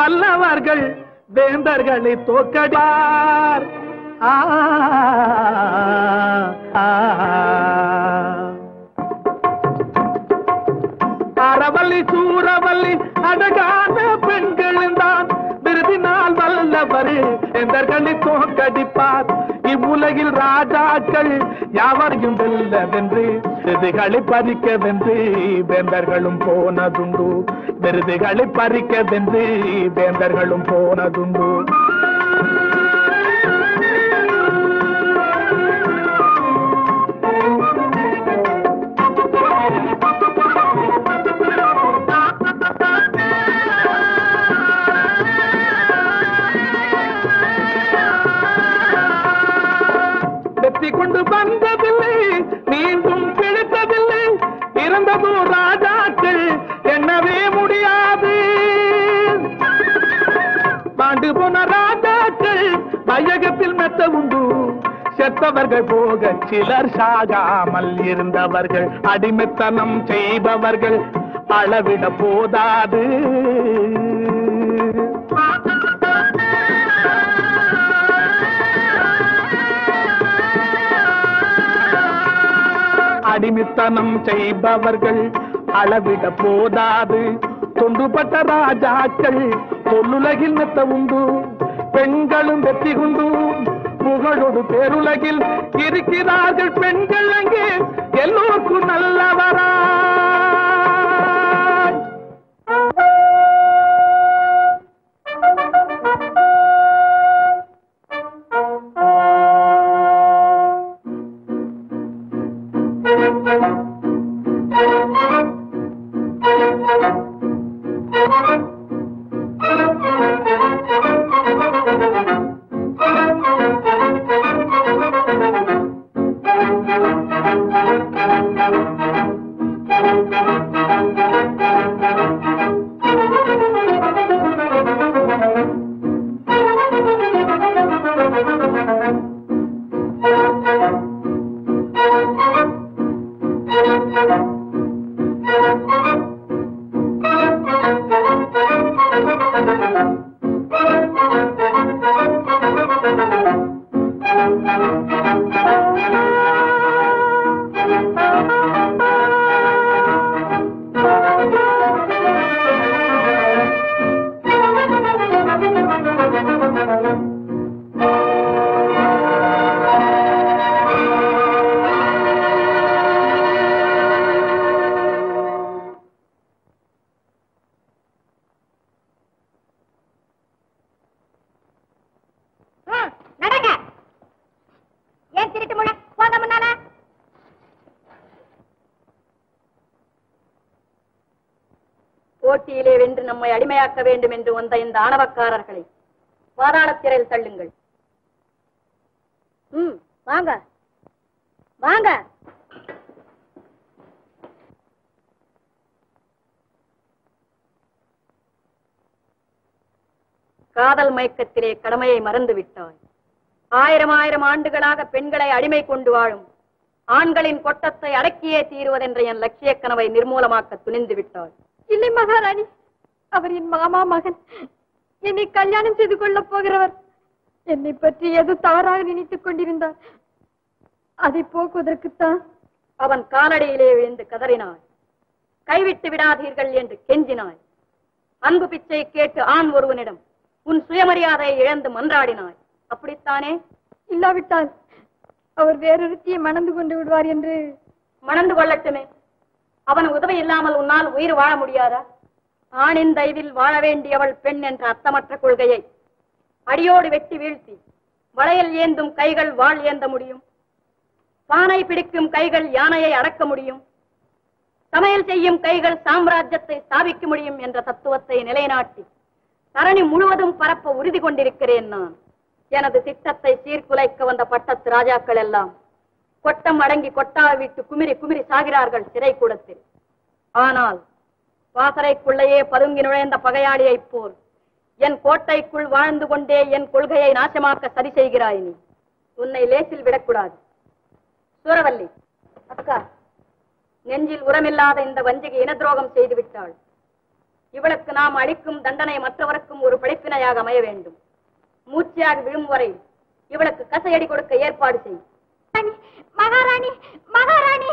வல்லவர்கள் வேந்தர்களை தோக்கடிப்பார் ஆ, ஆ, ஆ. அறவல்லி சூறவல்லி அழகான பெண்களும் தான் விருதினால் வல்லவர் எந்தர்களை தோக்கடிப்பார் இவ்வுலகில் ராஜாக்கள் யாவரையும் வெல்லவென்று விருதுகளை பறிக்க வென்று வேந்தர்களும் போனதுண்டு விருதுகளை பறிக்க வென்று வேந்தர்களும் போனதுண்டு வெற்றி கொண்டு வந்ததில்லை மீண்டும் பிழைத்ததில்லை இறந்ததோ ராஜாக்கள் எண்ணவே முடியாது பாண்டு போன ராஜாக்கள் மையகத்தில் மெத்த உண்டு செத்தவர்கள் போக சிலர் சாகாமல் இருந்தவர்கள் அடிமைத்தனம் செய்பவர்கள் அளவிட போதாது அடிமைத்தனம் செய்பவர்கள் அளவிட போதாது தொண்டுபட்ட ராஜாக்கள் பொல்லுலகில் மெத்த உண்டு பெண்களும் வெற்றி கொண்டு புகழோடு பேருலகில் இருக்கிறார்கள் பெண்கள் அங்கே எல்லோருக்கும் நல்லவரா ம், நடங்க ஏன் திருட்டு முழ போங்க முன்னால போட்டியிலே வென்று நம்மை அடிமையாக்க வேண்டும் என்று வந்த இந்த ஆணவக்காரர்களை பாதாளத்திரையில் தள்ளுங்கள் ம் வாங்க வாங்க காதல் மயக்கத்திலே கடமையை மறந்து விட்டாய் ஆயிரம் ஆயிரம் ஆண்டுகளாக பெண்களை அடிமை கொண்டு வாழும் ஆண்களின் கொட்டத்தை அடக்கியே தீருவதென்ற என் லட்சிய கனவை நிர்மூலமாக்க துணிந்து விட்டாய் இல்லை மகாராணி அவர் என் மாமா மகன் என்னை கல்யாணம் செய்து கொள்ளப் போகிறவர் என்னை பற்றி ஏதோ தவறாக நினைத்துக் கொண்டிருந்தார் அதை போக்குவதற்குத்தான் அவன் காலடியிலே விழுந்து கதறினாய் கைவிட்டு விடாதீர்கள் என்று கெஞ்சினாய் அன்பு பிச்சை கேட்டு ஆண் ஒருவனிடம் உன் சுயமரியாதையை இழந்து மன்றாடினாய் அப்படித்தானே இல்லாவிட்டால் அவர் வேறொருத்தியை மணந்து கொண்டு விடுவார் என்று மணந்து கொள்ளட்டுமே அவன் உதவி இல்லாமல் உன்னால் உயிர் வாழ முடியாதா ஆணின் தயவில் வாழ வேண்டியவள் பெண் என்ற அர்த்தமற்ற கொள்கையை அடியோடு வெட்டி வீழ்த்தி வளையல் ஏந்தும் கைகள் வாழ் ஏந்த முடியும் பானை பிடிக்கும் கைகள் யானையை அடக்க முடியும் சமையல் செய்யும் கைகள் சாம்ராஜ்யத்தை ஸ்தாபிக்க முடியும் என்ற தத்துவத்தை நிலைநாட்டி தரணி முழுவதும் பரப்ப உறுதி கொண்டிருக்கிறேன் நான் எனது திட்டத்தை சீர்குலைக்க வந்த பட்டத்து ராஜாக்கள் எல்லாம் கொட்டம் அடங்கி கொட்டா விட்டு குமிரி குமிரி சாகிறார்கள் சிறை கூடத்தில் ஆனால் பாசறைக்குள்ளேயே பதுங்கி நுழைந்த பகையாளியைப் போல் என் கோட்டைக்குள் வாழ்ந்து கொண்டே என் கொள்கையை நாசமாக்க சதி செய்கிறாய் நீ உன்னை லேசில் விடக்கூடாது சூரவல்லி அக்கா நெஞ்சில் உரமில்லாத இந்த வஞ்சிகை இன துரோகம் செய்து விட்டாள் இவளுக்கு நாம் அளிக்கும் தண்டனை மற்றவருக்கும் ஒரு படிப்பினையாக அமைய வேண்டும் மூச்சியாக விழும் வரை இவளுக்கு கசையடி கொடுக்க ஏற்பாடு செய் ராணி, மகாராணி மகாராணி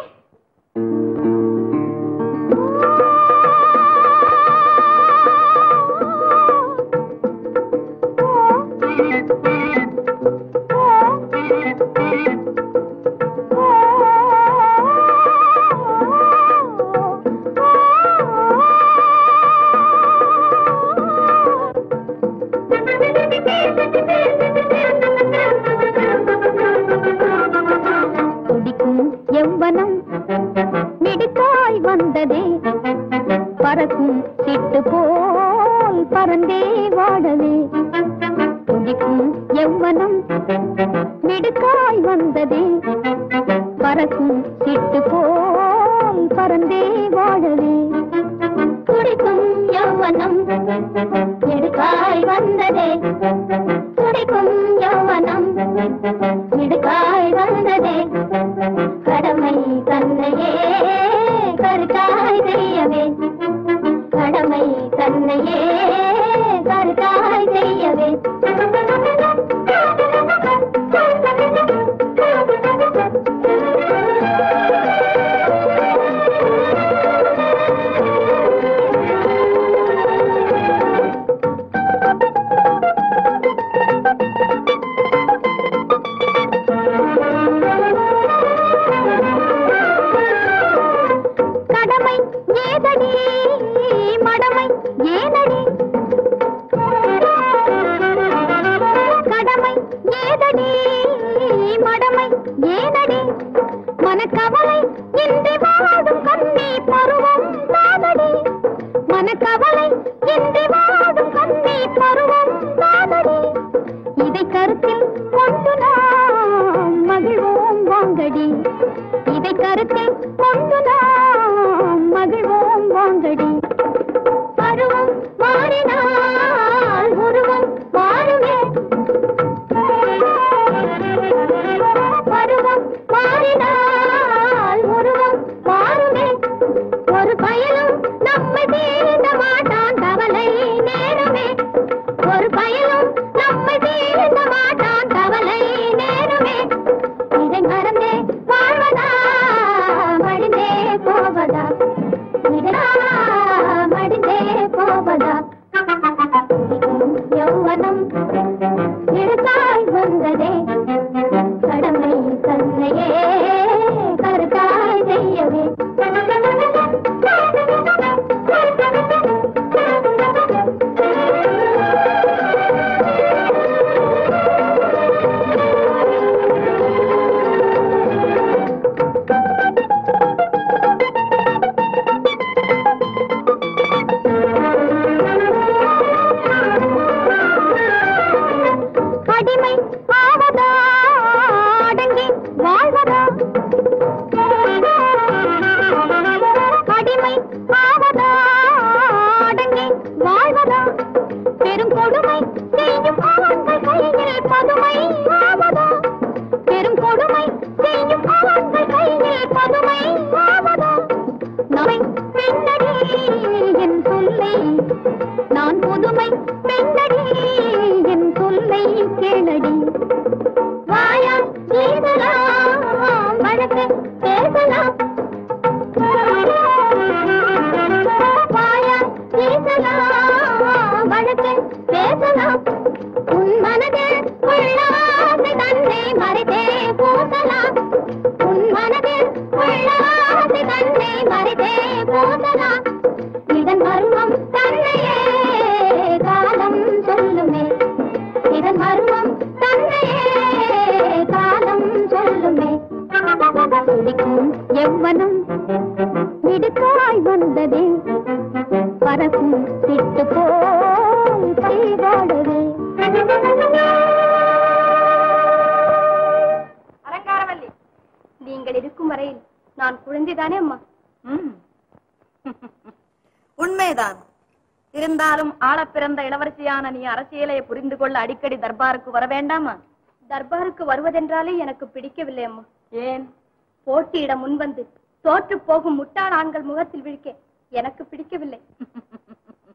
துடிக்கும் எவ்வனம் மிடுக்காய் வந்ததே பறக்கும் சிட்டு போல் பறந்தே வாழவே துடிக்கும் எவ்வனம் மிடுக்காய் வந்ததே பறக்கும் சிட்டு போல் பறந்தே வாழவே துடிக்கும் யௌவனம் எடுக்காய் வந்ததே துடிக்கும் யௌவனம் இடுக்காய் வந்ததே கடமை தன்னையே கருத்தாய் செய்யவே கடமை தன்னையே கருத்தாய் செய்யவே கடமை ஏதடி மடமை ஏனடி கடமை ஏதடி மடமை ஏனடி மனக்கவலை இன்றி வாடும் கண்ணி பருவம் நாதடி மனக்கவலை இன்றி வாடும் கண்ணி பருவம் நாதடி இதை கருத்தில் கொண்டு நாம் மகிழ்வோம் வாங்கடி இதை கருத்தில் கொண்டு நாம் மகிழ்வோம் வாங்கடி பருவம் மாறினால் உருவம் மாறுமே பருவம் மாறினால் உருவம் மாறுமே ஒரு பயலும் நம்மை தீண்ட மாட்டான் கவலை நேரமே ஒரு பயலும் நம்மை தீண்ட மாட்டான் கவலை நேரமே இதை மறந்தே வாழ்வதா மடிந்தே போவதா இதை மடிந்தே போவதா யௌவனம் இழுத்தாய் வந்ததே கடமை தன்னையே கருத்தாய் செய்யவே அடிமை ஆவதா அடங்கி வாழ்வதா அடிமை ஆவதா அடங்கி வாழ்வதா பெரும் கொடுமை செய்யும் ஆண்கள் கையில் பதுமை ஆவதா பெரும் கொடுமை செய்யும் ஆண்கள் கையில் பதுமை ஆவதா நம்மை பெண்ணடி என் சொல்லை நான் புதுமை பெண்ணடி என் சொல்லை கேளடி வாயா பேசலாம் வழக்கு பேசலாம் வாயா பேசலாம் வழக்கு பேசலாம் உன் மனதில் உள்ள ஆசை தன்னை மறைத்தே பூசலாம் உன் மனதில் உள்ள ஆசை தன்னை மறைத்தே பூசலாம் இதன் மர்மம் தன்னையே காலம் சொல்லுமே இதன் மர்மம் தன்னையே காலம் சொல்லுமே துடிக்கும் எவ்வனம் மிடுக்காய் வந்ததே பறக்கும் சிட்டு போல் பைவாடவே அலங்காரவல்லி நீங்கள் இருக்கும் வரையில் நான் குழந்தைதானே அம்மா ம். உண்மைதான் இருந்தாலும் ஆளப் பிறந்த இளவரசியான நீ அரசியலை புரிந்து கொள்ள அடிக்கடி தர்பாருக்கு வர வேண்டாமா தர்பாருக்கு வருவதென்றாலே எனக்கு பிடிக்கவில்லை அம்மா ஏன் போட்டியிட முன்வந்து தோற்று போகும் முட்டாள் ஆண்கள் முகத்தில் விழிக்க எனக்கு பிடிக்கவில்லை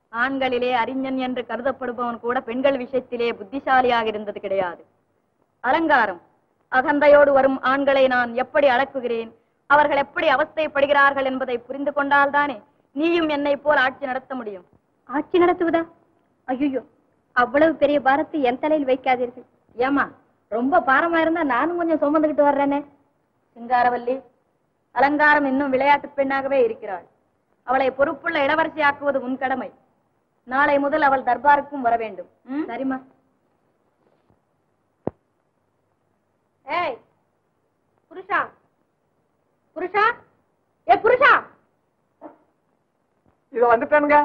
ஆண்களிலே அறிஞன் என்று கருதப்படுபவன் கூட பெண்கள் விஷயத்திலே புத்திசாலியாக இருந்தது கிடையாது அலங்காரம் அகந்தையோடு வரும் ஆண்களை நான் எப்படி அடக்குகிறேன் அவர்கள் எப்படி அவஸ்தைப்படுகிறார்கள் என்பதை புரிந்து கொண்டால்தானே நீயும் என்னை போல் ஆட்சி நடத்த முடியும் ஆட்சி நடத்துவதா ஐயோ அவ்வளவு பெரிய பாரத்தை என் தலையில் வைக்காதீர்கள் ஏமா ரொம்ப பாரமா இருந்தா நானும் கொஞ்சம் சுமந்துகிட்டு வர்றேனே சிங்காரவல்லி அலங்காரம் இன்னும் விளையாட்டு பெண்ணாகவே இருக்கிறாள் அவளை பொறுப்புள்ள இளவரசியாக்குவது உன் கடமை நாளை முதல் அவள் தர்பாருக்கும் வர வேண்டும் ம்? சரிம்மா ஏய் புருஷா புருஷா ஏ புருஷா இத வந்துட்டானுங்க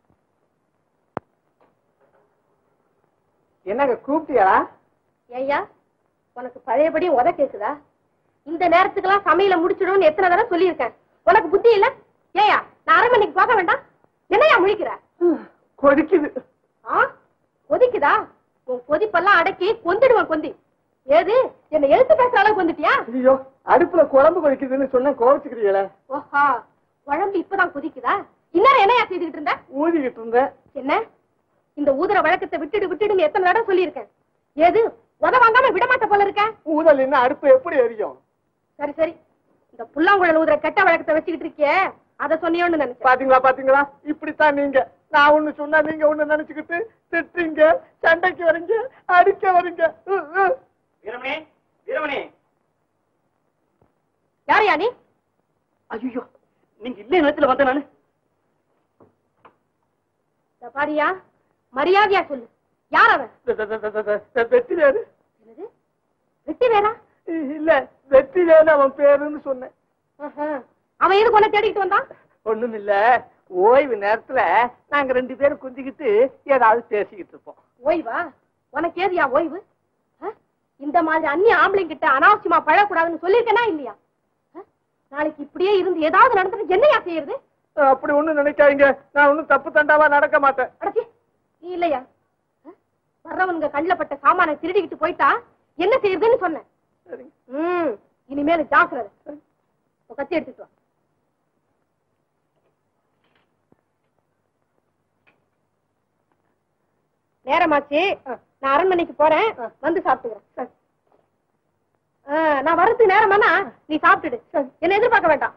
என்னங்க கூப்பிட்டியா ஐயா உனக்கு பழையபடி உத கேக்குதா இந்த நேரத்துக்கெல்லாம் சமையல முடிச்சிடும்னு எத்தனை தடவை சொல்லியிருக்கேன் உனக்கு புத்தி இல்ல ஏயா நான் அரை மணிக்கு போக வேண்டாம் என்னையா முழிக்கிற கொதிக்குது ஆ கொதிக்குதா உன் கொதிப்பெல்லாம் அடக்கி கொந்திடுவான் கொந்தி ஏது என்ன எழுத்து பேசுற அளவுக்கு வந்துட்டியா ஐயோ அடுப்புல குழம்பு கொதிக்குதுன்னு சொன்ன கோவிச்சுக்கிறீங்களே ஓஹா குழம்பு இப்பதான் கொதிக்குதா இன்னும் என்னையா செய்துகிட்டு இருந்த ஊதிக்கிட்டு இருந்தேன் என்ன இந்த ஊதுற வழக்கத்தை விட்டுடு விட்டுடுன்னு எத்தனை தடவை சொல்லியிருக்கேன் ஏது உத வாங்காம விட மாட்ட போல இருக்க ஊதல் என்ன அடுப்பு எப்படி எரியும் சரி சரி இந்த புல்லாங்குழல் ஊதுற கெட்ட வழக்கத்தை வச்சுக்கிட்டு இருக்கியே அத சொன்னியோன்னு நினைச்சேன் பாத்தீங்களா பாத்தீங்களா இப்படித்தான் நீங்க நான் ஒண்ணு சொன்னா நீங்க ஒண்ணு நினைச்சுக்கிட்டு திட்டுறீங்க சண்டைக்கு வரீங்க அடிக்க வரீங்க உ, உ. வீரமணி வீரமணி யாரையா நீ ஐயோ நீங்க இல்ல நேரத்துல வந்த நானு இந்த பாரியா மரியாதையா சொல்லு யார் அவன் த- த- த- த- த- வெற்றி வேறு என்னது வெட்டி வேறா இல்ல வெற்றி வேறு அவன் பேருன்னு சொன்னேன் ஆஹா. அவன் எதுக்கு உன்னை தேடிக்கிட்டு வந்தான் ஒண்ணும் இல்ல ஓய்வு நேரத்துல நாங்க ரெண்டு பேரும் குந்திக்கிட்டு ஏதாவது பேசிக்கிட்டு இருப்போம் ஓய்வா உனக்கு ஏதுயா ஓய்வு ஆ? இந்த மாதிரி அந்நிய ஆம்பளைங்க கிட்ட அனாவசியமா பழக்கூடாதுன்னு சொல்லியிருக்கேனா இல்லையா ஆ? நாளைக்கு இப்படியே இருந்து ஏதாவது நடந்துட்டு என்னையா செய்யறது அப்படி ஒண்ணும் நினைக்காதீங்க நான் ஒண்ணும் தப்பு தண்டாவா நடக்க மாட்டேன் அடச்சி நீ இல்லையா ஆ? வர்றவனுங்க கண்ணில் பட்ட சாமானை திருடிக்கிட்டு போயிட்டா என்ன செய்யறதுன்னு சொன்னேன் சரிங்க. ம் இனிமேல் ஜாக்கிரதை இப்ப கத்தி எடுத்துட்டு வா நேரமாச்சு நான் அரண்மனைக்கு போறேன் வந்து சாப்பிட்டுக்கிறேன் ஆ, நான் வரதுக்கு நேரமானா நீ சாப்பிட்டுடு என்ன எதிர்பார்க்க வேண்டாம்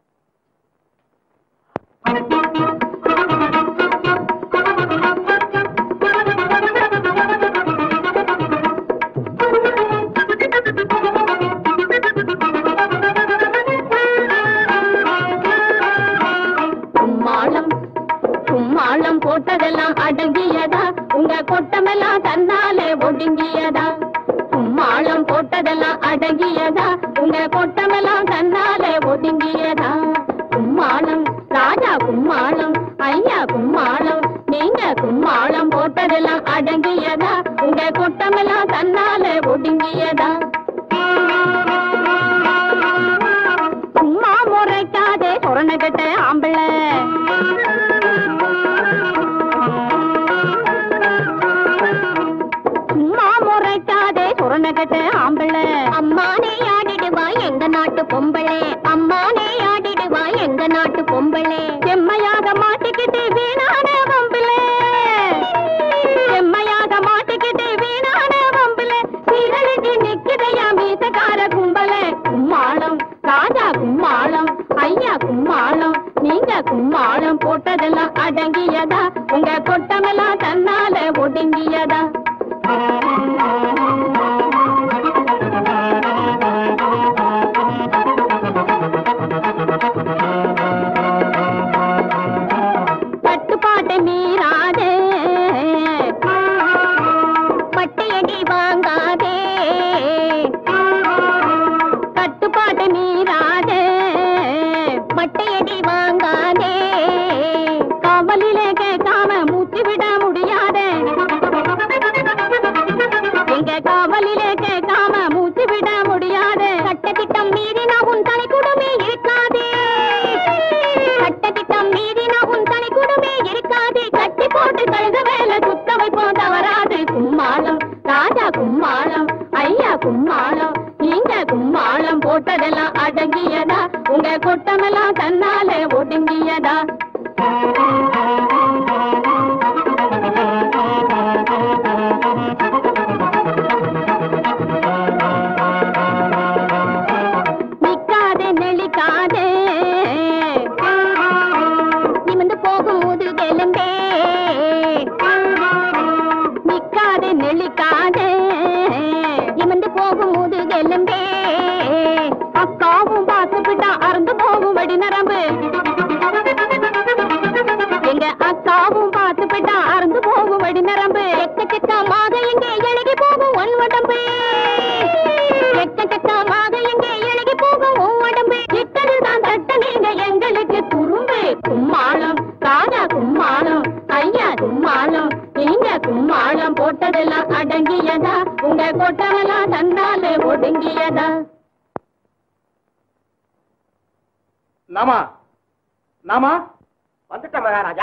கும்மாளம் கும்மாளம் போட்டதெல்லாம் அடங்கியதா உங்க கொட்டமெல்லாம் தன்னாலே ஒடுங்கியதா கும்மாளம் போட்டதெல்லாம் அடங்கியதா உங்க கொட்டமெல்லாம் தன்னாலே ஒடுங்கியதா கும்மாளம் ராஜா கும்மாளம் ஐயா கும்மாளம் நீங்க கும்மாளம் போட்டதெல்லாம் அடங்கியதா உங்க கொட்டமெல்லாம் தன்னாலே ஒடுங்கியதா சும்மா முறைக்காதே சொரண கட்ட ஆம்பளை சும்மா முறைக்காதே சொரண கட்ட ஆம்பளை அம்மானே ஆடிடுவா எங்க நாட்டு பொம்பளை அம்மானே ஆடிடுவா எங்க நாட்டு பொம்பளை செம்மையாக மாட்டிக்கிட்டு வீணான பொம்பளை செம்மையாக மாட்டிக்கிட்டு வீணான பொம்பளை சீரழிச்சு நிக்குதையா மீசக்கார கும்பலை கும்மாளம் ராஜா கும்மாளம் ஐயா கும்மாளம் நீங்க கும்மாளம் போட்டதெல்லாம் அடங்கியதா உங்க கொட்டமெல்லாம் தன்னால ஒடுங்கியதா கட்டுப்பாட்டை மீறாதே பட்டையடி வாங்காதே கட்டுப்பாட்டை மீறாதே பட்டையடி வாங்காதே காவலிலே கேட்காம மூச்சு விட முடியாதே எங்க காவலிலே கேட்காம மூச்சு விட முடியாதே சட்டத்திட்டம் மீறினா உன் தனி குடுமே இருக்காதே சட்டத்திட்டம் மீறினா உன் தனி குடுமே இருக்காது கட்டி போட்டு கழுத வேலை சுத்த வைப்போம் தவறாது கும்மாளம் ராஜா கும்மாளம் ஐயா கும்மாளம் நீங்க கும்மாளம் போட்டதெல்லாம் அடங்கியதா உங்க கொட்டமெல்லாம் தன்னாலே ஒடுங்கியதா எலும்பே அக்காவும் பார்த்துக்கிட்டா அறந்து போகும் வடி நரம்பு எங்க அக்காவும் பார்த்து போயிட்டா அறந்து போகும் வடி நரம்பு எக்கச்சக்கமாக எங்கே எழுகி போகும் உன் உடம்பு எக்கச்சக்கமாக எங்கே எழுகி போகும் உன் உடம்பு இட்டதில் தான் தட்ட நீங்க எங்களுக்கு குறும்பு கும்மாளம் ராஜா கும்மாளம் ஐயா கும்மாளம் நீங்க கும்மாளம் போட்டதெல்லாம் அடங்கியதா உங்க கொட்டவெல்லாம் தன்னாலே ஒடுங்கியதா நாமா நாமா வந்துட்ட மகாராஜா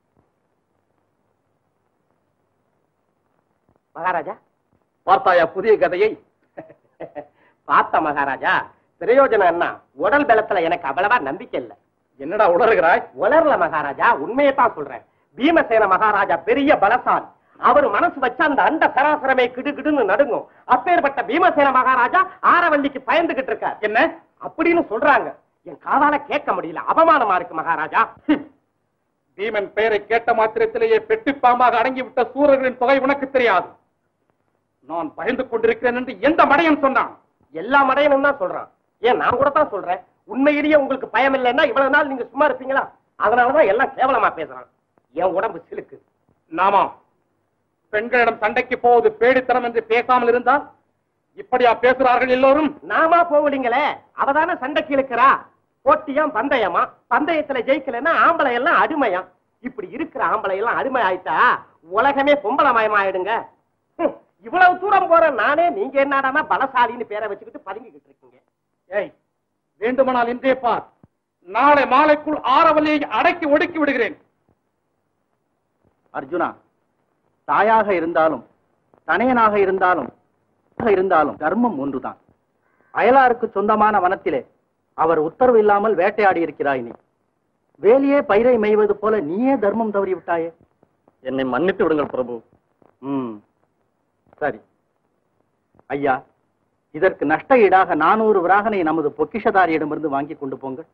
மகாராஜா பார்த்தாயா புதிய கதையை பார்த்த மகாராஜா பிரயோஜனம் என்ன உடல் பலத்துல எனக்கு அவ்வளவா நம்பிக்கை இல்ல என்னடா உணர்கிறாய் உலர்ல மகாராஜா உண்மையை தான் சொல்றேன் பீமசேன மகாராஜா பெரிய பலசாலி அவர் மனசு வச்ச அந்த அண்ட சராசரமே கிடுகிடுன்னு நடுங்கும் அப்பேற்பட்ட பீமசேன மகாராஜா ஆரவல்லிக்கு பயந்துகிட்டு இருக்கார் என்ன அப்படின்னு சொல்றாங்க என் காதால கேட்க முடியல அவமானமா இருக்கு மகாராஜா பீமன் பெயரை கேட்ட மாத்திரத்திலேயே பெட்டி பாம்பாக அடங்கிவிட்ட சூரர்களின் தொகை உனக்கு தெரியாது நான் பயந்து கொண்டிருக்கிறேன் என்று எந்த மடையன் சொன்னான் எல்லா மடையனும் தான் சொல்றான் ஏன் நான் கூட தான் சொல்றேன் உண்மையிலேயே உங்களுக்கு பயம் இல்லைன்னா இவ்வளவு நாள் நீங்க சும்மா இருப்பீங்களா அதனாலதான் எல்லாம் கேவலமா பேசுறான் என் உடம்பு சிலுக்கு நாமா பெண்களிடம் சண்டைக்கு போவது பேடித்தனம் என்று பேசாமல் இருந்தால் இப்படியா பேசுறார்கள் எல்லோரும் நாமா போகலீங்களே அவதானே சண்டைக்கு இழுக்கிறா போட்டியாம் பந்தயமா பந்தயத்துல ஜெயிக்கலைன்னா ஆம்பளை எல்லாம் அடிமையா இப்படி இருக்கிற ஆம்பளை எல்லாம் அடிமை ஆயிட்டா உலகமே பொம்பளமயம் ஆயிடுங்க ஹம், இவ்வளவு தூரம் போற நானே நீங்க என்னடானா பலசாலின்னு பேரை வச்சுக்கிட்டு பதுங்கிக்கிட்டு இருக்கீங்க ஏய் வேண்டுமானால் இன்றே பார் நாளை மாலைக்குள் ஆரவல்லியை அடக்கி ஒடுக்கி விடுகிறேன் அர்ஜுனா தாயாக இருந்தாலும் தனையனாக இருந்தாலும் இருந்தாலும் தர்மம் ஒன்றுதான் அயலாருக்கு சொந்தமான வனத்திலே அவர் உத்தரவு இல்லாமல் வேட்டையாடி இருக்கிறாய் நீ வேலியே பயிரை மேய்வது போல நீயே தர்மம் தவறி விட்டாயே என்னை மன்னித்து விடுங்கள் பிரபு ம் சரி ஐயா இதற்கு நஷ்ட ஈடாக நானூறு விராகனை நமது பொக்கிஷதாரியிடமிருந்து வாங்கி கொண்டு போங்கள்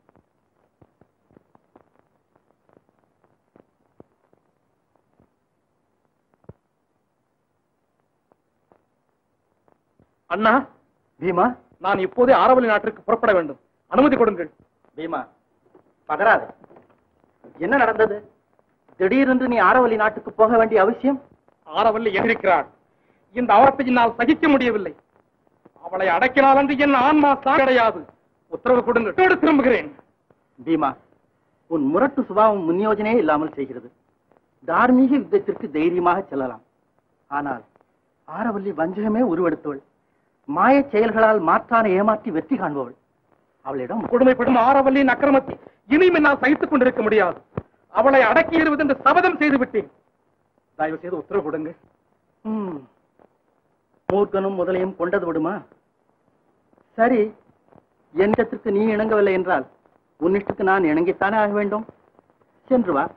அண்ணா பீமா நான் இப்போதே ஆரவல்லி நாட்டிற்கு புறப்பட வேண்டும் அனுமதி கொடுங்கள் பீமா பதறாதே என்ன நடந்தது திடீரென்று நீ ஆரவல்லி நாட்டுக்கு போக வேண்டிய அவசியம் ஆரவல்லி எதிர்க்கிறாள் இந்த அவரத்தை என்னால் சகிக்க முடியவில்லை அவளை அடக்கினால் என்று என் ஆன்மா சா கிடையாது உத்தரவு கொடுங்கள் வீடு திரும்புகிறேன் பீமா உன் முரட்டு சுபாவம் முன்யோஜனையே இல்லாமல் செய்கிறது தார்மீக யுத்தத்திற்கு தைரியமாக செல்லலாம் ஆனால் ஆரவல்லி வஞ்சகமே உருவெடுத்தவள் மாயச் செயல்களால் மாற்றான ஏமாற்றி வெற்றி காண்பவள் அவளிடம் கொடுமைப்படும் ஆரவல்லியின் அக்கிரமத்தை இனியும் என்னால் சகித்துக் கொண்டிருக்க முடியாது அவளை அடக்கி எறிவது என்று சபதம் செய்து விட்டேன் தயவு செய்து உத்தரவு கொடுங்க ம், மூர்க்கனும் முதலையும் கொண்டது விடுமா சரி என் இஷ்டத்திற்கு நீ இணங்கவில்லை என்றால் உன் இஷ்டத்துக்கு நான் இணங்கித்தானே ஆக வேண்டும் சென்று வா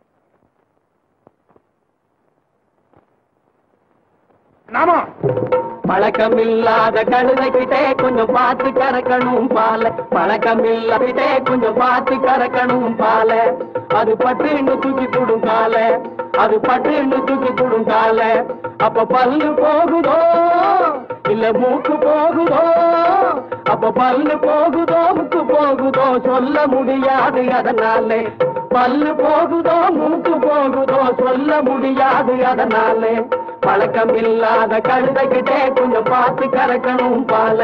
நாமா பழக்கமில்லாத கழுதைகிட்டே கொஞ்சம் பார்த்து கறக்கணும் பால பழக்கமில்லாதே கொஞ்சம் பார்த்து கறக்கணும் பால அது பட்டுன்னு தூக்கி போடும் கால அது பட்டுன்னு தூக்கி போடும் கால அப்ப பல்லு போகுதோ இல்ல மூக்கு போகுதோ அப்ப பல்லு போகுதோ மூக்கு போகுதோ சொல்ல முடியாது அதனாலே பல்லு போகுதோ மூக்கு போகுதோ சொல்ல முடியாது அதனாலே பழக்கம் இல்லாத கழுதைகிட்டே கொஞ்சம் பார்த்து கறக்கணும் பால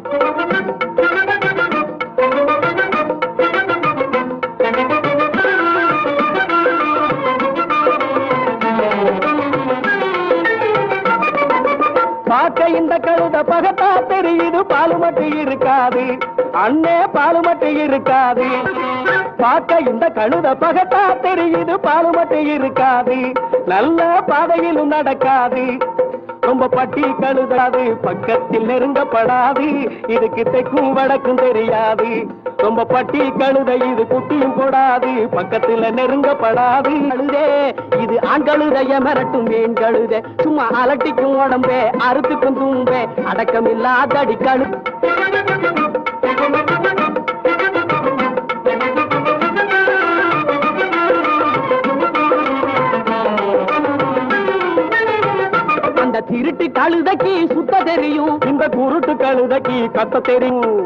பார்க்க இந்த கழுத பகத்தா தெரியுது பாலு மட்டும் இருக்காது அண்ணே பாலு மட்டும் இருக்காது பார்க்க இந்த கழுத பகத்தா தெரியுது பாலு மட்டும் இருக்காது நல்ல பாதையிலும் நடக்காது ரொம்ப பட்டி கழுதாது பக்கத்தில் நெருங்கப்படாது இதுக்கு தெக்கும் வடக்கும் தெரியாது ரொம்ப பட்டி கழுத இது குட்டியும் போடாது பக்கத்துல நெருங்கப்படாது கழுதே இது ஆண் கழுதைய மிரட்டும் மீன் கழுதே சும்மா அலட்டிக்கும் உடம்பே அறுத்துக்கும் தும்பே அடக்கம் இல்லாதடி கழு அந்த திருட்டு கழுதைக்கு சுத்த தெரியும் இந்த குருட்டு கழுதைக்கு கத்த தெரியும்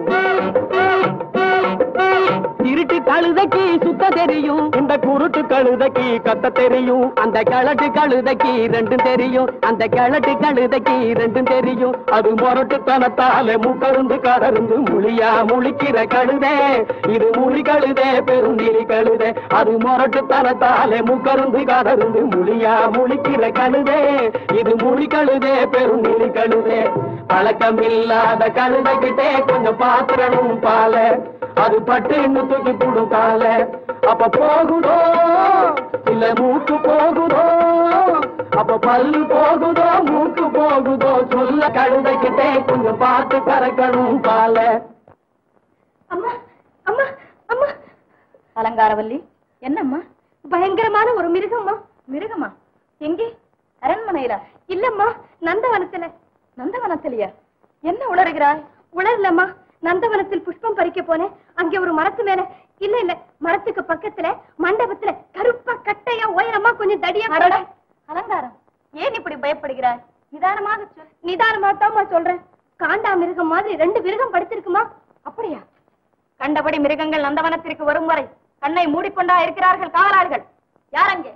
திருட்டு கழுதைக்கு சுத்த தெரியும் இந்த குருட்டு கழுதைக்கு கத்த தெரியும் அந்த கிழட்டு கழுதைக்கு ரெண்டும் தெரியும் அந்த கிழட்டு கழுதைக்கு ரெண்டும் தெரியும் அது முரட்டுத்தனத்தால முக்கருந்து கடருந்து முழியா முழிக்கிற கழுதே இது முழி கழுதே பெருந்திலி கழுதே அது முரட்டுத்தனத்தால முக்கருந்து கடருந்து முழியா முழிக்கிற கழுதே இது முழி கழுதே பெருந்திலி கழுதே பழக்கமில்லாத கழுதைகிட்டே கொஞ்சம் பாத்திரனும் பால அது பட்டுன்னு தூக்கி போடும் கால அப்ப போகுதோ இல்ல மூக்கு போகுதோ அப்ப பல்லு போகுதோ மூக்கு போகுதோ சொல்ல கழுதைகிட்டே கொஞ்சம் பார்த்து கறக்கணும் பால அம்மா அம்மா அம்மா அலங்காரவல்லி என்னம்மா பயங்கரமான ஒரு மிருகம்மா மிருகமா எங்கே அரண்மனையில இல்லம்மா நந்தவனத்துல நந்தவனத்திலையா என்ன உளறுகிறாய் உணரலம்மா நந்தவனத்தில் புஷ்பம் பறிக்க போனேன் அங்கே ஒரு மரத்து மேல இல்ல இல்ல மரத்துக்கு பக்கத்துல மண்டபத்துல கருப்பா கட்டையா உயரமா கொஞ்சம் தடியா அடட, அலங்காரம் ஏன் இப்படி பயப்படுகிறாய் நிதானமாக சொல் நிதானமா தான்மா சொல்றேன் காண்டா மிருகம் மாதிரி ரெண்டு மிருகம் படுத்திருக்குமா அப்படியா கண்டபடி மிருகங்கள் நந்தவனத்திற்கு வரும் வரை கண்ணை மூடிக்கொண்டா இருக்கிறார்கள் காவலாளிகள் யார் அங்கே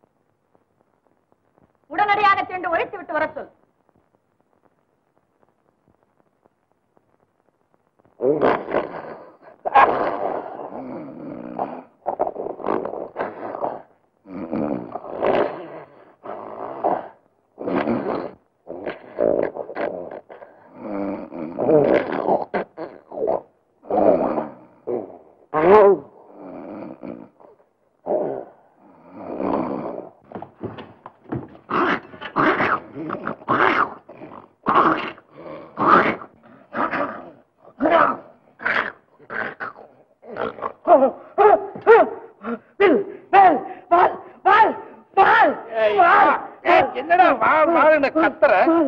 உடனடியாக சென்று ஒழித்து விட்டு வர சொல் என்னடா வா வான்னு கத்துற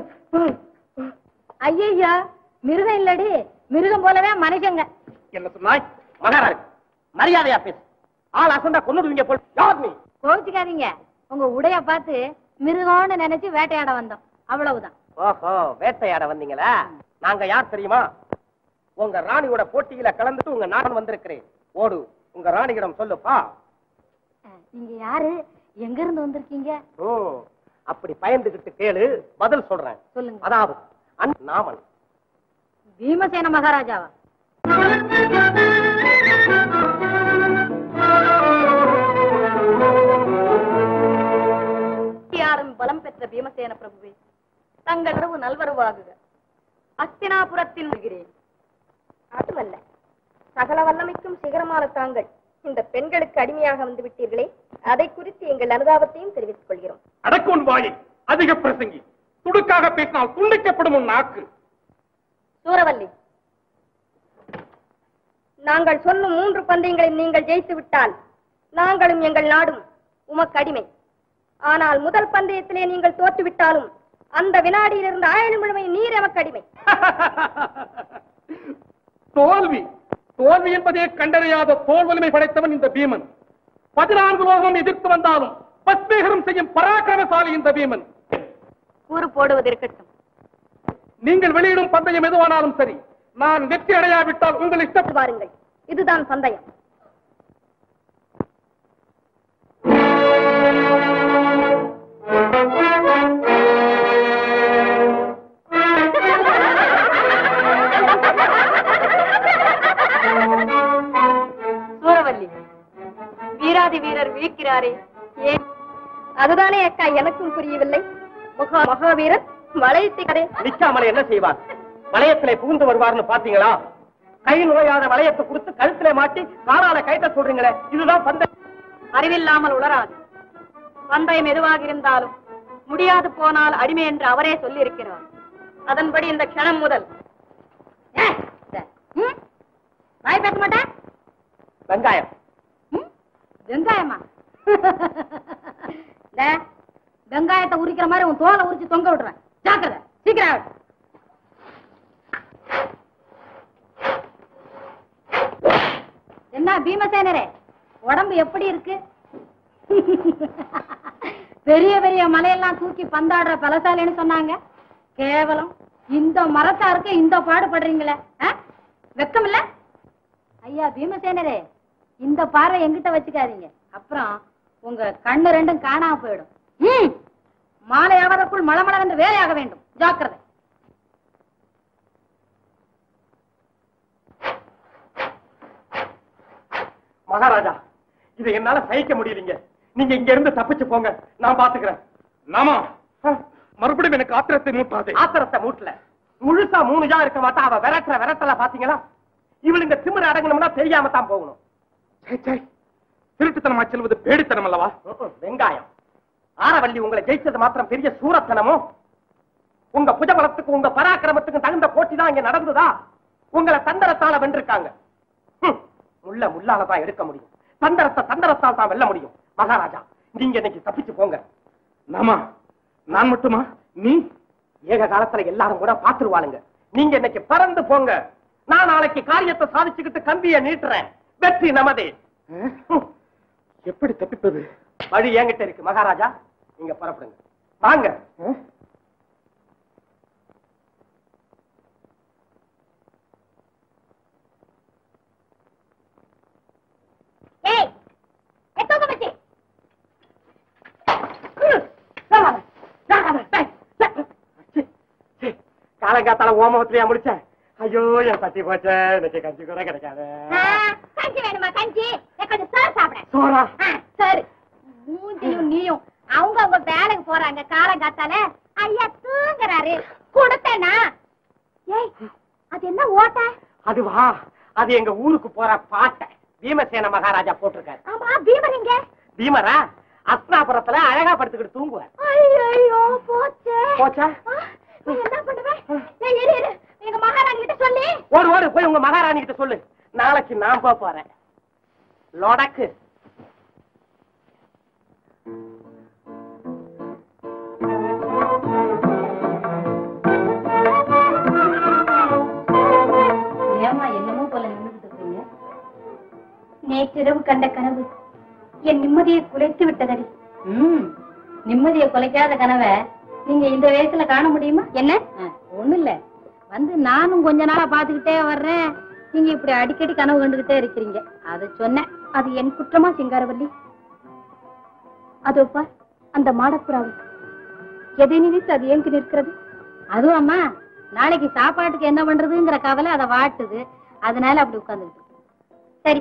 ஐயா மிருகம் இல்லடி மிருகம் போலவே மனுஷங்க என்ன சொன்னாய் மகாராஜ் மரியாதையா பேசு ஆள் அசந்தா கொண்டுடுவீங்க போல் யார் நீ கோவிச்சுக்காதீங்க உங்க உடைய பார்த்து மிருகம்னு நினைச்சு வேட்டையாட வந்தோம் அவ்வளவுதான் ஓஹோ வேட்டையாட வந்தீங்களா நாங்க யார் தெரியுமா உங்க ராணியோட போட்டியில கலந்துட்டு உங்க நான் வந்திருக்கிறேன் ஓடு உங்க ராணியிடம் சொல்லுப்பா நீங்க யாரு எங்க இருந்து வந்திருக்கீங்க ஓ அப்படி பயந்துகிட்டு கேளு பதில் சொல்றேன் சொல்லுங்க அதாவது அன் நாமன் பீமசேன மகாராஜாவா யாரும் பலம் பெற்ற பீமசேன பிரபுவே தங்கள் உறவு நல்வரவாகுக அஸ்தினாபுரத்தில் இருக்கிறேன் அதுவல்ல சகல வல்லமைக்கும் சிகரமான தாங்கள் இந்த பெண்களுக்கு அடிமையாக வந்து விட்டீர்களே அதை குறித்து எங்கள் அனுதாபத்தையும் தெரிவித்துக் கொள்கிறோம் அடக்கும் வாயை அதிக பிரசங்கி துடுக்காக பேசினால் துண்டிக்கப்படும் உன் நாக்கு சூரவல்லி நாங்கள் சொல்லும் மூன்று பந்தயங்களை நீங்கள் ஜெயித்து விட்டால் நாங்களும் எங்கள் நாடும் உமக்கு அடிமை ஆனால் முதல் பந்தயத்திலே நீங்கள் தோற்றுவிட்டாலும் அந்த வினாடியிலிருந்து ஆயுள் முழுமை நீர் எமக்கு அடிமை தோல்வி தோல்வி என்பதே கண்டறியாத தோல் வலிமை படைத்தவன் இந்த பீமன் பதினான்கு லோகம் எதிர்த்து வந்தாலும் பஸ்மீகரம் செய்யும் பராக்கிரமசாலி இந்த பீமன் கூறு போடுவது இருக்கட்டும் நீங்கள் வெளியிடும் பந்தயம் எதுவானாலும் சரி நான் வெற்றி அடையாவிட்டால் உங்கள் இஷ்டப்படி பாருங்கள் இதுதான் பந்தயம் சூரவல்லி வீராதி வீரர் விழிக்கிறாரே ஏன் அதுதானே அக்கா எனக்கும் புரியவில்லை மகா மகாவீரர் வளையத்தை நிக்காமலே என்ன செய்வார் வளையத்திலே புகுந்து வருவார்னு பாத்தீங்களா கை நுழையாத வளையத்தை கொடுத்து கழுத்திலே மாட்டி காரால கைட்ட சொல்றீங்களே இதுதான் பந்த அறிவில்லாமல் உளராது பந்தயம் எதுவாக இருந்தாலும் முடியாது போனால் அடிமை என்று அவரே சொல்லி இருக்கிறார் அதன்படி இந்த க்ஷணம் முதல் வாய் பேச மாட்டேன் வெங்காயம் வெங்காயமா டே, வெங்காயத்தை உரிக்கிற மாதிரி உன் தோலை உரிச்சு தொங்க விடுறேன் ஜாக்கிரதை சீக்கிரம் ஆகு. என்ன பீமசேனரே உடம்பு எப்படி இருக்கு பெரிய பெரிய மலையெல்லாம் தூக்கி பந்தாடுற பலசாலின்னு சொன்னாங்க கேவலம் இந்த மரத்தாருக்கு இந்த பாடுபடுறீங்களே ஆ? வெக்கம் இல்ல ஐயா பீமசேனரே இந்த பாறை எங்கிட்ட வச்சுக்காதீங்க அப்புறம் உங்க கண்ணு ரெண்டும் காணாம போயிடும் ம். மாலை ஆவதற்குள் மளமளவென்று வேலையாக வேண்டும் ஜாக்கிரதை மகாராஜா இதை என்னால சகிக்க முடியலீங்க நீங்க இங்க இருந்து தப்பிச்சு போங்க நான் பாத்துக்கிறேன் நாமா மறுபடியும் எனக்கு ஆத்திரத்தை மூட்டாதே ஆத்திரத்தை மூட்டல முழுசா மூணு ஜா இருக்க மாட்டா அவ விரட்டுற விரட்டல பாத்தீங்களா இவள் இந்த திமிரு அடங்கணும்னா தெரியாம தான் போகணும் சே, சே. திருட்டுத்தனமா செல்வது பேடித்தனம் அல்லவா ம்ம், வெங்காயம் ஆரவள்ளி உங்களை ஜெயிச்சது மாத்திரம் பெரிய சூரத்தனமோ உங்க புஜபலத்துக்கு உங்க பராக்கிரமத்துக்கு தகுந்த போட்டி தான் இங்க நடந்ததா உங்களை தந்தரத்தால வென்றிருக்காங்க ஹம், முள்ள முள்ளால தான் எடுக்க முடியும் தந்தரத்தை தந்தரத்தால் தான் வெல்ல முடியும் மகாராஜா நீங்க இன்னைக்கு தப்பிச்சு போங்க நாமா நான் மட்டுமா நீ ஏக காலத்துல எல்லாரும் கூட பாத்துருவாளுங்க நீங்க இன்னைக்கு பறந்து போங்க நான் நாளைக்கு காரியத்தை சாதிச்சுக்கிட்டு கம்பியை நீட்டுறேன் வெற்றி நமதே ஹம். எப்படி தப்பிப்பது வழி என்கிட்ட இருக்கு மகாராஜா நீங்க புறப்படுங்க வாங்க ஏய் எத்தோங்க மச்சி காலங்காத்தால ஓமவத்திலையா முடிச்சேன் ஐயோ என் பத்தி போச்சே இன்னைக்கு கஞ்சி கூட கிடைக்காது கஞ்சி வேணுமா கஞ்சி நான் கொஞ்சம் சோறு சாப்பிட சோறா சரி மூஞ்சியும் நீயும் அவங்க அவங்க வேலைக்கு போறாங்க காலங்காத்தால ஐயா தூங்குறாரு கொடுத்தேனா ஏய் அது என்ன ஓட்ட அதுவா அது எங்க ஊருக்கு போற பாட்டை பீமசேன மகாராஜா போட்டிருக்காரு ஆமா பீமர் எங்க பீமரா அஸ்னாபுரத்துல அழகா படுத்துக்கிட்டு தூங்குவார் ஐயோ போச்சே போச்சா ஆ, நான் என்ன பண்ணுவேன் ஏய், இரு, இரு. எங்க மகாராணி கிட்ட சொல்லி ஓடு ஓடு போய் உங்க மகாராணி கிட்ட சொல்லு நாளைக்கு நான் போக போறேன் லொடக்கு ஏமா என்னமோ போல நின்றுட்டு இருக்கீங்க நேற்றிரவு கண்ட கனவு என் நிம்மதியை குலைத்து விட்டதடி ம் நிம்மதியை குலைக்காத கனவை நீங்க இந்த வயசுல காண முடியுமா என்ன ஒண்ணு இல்ல வந்து நானும் கொஞ்ச நாளா பாத்துக்கிட்டே வர்றேன் நீங்க இப்படி அடிக்கடி கனவு கண்டுகிட்டே இருக்கிறீங்க அதை சொன்னேன் அது என் குற்றமா சிங்காரவல்லி அதோ பார் அந்த மாடப்புறாவு எதை நினைத்து அது ஏங்கி நிற்கிறது அதுவும் அம்மா நாளைக்கு சாப்பாட்டுக்கு என்ன பண்றதுங்கிற கவலை அதை வாட்டுது அதனால அப்படி உட்கார்ந்துட்டு சரி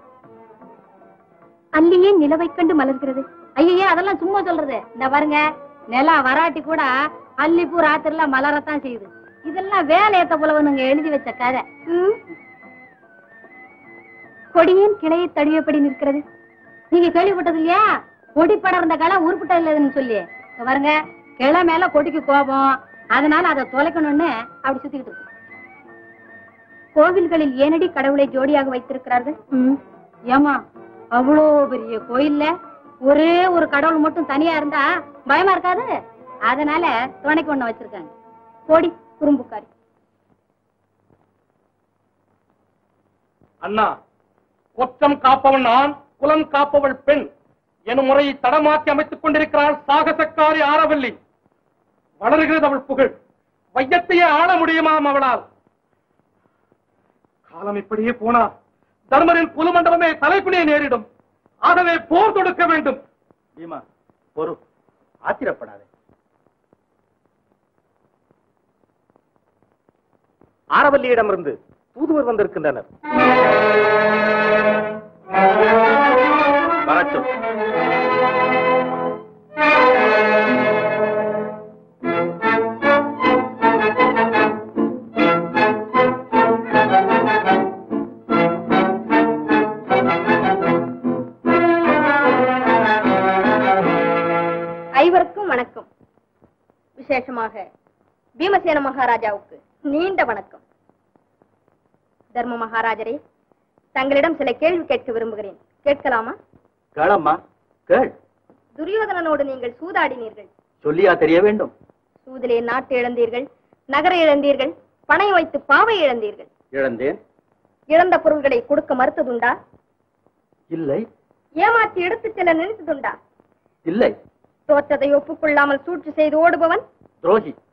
அல்லியே நிலவைக் கண்டு மலர்கிறது ஐயோ அதெல்லாம் சும்மா சொல்றது இந்த பாருங்க நிலா வராட்டி கூட அல்லிப்பூ ராத்திரில மலரத்தான் செய்யுது இதெல்லாம் வேலையத்த புலவனுங்க எழுதி வச்ச கதை ம். கொடியேன் கிளையை தடியபடி நிற்கிறது நீங்க கேள்விப்பட்டது இல்லையா கொடி படர்ந்த களை உருப்பிட்ட இல்லைன்னு சொல்லி இங்க பாருங்க கிளை மேல கொடிக்கு கோபம் அதனால அதை தொலைக்கணும்னு அப்படி சுத்திக்கிட்டு இருக்கு கோவில்களில் ஏனடி கடவுளை ஜோடியாக வைத்திருக்கிறார்கள் ம். ஏம்மா அவ்வளோ பெரிய கோயில்ல ஒரே ஒரு கடவுள் மட்டும் தனியா இருந்தா பயமா இருக்காது அதனால துணைக்கு ஒண்ணு வச்சிருக்காங்க கோடி குறும்புக்காரி அண்ணா குற்றம் காப்பவன் நான் குலம் காப்பவள் பெண் எனும் முறையை தடமாற்றி அமைத்துக் கொண்டிருக்கிறாள் சாகசக்காரி ஆரவல்லி வளர்கிறது அவள் புகழ் வையத்தையே ஆள முடியுமாம் அவளால் காலம் இப்படியே போனால் தர்மரின் புது மண்டபமே தலைப்பினே நேரிடும் ஆகவே போர் தொடுக்க வேண்டும் பீமா பொறு ஆத்திரப்படாதே ஆரவல்லியிடமிருந்து தூதுவர் வந்திருக்கின்றனர் வரட்டும் ஐவருக்கும் வணக்கம் விசேஷமாக பீமசேன மகாராஜாவுக்கு நீண்ட வணக்கம் தர்ம மகாராஜரே தங்களிடம் சில கேள்வி கேட்க விரும்புகிறேன் கேட்கலாமா கேளம்மா கேள் துரியோதனனோடு நீங்கள் சூதாடினீர்கள் சொல்லியா தெரிய வேண்டும் சூதிலே நாட்டு இழந்தீர்கள் நகர இழந்தீர்கள் பணம் வைத்து பாவை இழந்தீர்கள் இழந்தேன் இழந்த பொருள்களை கொடுக்க மறுத்ததுண்டா இல்லை ஏமாற்றி எடுத்துச் செல்ல நினைத்ததுண்டா இல்லை தோற்றதை ஒப்புக்கொள்ளாமல் சூழ்ச்சி செய்து ஓடுபவன் துரோகி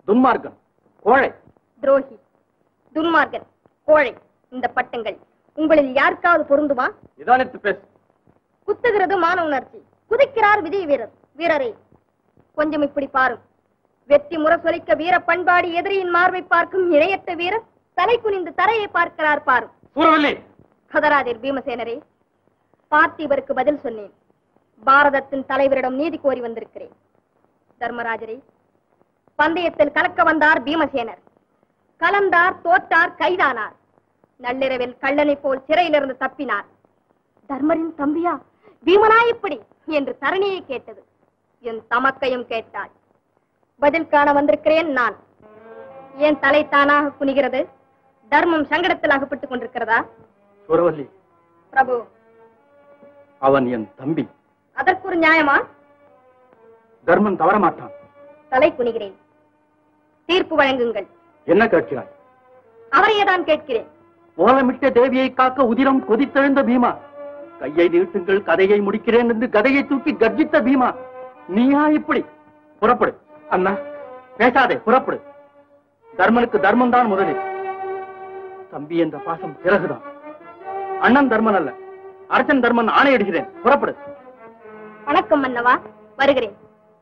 துன்மார்க்கன் கோழை துரோகி துன்மார்கன் கோழை இந்த பட்டங்கள் உங்களில் யாருக்காவது பொருந்துமா நிதானித்து பேசு குத்துகிறது மான உணர்ச்சி குதிக்கிறார் விஜய் வீரர் வீரரே கொஞ்சம் இப்படி பாரும் வெற்றி முரசொலிக்க வீர பண்பாடு எதிரியின் மார்பை பார்க்கும் இணையற்ற வீரர் தலை குனிந்து தரையை பார்க்கிறார் பாரும் சூரவல்லி கதராதீர் பீமசேனரே பார்த்திபருக்கு பதில் சொன்னேன் பாரதத்தின் தலைவரிடம் நீதி கோரி வந்திருக்கிறேன் தர்மராஜரே பந்தயத்தில் கலக்க வந்தார் பீமசேனர் கலந்தார் தோற்றார் கைதானார் நள்ளிரவில் கள்ளனை போல் சிறையிலிருந்து தப்பினார் தர்மரின் தம்பியா பீமனா இப்படி என்று தரணியை கேட்டது என் தமக்கையும் கேட்டாள் பதில் காண வந்திருக்கிறேன் நான் ஏன் தலை தானாக குனிகிறது தர்மம் சங்கடத்தில் அகப்பட்டுக் கொண்டிருக்கிறதா சூரவல்லி பிரபு அவன் என் தம்பி அதற்கு ஒரு நியாயமா தர்மன் தவறமாட்டான் தலை குனிகிறேன் தீர்ப்பு வழங்குங்கள் என்ன கேட்கிறாய் அவரையே தான் கேட்கிறேன் ஓலமிட்ட தேவியை காக்க உதிரம் கொதித்தெழுந்த பீமா கையை நீட்டுங்கள் கதையை முடிக்கிறேன் என்று கதையை தூக்கி கர்ஜித்த பீமா நீயா இப்படி புறப்படு அண்ணா பேசாதே புறப்படு தர்மனுக்கு தர்மம் தான் முதலில் தம்பி என்ற பாசம் பிறகுதான் அண்ணன் தர்மன் அல்ல அரசன் தர்மன் ஆணையிடுகிறேன் புறப்படு வணக்கம் மன்னவா வருகிறேன்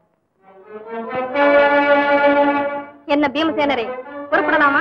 என்ன பீமசேனரே புறப்படலாமா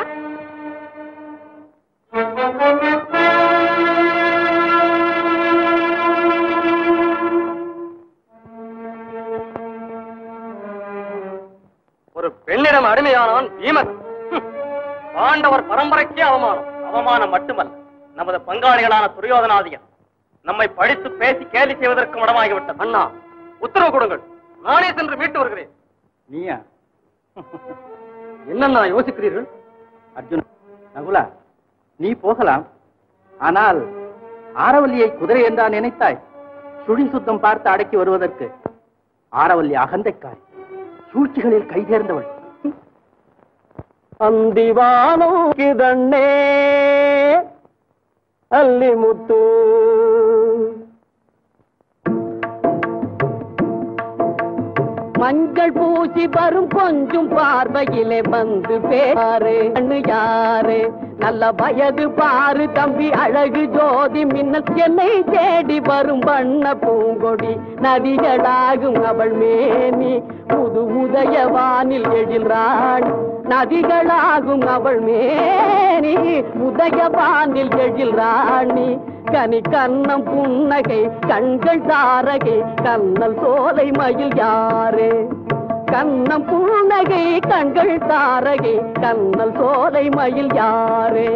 ஒரு பெண்ணிடம் அடிமையானவன் பீமன் ஹம். பாண்டவர் பரம்பரைக்கே அவமானம் அவமானம் மட்டுமல்ல நமது பங்காளிகளான துரியோதனாதிகள் நம்மை படித்து பேசி கேலி செய்வதற்கும் இடமாகிவிட்டது அண்ணா உத்தரவு கொடுங்கள் நானே சென்று மீட்டு வருகிறேன் நீயா என்னண்ணா யோசிக்கிறீர்கள் அர்ஜுன் நகுலா நீ போகலாம் ஆனால் ஆரவல்லியை குதிரை என்றா நினைத்தாய் சுழி சுத்தம் பார்த்து அடக்கி வருவதற்கு ஆரவல்லி அகந்தைக்காரி சூழ்ச்சிகளில் கைதேர்ந்தவள் ಅಂದಿವಾನೋ ಕಿದಣ್ಣೆ ಅಲ್ಲಿ ಮುತ್ತು மஞ்சள் பூசி வரும் கொஞ்சம் பார்வையிலே வந்து பேரு கண்ணு யாரு நல்ல வயது பாரு தம்பி அழகு ஜோதி மின்னல் என்னை தேடி வரும் வண்ண பூங்கொடி நதிகளாகும் அவள் மேனி புது உதயவானில் எழில்றாள் நதிகளாகும் அவள் மேனி உதயவானில் எழில் ராணி கனி கண்ணம் புன்னகை கண்கள் தாரகை கண்ணல் சோலை மயில் யாரே கண்ணம் புன்னகை கண்கள் தாரகை கண்ணல் சோலை மயில் யாரே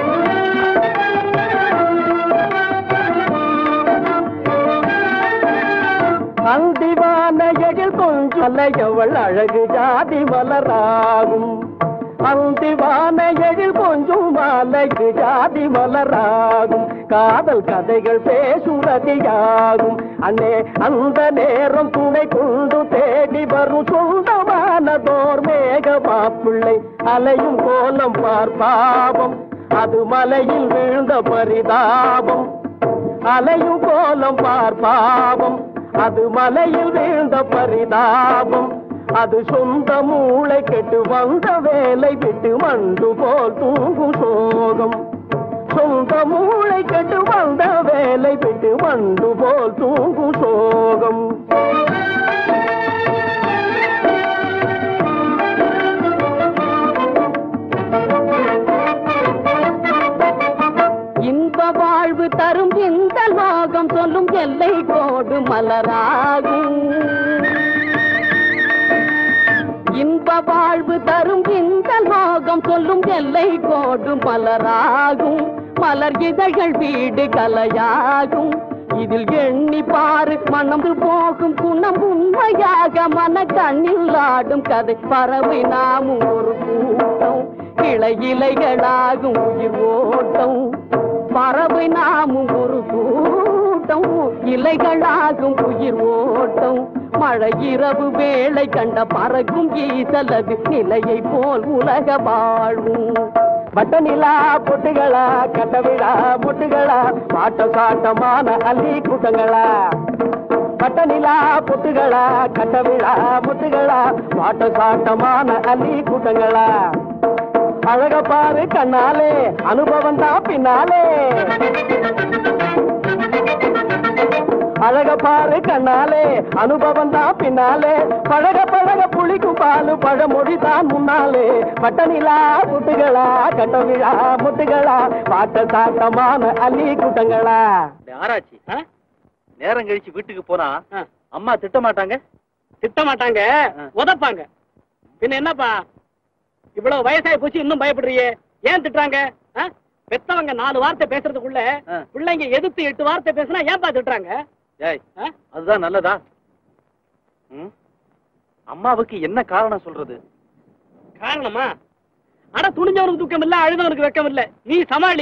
அந்திவான எழில் கொஞ்சம் அலையவள் அழகு ஜாதி மலராகும் அந்திவான எழில் கொஞ்சம் அழகு ஜாதி மலராகும் காதல் கதைகள் பேசுறதியாகும் அண்ணே அந்த நேரம் துணை கொண்டு தேடி வரும் சொந்தமானதோர் மேக மாப்பிள்ளை அலையும் கோலம் பார்ப்பாவம் அது மலையில் வீழ்ந்த பரிதாபம் அலையும் கோலம் பார்ப்பாவம் அது மலையில் வீழ்ந்த பரிதாபம் அது சொந்த மூளை கெட்டு வந்த வேலை விட்டு மண்டு போல் தூங்கும் சோகம் சொந்த மூளை கெட்டு வந்த வேலை விட்டு மண்டு போல் தூங்கும் சோகம் இன்ப வாழ்வு தரும் இந்த லோகம் சொல்லும் எல்லை கோடு மலராகும் இன்ப வாழ்வு தரும் இந்த லோகம் சொல்லும் எல்லை கோடு மலராகும் மலர் இதழ்கள் வீடு கலையாகும் இதில் எண்ணி பாரு மனம் போகும் குணம் உண்மையாக மன கண்ணில் ஆடும் கதை பறவை நாமும் ஒரு கூட்டம் கிளை இலைகளாகும் உயிர் ஓட்டம் பறவை நாமும் ஒரு கூட்டம் இலைகளாகும் உயிர் ஓட்டம் மழை இரவு வேளை கண்ட பறக்கும் ஈசலது நிலையை போல் உலக வாழ்வும் வட்ட நிலா பொட்டுகளா கட்ட விழா முட்டுகளா பாட்ட சாட்டமான அள்ளி கூட்டங்களா பட்டனிலா பொட்டுகளா கட்டவிழா முட்டுகளா வாட்ட சாட்டமான அள்ளி கூட்டங்களா அழக பாரு கண்ணாலே அனுபவம் தான் பின்னாலே அழக பாரு கண்ணாலே அனுபவம் தான் பின்னாலே பழக பழக புளிக்கும் பாலு பழமொழி தான் முன்னாலே பட்டனிலா முட்டுகளா கட்டவிழா முட்டுகளா பாட்ட சாட்டமான அள்ளி கூட்டங்களா ஆராய்ச்சி நேரம் கழிச்சு வீட்டுக்கு போனா ஆ. அம்மா திட்ட மாட்டாங்க திட்ட மாட்டாங்க ஆ. உதப்பாங்க பின்ன என்னப்பா இவ்வளவு வயசாயி போச்சு இன்னும் பயப்படுறியே ஏன் திட்டுறாங்க ஆ? பெத்தவங்க நாலு வார்த்தை பேசுறதுக்குள்ள ஆ. பிள்ளைங்க எதிர்த்து எட்டு வார்த்தை பேசினா ஏன்பா திட்டுறாங்க ஏய் ஆ? அதுதான் நல்லதா ம்? அம்மாவுக்கு என்ன காரணம் சொல்றது காரணமா அட துணிஞ்சவனுக்கு துக்கம் இல்ல அழுதவனுக்கு வெக்கம் இல்ல நீ சமாளி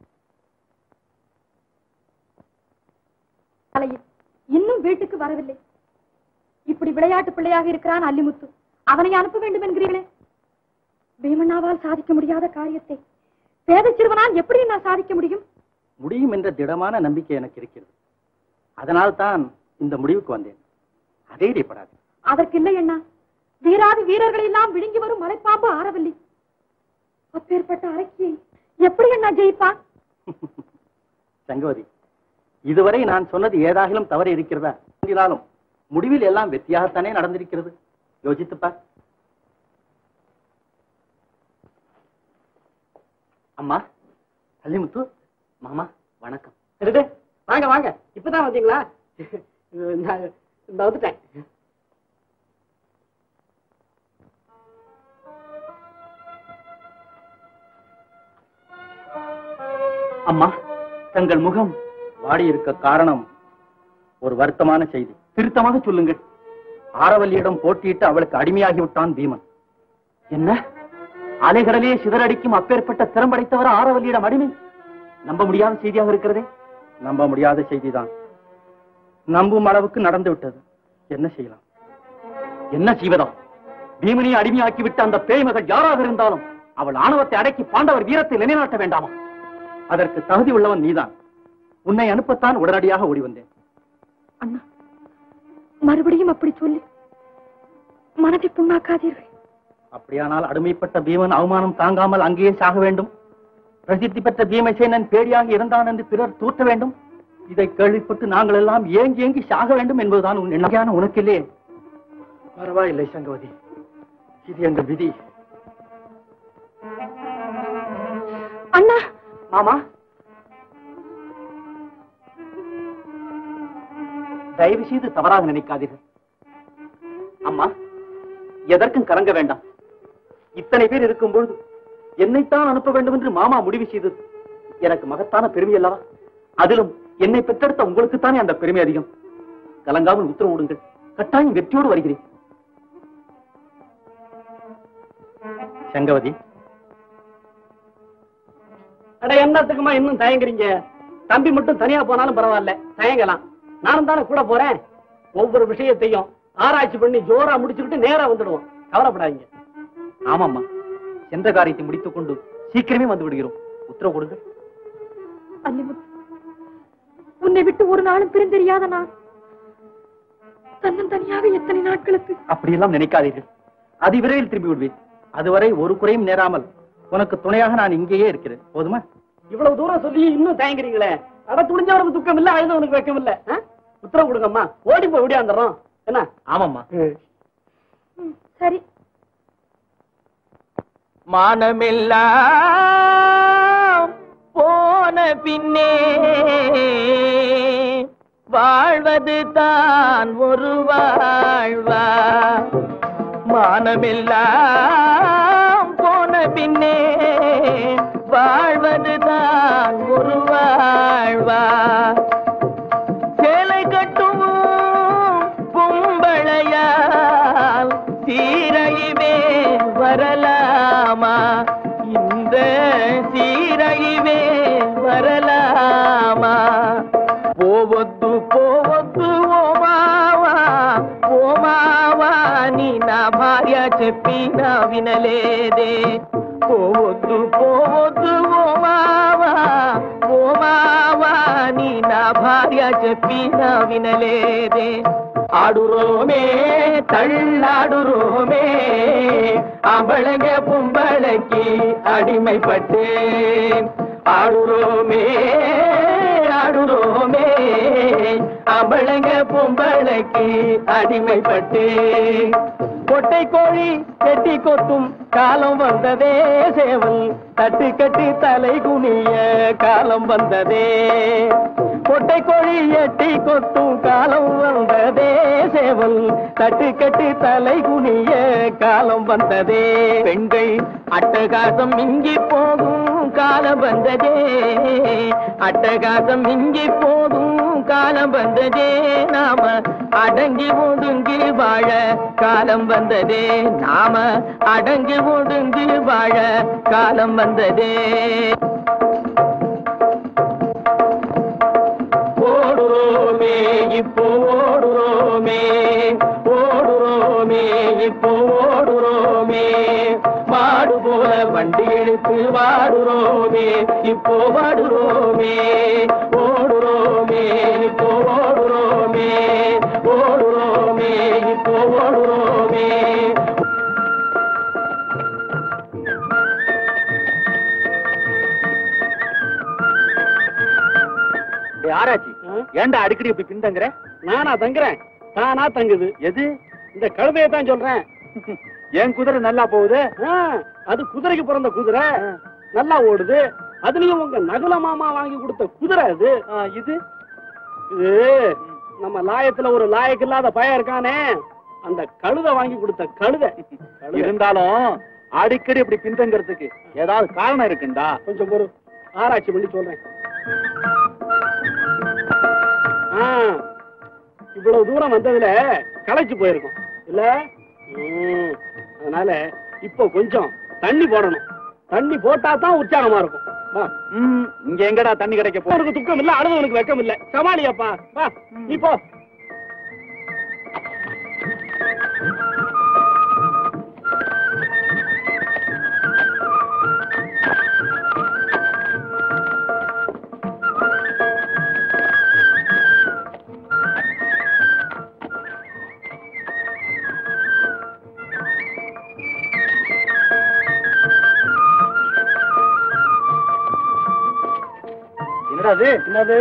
காலையில் இன்னும் வீட்டுக்கு வரவில்லை இப்படி விளையாட்டு பிள்ளையாக இருக்கிறான் அல்லிமுத்து அவனை அனுப்ப வேண்டும் என்கிறீர்களே பீமண்ணாவால் சாதிக்க முடியாத காரியத்தை பேத சிறுவனால் எப்படி நான் சாதிக்க முடியும் முடியும் என்ற திடமான நம்பிக்கை எனக்கு இருக்கிறது அதனால் தான் இந்த முடிவுக்கு வந்தேன் அதேரியப்படாது அதற்கு இல்லை அண்ணா வீராதி வீரர்களை எல்லாம் விழுங்கி வரும் மலைப்பாம்பு ஆரவில்லை அப்பேற்பட்ட அரக்கியை எப்படி அண்ணா ஜெயிப்பான் சங்கவதி இதுவரை நான் சொன்னது ஏதாகிலும் தவறு இருக்கிறதா என்றாலும் முடிவில் எல்லாம் வெற்றியாகத்தானே நடந்திருக்கிறது யோசித்துப் பார் அம்மா அல்லிமுத்து மாமா வணக்கம் எடுத்து, வாங்க வாங்க இப்பதான் வந்தீங்களா நான் இந்த வந்துட்டேன் அம்மா தங்கள் முகம் வாடி இருக்க காரணம் ஒரு வருத்தமான செய்தி திருத்தமாக சொல்லுங்கள் ஆரவல்லியிடம் போட்டியிட்டு அவளுக்கு அடிமையாகி விட்டான் பீமன் என்ன அலைகடலே சிதறடிக்கும் அப்பேற்பட்ட திறம்படைத்தவர் ஆரவல்லியிடம் அடிமை நம்ப முடியாத செய்தியாக இருக்கிறதே நம்ப முடியாத செய்திதான் நம்பும் அளவுக்கு நடந்து விட்டது என்ன செய்யலாம் என்ன செய்வதா பீமனை அடிமையாக்கி விட்ட அந்த பேய்மகள் யாராக இருந்தாலும் அவள் ஆணவத்தை அடக்கி பாண்டவர் வீரத்தை நிலைநாட்ட வேண்டாமா அதற்கு தகுதி உள்ளவன் நீதான் உன்னை அனுப்பத்தான் உடனடியாக ஓடி வந்தேன் அண்ணா மறுபடியும் அப்படி சொல்லி மனதை புண்ணாக்காதீர்கள் அப்படியானால் அடிமைப்பட்ட பீமன் அவமானம் தாங்காமல் அங்கேயே சாக வேண்டும் பிரசித்தி பெற்ற பீமசேனன் பேடியாக இருந்தான் என்று பிறர் தூற்ற வேண்டும் இதை கேள்விப்பட்டு நாங்கள் எல்லாம் ஏங்கி ஏங்கி சாக வேண்டும் என்பதுதான் உன் எண்ணகையான உனக்கில்லே பரவாயில்லை சங்கவதி இது எங்கள் விதி அண்ணா மாமா தயவு செய்து தவறாக நினைக்காதீர்கள் அம்மா எதற்கும் கலங்க வேண்டாம் இத்தனை பேர் இருக்கும் பொழுது என்னைத்தான் அனுப்ப வேண்டும் என்று மாமா முடிவு செய்தது எனக்கு மகத்தான பெருமை அல்லவா அதிலும் என்னை பெற்றெடுத்த உங்களுக்குத்தானே அந்த பெருமை அதிகம் கலங்காமல் உத்தரவு விடுங்கள் கட்டாயம் வெற்றியோடு வருகிறேன் சங்கவதி அட என்னத்துக்குமா இன்னும் தயங்குறீங்க தம்பி மட்டும் தனியா போனாலும் பரவாயில்ல தயங்கலாம் நானும் தானே கூட போறேன் ஒவ்வொரு விஷயத்தையும் ஆராய்ச்சி பண்ணி ஜோரா முடிச்சுக்கிட்டு நேரா வந்துடுவோம் கவலைப்படாதீங்க ஆமாம்மா எந்த காரியத்தை முடித்துக் கொண்டு சீக்கிரமே வந்து விடுகிறோம் உத்தரவு கொடுங்க அல்லிமுத்து உன்னை விட்டு ஒரு நாளும் பிரிந்தெரியாத நான் தன்னந்தனியாக எத்தனை நாட்களுக்கு அப்படியெல்லாம் நினைக்காதீர்கள் அதிவிரைவில் திரும்பி விடுவேன் அதுவரை ஒரு குறையும் நேராமல் உனக்கு துணையாக நான் இங்கேயே இருக்கிறேன் போதுமா இவ்வளவு தூரம் சொல்லி இன்னும் தயங்குறீங்களே அட துணிஞ்சவனுக்கு துக்கம் இல்ல அழுதவனுக்கு வெக்கம் இல்ல ஆ? உத்தரவு கொடுங்கம்மா ஓடி போய் ஓடியாந்துறோம் என்ன ஆமாம்மா சரி மானமெல்லாம் போன பின்னே வாழ்வது தான் ஒரு வாழ்வா மானமெல்லாம் போன பின்னே வாழ்வது தான் ஒரு வாழ்வா சேலை கட்டும் பொம்பளையால் சீரையுமே வரலாமா இந்த சீரையுமே வரலாமா పోవద్దు పోవద్దు ఓ మావా ఓ మావా నీ నా భార్య చెప్పినా వినలేదే పోవద్దు పోవద్దు ఓ మావా ఓ మావా నీ నా భార్య చెప్పినావినలేదే ఆడురోమే తళ్ళాడురోమే அம்பளங்க பொம்பளைக்கு அடிமைப்பட்டேன் ஆடுறோமே ஆடுறோமே அம்பளங்க பொம்பளைக்கு அடிமைப்பட்டேன் கொட்டை கோழி கெட்டி கொத்தும் காலம் வந்ததே சேவல் தட்டு கட்டி தலை குனிய காலம் வந்ததே கொட்டை கோழி எட்டி கொத்தும் காலம் வந்ததே சேவல் தட்டு கட்டி தலை குனிய காலம் வந்ததே பெண்கள் அட்டகாசம் மிஞ்சி போகும் காலம் வந்ததே அட்டகாசம் மிஞ்சி போகும் காலம் வந்ததே நாம அடங்கி ஒடுங்கி வாழ காலம் வந்ததே நாம அடங்கி ஒடுங்கி வாழ காலம் வந்ததே ஓடுறோமே இப்போ ஓடுறோமே ஓடுறோமே இப்போ ஓடுறோமே மாடு போல வண்டி எடுத்து வாடுறோமே இப்போ வாடுறோமே ஓடுறோமே இப்போ ஓடுறோமே ஓடுறோமே இப்போ ஓடுறோமே ஆராய்ச்சி ஏன்டா அடிக்கடி இப்படி பின்தங்குற நானா தங்குறேன் தானா தங்குது எது இந்த கழுதையை தான் சொல்றேன் என் குதிரை நல்லா போகுது ஆ, அது குதிரைக்கு பிறந்த குதிரை நல்லா ஓடுது அதுலயும் உங்க நகுல மாமா வாங்கி கொடுத்த குதிரை அது ஆ, இது இது நம்ம லாயத்துல ஒரு லாயக்கு இல்லாத பையன் இருக்கானே அந்த கழுதை வாங்கி கொடுத்த கழுதை கழுதை. இருந்தாலும் அடிக்கடி இப்படி பின்தங்கிறதுக்கு ஏதாவது காரணம் இருக்குண்டா கொஞ்சம் ஒரு ஆராய்ச்சி பண்ணி சொல்றேன் ஆ, இவ்வளவு தூரம் வந்ததுல களைச்சு போயிருக்கும் இல்ல ம், அதனால இப்போ கொஞ்சம் தண்ணி போடணும் தண்ணி போட்டா தான் உற்சாகமா இருக்கும் வா ம், இங்க எங்கடா தண்ணி கிடைக்க போ உனக்கு துக்கம் இல்ல அழுதவனுக்கு வெக்கம் இல்ல சமாளியாப்பா வா நீ போ என்னடா அது என்னது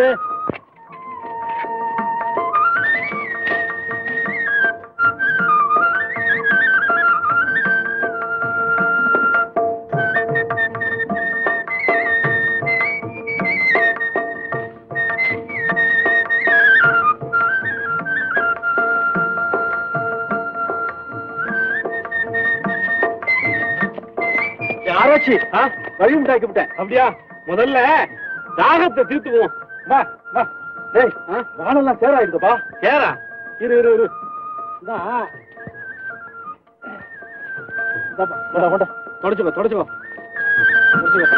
ஆராய்ச்சி வழி உண்டாக்கி விட்டேன் அப்படியா முதல்ல தாகத்தை தீர்த்துக்குவோம் வா வா டேய் வானெல்லாம் சேராயிருக்குப்பா சேரா இரு இரு இரு இதான் இந்தாப்பா, கொண்டா, கொண்டா. தொடச்சுக்கோ தொடச்சுக்கோ தொடச்சுக்கோ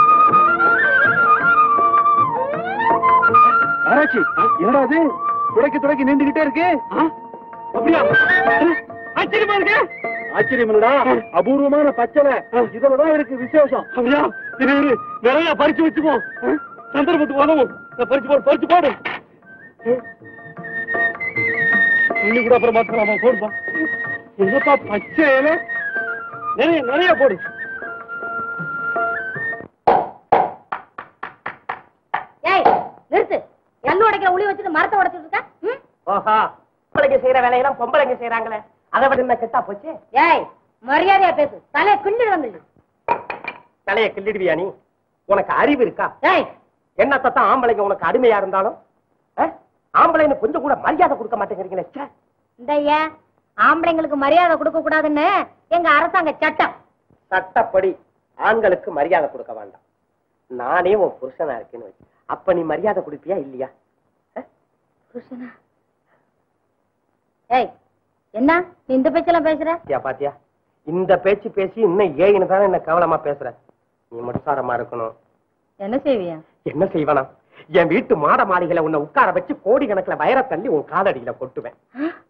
ஆராய்ச்சி என்னடா அது துடைக்கி துடைக்கி நின்றுகிட்டே இருக்கு ஆ? அப்படியா ஆச்சரியமா இருக்கு ஆச்சரியம் இல்லடா அபூர்வமான பச்சளை இதுலதான் இருக்கு விசேஷம் அப்படியா இரு இரு நிறைய பறிச்சு வச்சுக்குவோம் ஆ? சந்தர்ப்பத்துக்கு உதவும் இந்த பறிச்சு போடு பறிச்சு போடு இன்னி கூட அப்புறம் மாத்தலாமா போடுப்பா என்னப்பா பச்சை இலை நிறைய நிறைய போடு ஏய் நிறுத்து எள்ளு உடைக்கிற உளி வச்சுட்டு மரத்தை உடைச்சிட்டு இருக்க ம்? ஓஹா பொம்பளைங்க செய்யற வேலையெல்லாம் பொம்பளைங்க செய்யறாங்களே அதை விட என்ன கெட்டா போச்சு ஏய் மரியாதையா பேசு தலையை கிள்ளிடுவாங்க தலைய கிள்ளிடுவியா நீ உனக்கு அறிவு இருக்கா ஏய் என்னத்தான் ஆம்பளைங்க உனக்கு அடிமையா இருந்தாலும் அஹ், ஆம்பளைன்னு கொஞ்சம் கூட மரியாதை கொடுக்க மாட்டேங்கிறீங்களே ச்சே. இந்த ஏன் ஆம்பளைங்களுக்கு மரியாதை கொடுக்க கூடாதுன்னு எங்க அரசாங்க சட்டம் சட்டப்படி ஆண்களுக்கு மரியாதை கொடுக்க வேண்டாம் நானே உன் புருஷனா இருக்கேன்னு வச்சு அப்ப நீ மரியாதை கொடுப்பியா இல்லையா புருஷனா ஏய் என்ன நீ இந்த பேச்செல்லாம் பேசுற பாத்தியா பாத்தியா இந்த பேச்சு பேசி இன்னும் ஏன்னு தானே என்ன கவலமா பேசுற நீ மனுசாரமா இருக்கணும் என்ன செய்வியா என்ன செய்வனா என் வீட்டு மாட மாளிகையில உன்னை உட்கார வச்சு கோடி கணக்குல வயர தள்ளி உன் காலடியில கொட்டுவேன்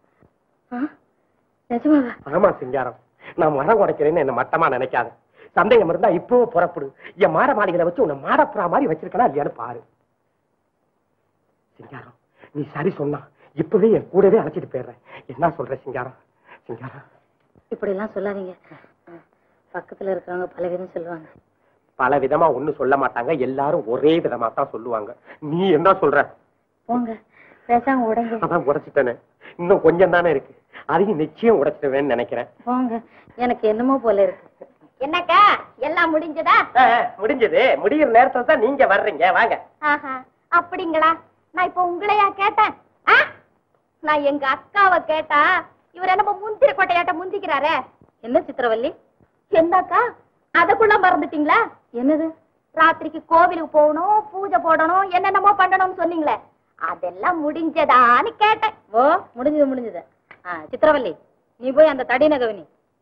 நிஜமாவா ஆமா சிங்காரம் நான் மரம் உடைக்கிறேன்னு என்ன மட்டமா நினைக்காத சந்தேகம் இருந்தா இப்போ புறப்படு என் மாட மாளிகையில வச்சு உன்னை மாடப்புறா மாதிரி வச்சிருக்கனா இல்லையான்னு பாரு சிங்காரம் நீ சரி சொன்னா இப்பவே என் கூடவே அழைச்சிட்டு போயிடுறேன் என்ன சொல்ற சிங்காரம் சிங்காரம் இப்படி எல்லாம் சொல்லாதீங்க பக்கத்துல இருக்கிறவங்க பல விதம் சொல்லுவாங்க பல விதமா ஒண்ணு சொல்ல மாட்டாங்க எல்லாரும் ஒரே விதமா தான் சொல்லுவாங்க நீ என்ன சொல்ற போங்க பேசாம உடைங்க அதான் உடைச்சிட்டேனே இன்னும் கொஞ்சம் தானே இருக்கு அதையும் நிச்சயம் உடைச்சிடுவேன்னு நினைக்கிறேன் போங்க எனக்கு என்னமோ போல இருக்கு என்னக்கா எல்லாம் முடிஞ்சதா ஆ, முடிஞ்சது முடிகிற நேரத்துல தான் நீங்க வர்றீங்க வாங்க ஆஹா அப்படிங்களா நான் இப்ப உங்களையா கேட்டேன் ஆ? நான் எங்க அக்காவை கேட்டா இவர் என்னமோ முந்திர கொட்டையாட்ட முந்திக்கிறாரே என்ன சித்திரவல்லி என்னக்கா அதக்குள்ள மறந்துட்டீங்களா என்னது ராத்திரிக்கு கோவிலுக்கு போகணும் பூஜை போடணும் என்னென்னமோ பண்ணணும்னு சொன்னீங்களே அதெல்லாம் முடிஞ்சதான்னு கேட்டேன் ஓ முடிஞ்சது முடிஞ்சது ஆ சித்திரவல்லி நீ போய் அந்த தடின கவனி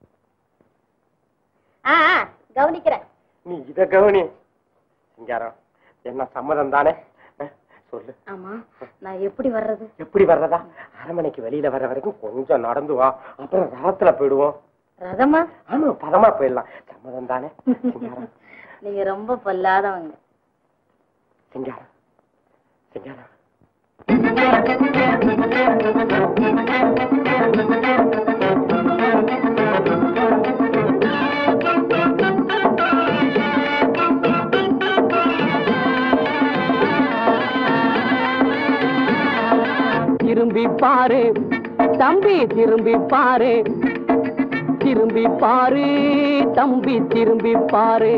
ஆ ஆ, கவனிக்கிறேன் நீ இத கவனி சிங்காரம் என்ன சம்மதம் தானே ஆ, சொல்லு ஆமா நான் எப்படி வர்றது எப்படி வர்றதா அரண்மனைக்கு வெளியில வர்ற வரைக்கும் கொஞ்சம் நடந்து வா அப்புறம் ரதத்துல போயிடுவோம் ரதமா ஆமா பதமா போயிடலாம் சம்மதம் தானே சிங்காரம் நீங்க ரொம்ப பொல்லாதவங்க சிங்காரம் சிங்காரம் திரும்பி பாரு தம்பி திரும்பி பாரு திரும்பி பாரு தம்பி திரும்பி பாரு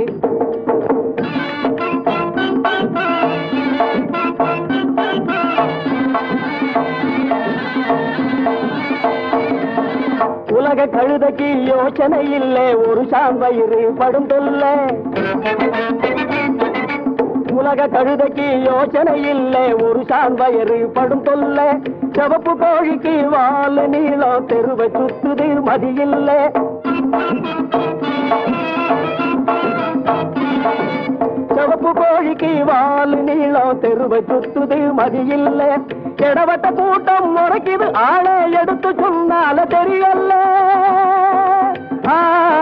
உலக கழுதைக்கு யோசனை இல்லை ஒரு சாம்பயிறு படும் தொல்லை உலக கழுதைக்கு யோசனை இல்லை ஒரு சாம்பயரு படும் தொல்ல சிவப்பு கோழிக்கு வால் நீளம் தெருவை சுத்துது மதியில்லை சிவப்பு கோழிக்கு வால் நீளம் தெருவை சுத்துது மதியில்லை இடவட்ட கூட்டம் முறைக்குது ஆளை எடுத்து சொன்னால தெரியல ஆ,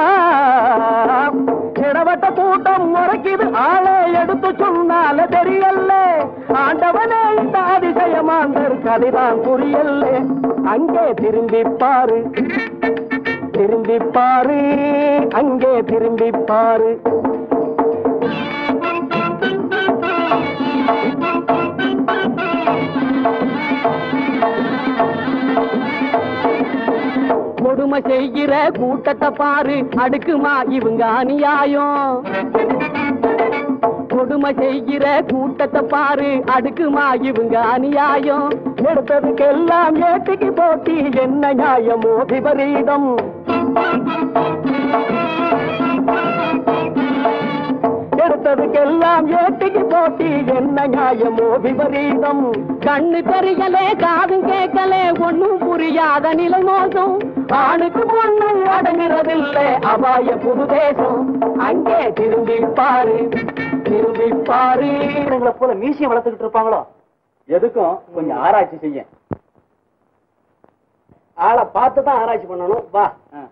இடவட்ட கூட்டம் முறைக்குது ஆளை எடுத்து சொன்னால தெரியல ஆண்டவனே இந்த அதிசயமாந்தர் கதைதான் புரியல அங்கே திரும்பி பாரு திரும்பி பாரு அங்கே திரும்பி பாரு கொடுமை செய்கிற கூட்டத்தை பாரு அடுக்குமா இவங்க அநியாயம் கொடுமை செய்கிற கூட்டத்தை பாரு அடுக்குமா இவங்க அநியாயம் எடுத்ததுக்கெல்லாம் ஏட்டிக்கு போட்டி என்ன நியாயமோ விபரீதம் எடுத்ததுக்கெல்லாம் ஏட்டிக்கு போட்டி என்ன நியாயமோ விபரீதம் கண்ணு தெரியலே காதும் கேட்கலே ஒண்ணும் புரியாத நிலை மோசம் ஆணுக்கு பொண்ணு அடங்குறதில்லை அபாய புது தேசம் அங்கே திரும்பி பாரு திரும்பி பாரு போல மீசியம் வளர்த்துக்கிட்டு இருப்பாங்களோ எதுக்கும் கொஞ்சம் ஆராய்ச்சி செய்ய ஆளை பார்த்து தான் ஆராய்ச்சி பண்ணணும் வா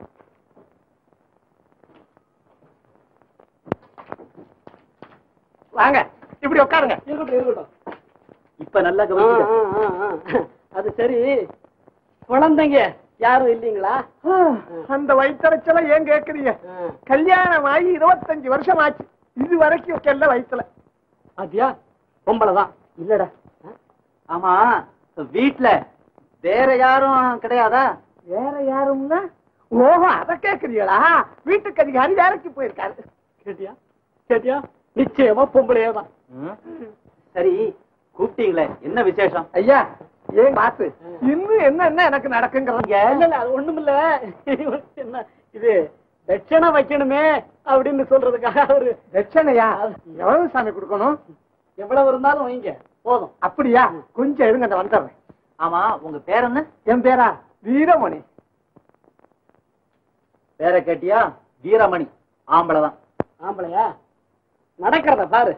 வாங்க இப்படி உட்காருங்க இருக்கட்டும் இருக்கட்டும் இப்ப நல்லா ஆ, கவனிக்க ஆ, ஆ, ஆ. அது சரி குழந்தைங்க யாரும் இல்லீங்களா அந்த வயிற்றுச்சல ஏன் கேக்குறீங்க ஆ. கல்யாணம் ஆகி இருபத்தஞ்சு வருஷம் ஆச்சு இது வரைக்கும் கெல்ல வயிற்றுல பாத்தியா பொம்பளை தான் இல்லடா ஆமா வீட்ல வேற யாரும் கிடையாதா வேற யாரும்னா ஓஹோ அத கேக்குறீங்களா வீட்டுக்கு அதிகாரி வேலைக்கு போயிருக்காரு கேட்டியா கேட்டியா நிச்சயமா பொம்பளையே தான் சரி கூப்பிட்டீங்களே என்ன விசேஷம் ஐயா ஏன் பாத்து இன்னும் என்ன என்ன எனக்கு நடக்குங்கிறீங்க இல்ல இல்ல அது ஒண்ணுமில்ல என்ன இது தட்சணை வைக்கணுமே அப்படின்னு சொல்றதுக்காக அவரு தட்சணையா எவ்வளவு சாமி கொடுக்கணும் எவ்வளவு இருந்தாலும் வைங்க போதும் அப்படியா கொஞ்சம் இருங்க நான் வந்துடுறேன் ஆமா உங்க பேர் என்ன என் பேரா வீரமணி பேரை கேட்டியா வீரமணி ஆம்பளை தான் ஆம்பளையா நடக்கிறத பாரு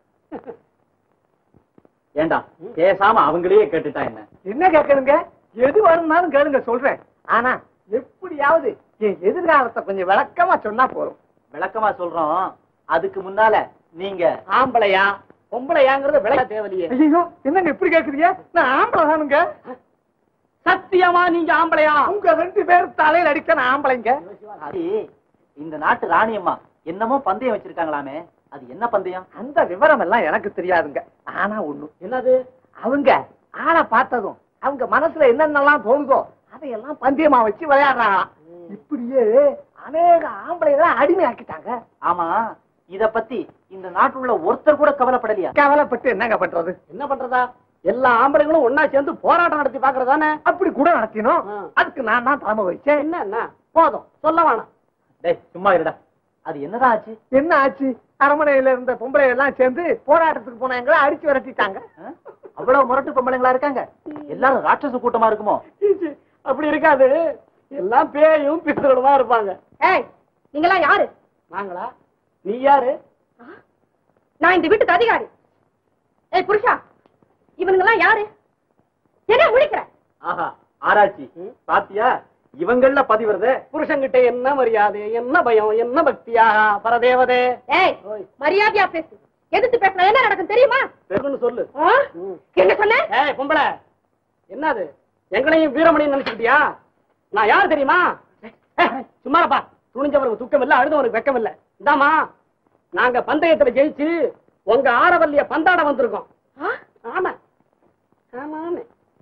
ஏண்டா பேசாம அவங்களையே கேட்டுட்டா என்ன என்ன கேட்கணுங்க எது வரும்னாலும் கேளுங்க சொல்றேன் ஆனா எப்படியாவது என் எதிர்காலத்தை கொஞ்சம் விளக்கமா சொன்னா போதும் விளக்கமா சொல்றோம் அதுக்கு முன்னால நீங்க ஆம்பளையா பொம்பளையாங்கிறது விளைய தேவையில்லையே ஐயோ என்னங்க இப்படி கேக்குறீங்க நான் ஆம்பளை தானுங்க சத்தியமா நீங்க ஆம்பளையா உங்க ரெண்டு பேர் தலையில அடிக்க நான் ஆம்பளைங்க அது இந்த நாட்டு ராணியம்மா என்னமோ பந்தயம் வச்சிருக்காங்களாமே அது என்ன பந்தயம் அந்த விவரம் எல்லாம் எனக்கு தெரியாதுங்க ஆனா ஒண்ணு என்னது அவங்க ஆளை பார்த்ததும் அவங்க மனசுல என்னென்னலாம் தோணுதோ அதையெல்லாம் பந்தயமா வச்சு விளையாடுறாங்க இப்படியே அநேக ஆம்பளைகளை அடிமையாக்கிட்டாங்க ஆமா இத பத்தி இந்த நாட்டுல ஒருத்தர் கூட கவலைப்படலையா கவலைப்பட்டு என்னங்க பண்றது என்ன பண்றதா எல்லா ஆம்பளைங்களும் ஒன்னா சேர்ந்து போராட்டம் நடத்தி பாக்குறதானே அப்படி கூட நடத்தினோம் ஆ. அதுக்கு நான் தான் தலைமை வச்சேன் என்ன என்ன போதும் சொல்ல வேணாம் டேய் சும்மா இருடா அது என்னதான் ஆச்சு என்ன ஆச்சு அரமனையில இருந்த பொம்பளை எல்லாம் சேர்ந்து போராட்டத்துக்கு போனாங்களா அடிச்சு விரட்டிட்டாங்க ஆ? அவ்வளவு முரட்டு பொம்பளைங்களா இருக்காங்க எல்லாரும் ராட்சச கூட்டமா இருக்குமோ ஈச்சி, அப்படி இருக்காது எல்லாம் பேயும் பித்தர்களுமா இருப்பாங்க ஏய் நீங்களாம் யாரு நாங்களா நீ யாரு நான் இந்த வீட்டுக்கு அதிகாரி ஏய் புருஷா இவனுங்கெல்லாம் யாரு என்ன முடிக்கிற ஆஹா ஆராய்ச்சி பாத்தியா இவங்கள பதிவுறதே புருஷன்கிட்ட என்ன மரியாதை என்ன பயம் என்ன பக்தியா பரதேவதே ஏய் ஓய். மரியாதையா பேசு எதிர்த்து பேசினா என்ன நடக்கும் தெரியுமா தெரியும்னு சொல்லு ஆ? ம். என்ன சொன்ன ஏய் பொம்பளை என்னது எங்களையும் வீரமணி நினைச்சுக்கிட்டியா நான் யார் தெரியுமா ஏய், சும்மாரப்பா துணிஞ்சவனுக்கு துக்கம் இல்ல அழுதவனுக்கு வெக்கம் இல்ல இந்தாமா நாங்க பந்தயத்துல ஜெயிச்சு உங்க ஆரவல்லிய பந்தாட வந்திருக்கோம் ஆ? ஆமா ஆமாமே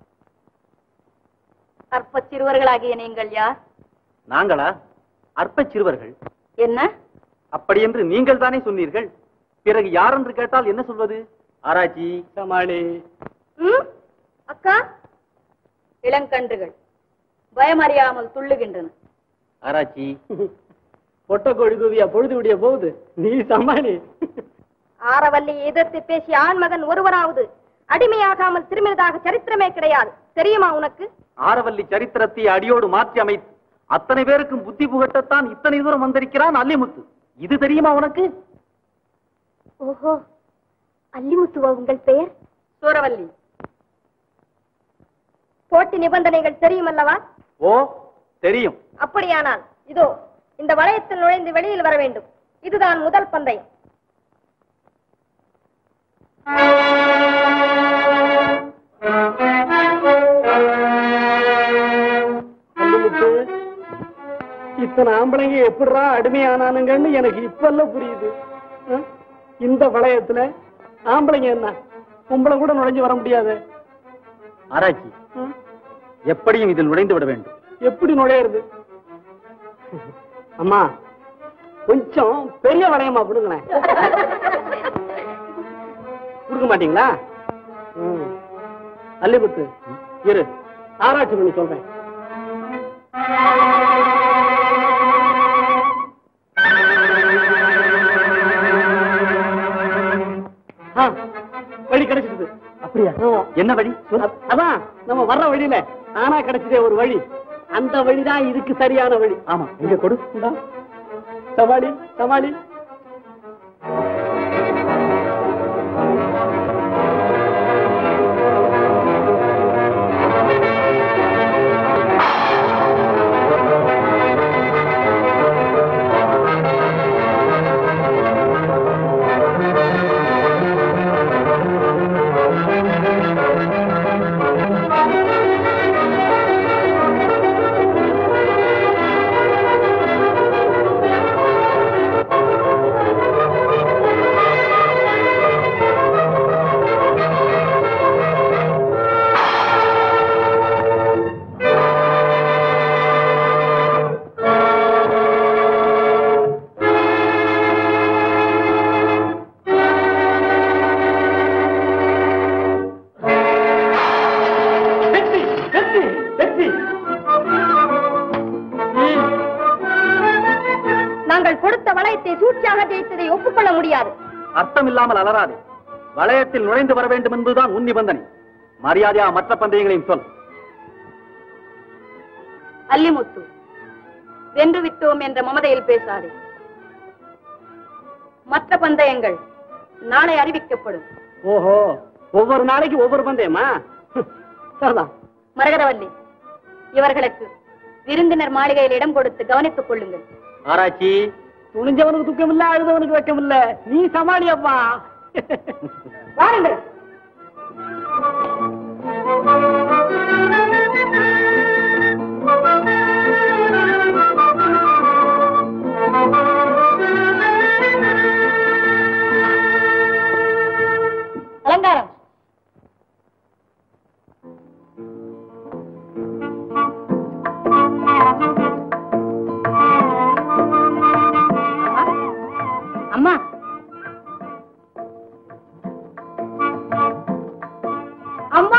அற்ப சிறுவர்களாகிய நீங்கள் யார் நாங்களா அற்ப சிறுவர்கள் என்ன அப்படி என்று நீங்கள் தானே சொன்னீர்கள் பிறகு யார் என்று கேட்டால் என்ன சொல்வது ஆராய்ச்சி சமாளி ம்? அக்கா இளங்கன்றுகள் பயமறியாமல் துள்ளுகின்றன ஆராய்ச்சி பொட்ட கோழி தூவியா பொழுது விடிய போகுது நீ சமாளி ஆரவல்லி எதிர்த்து பேசிய ஆண்மகன் ஒருவராவது அடிமையாகாமல் திரும்பினதாக சரித்திரமே கிடையாது தெரியுமா உனக்கு ஆரவல்லி சரித்திரத்தை அடியோடு மாற்றி அமைத்து அத்தனை பேருக்கும் புத்தி புகட்டத்தான் இத்தனை தூரம் வந்திருக்கிறான் அல்லிமுத்து இது தெரியுமா உனக்கு ஓஹோ அல்லிமுத்துவா உங்கள் பெயர் சூரவல்லி போட்டி நிபந்தனைகள் தெரியுமல்லவா ஓ தெரியும் அப்படியானால் இதோ இந்த வளையத்தில் நுழைந்து வெளியில் வர வேண்டும் இதுதான் முதல் பந்தயம் அல்லுமுத்து, இத்தனை ஆம்பளைங்க எப்படிடா அடிமையானானுங்கன்னு எனக்கு இப்பெல்லாம் புரியுது ஆ? இந்த வளையத்துல ஆம்பளைங்க என்ன பொம்பளை கூட நுழைஞ்சு வர முடியாது ஆராய்ச்சி ஆ? எப்படியும் இதில் நுழைந்து விட வேண்டும் எப்படி நுழையிறது அம்மா கொஞ்சம் பெரிய வளையமா கொடுங்களேன் கொடுக்க மாட்டீங்களா ம். அல்லிமுத்து இரு ஆராய்ச்சி பண்ணி சொல்றேன் ஆ, வழி கிடைச்சிடுது அப்படியா ஆமா. என்ன வழி சொல் அ- அதான் நம்ம வர்ற வழியில ஆனா கிடைச்சதே ஒரு வழி அந்த வழிதான் இதுக்கு சரியான வழி ஆமா எங்க கொடு இந்தா. சமாளி சமாளி வெற்றி வெற்றி வெற்றி நாங்கள் கொடுத்த வளையத்தை சூழ்ச்சியாக ஜெயித்ததை ஒப்புக்கொள்ள முடியாது அர்த்தம் இல்லாமல் அலறாதே வளையத்தில் நுழைந்து வர வேண்டும் என்பதுதான் உன் நிபந்தனை மரியாதையா மற்ற பந்தயங்களையும் சொல் அல்லிமுத்து வென்று விட்டோம் என்ற மமதையில் பேசாதே மற்ற பந்தயங்கள் நாளை அறிவிக்கப்படும் ஓஹோ ஒவ்வொரு நாளைக்கு ஒவ்வொரு பந்தயமா சரிதான் மரகதவல்லி இவர்களுக்கு விருந்தினர் மாளிகையில் இடம் கொடுத்து கவனித்துக் கொள்ளுங்கள் ஆராய்ச்சி துணிஞ்சவனுக்கு துக்கம் இல்ல அழுதவனுக்கு வெக்கம் இல்ல நீ சமாளி அப்பா வாருங்கள் அலங்காரம் அம்மா அம்மா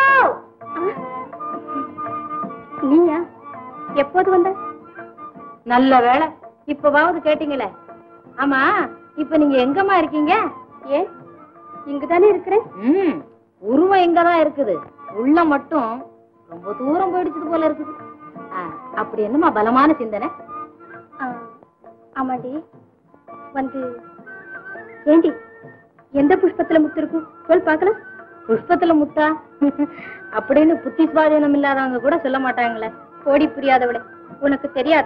நீயா எப்போது வந்த நல்ல வேளை இப்பவாவது கேட்டீங்களே ஆமா இப்ப நீங்க எங்கம்மா இருக்கீங்க ஏன் இங்குதானே இருக்கிறேன் ம் உருவம் எங்கதான் இருக்குது உள்ள மட்டும் ரொம்ப தூரம் போயிடுச்சது போல இருக்குது ஆ, அப்படி என்னம்மா பலமான சிந்தனை ஆ, ஆமாண்டி வந்து ஏண்டி எந்த புஷ்பத்துல முத்து இருக்கும் சொல் பார்க்கலாம் புஷ்பத்துல முத்தா அப்படின்னு புத்தி சுவாதீனம் இல்லாதவங்க கூட சொல்ல மாட்டாங்களே கோடி புரியாதவளே உனக்கு தெரியாது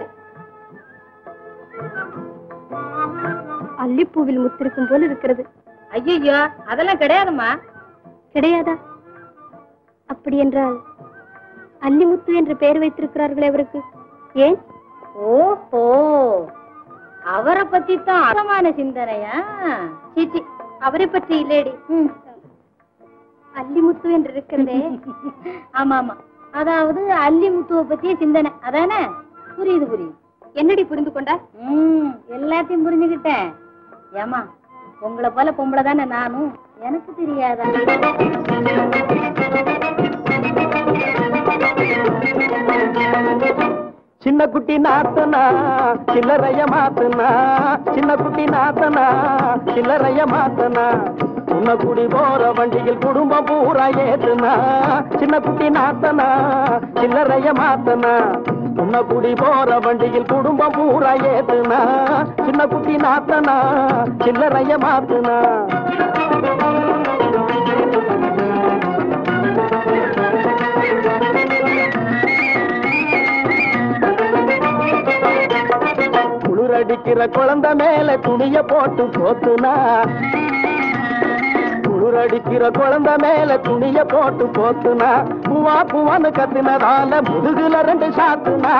அல்லிப்பூவில் முத்திருக்கும் போல் இருக்கிறது ஐயோ அதெல்லாம் கிடையாதும்மா கிடையாதா அப்படி என்றால் அல்லிமுத்து என்று பெயர் வைத்திருக்கிறார்களே அவருக்கு ஏன் ஓஹோ அவரை பத்தி தான் அறமான சிந்தனையா சீச்சி அவரை பற்றி இல்லேடி ம். அல்லிமுத்து என்று இருக்கிறதே ஆமா ஆமா அதாவது அல்லி முத்துவ பத்திய சிந்தனை அதானே புரியுது புரியுது என்னடி புரிந்து கொண்டா ம் எல்லாத்தையும் புரிஞ்சுக்கிட்டேன் ஏமா உங்களை போல பொம்பளை தானே நானும் எனக்கு தெரியாதா சின்ன குட்டி நாத்தனா சில்லறைய மாத்தனா சின்ன குட்டி நாத்தனா சில்லறைய மாத்தனா உன்ன குடி போற வண்டியில் குடும்பம் பூரா ஏத்துனா சின்ன குட்டி நாத்தனா சில்லறைய மாத்தனா உன்ன குடி போற வண்டியில் குடும்பம் பூரா ஏத்துனா சின்ன குட்டி நாத்தனா சில்லறைய மாத்துனா குளிரடிக்கிற குழந்தை மேல துணிய போட்டு போத்துனா குளிரடிக்கிற குழந்தை மேல துணிய போட்டு போத்துனா பூவா பூவான்னு கத்தினதால முதுகுல ரெண்டு சாத்துனா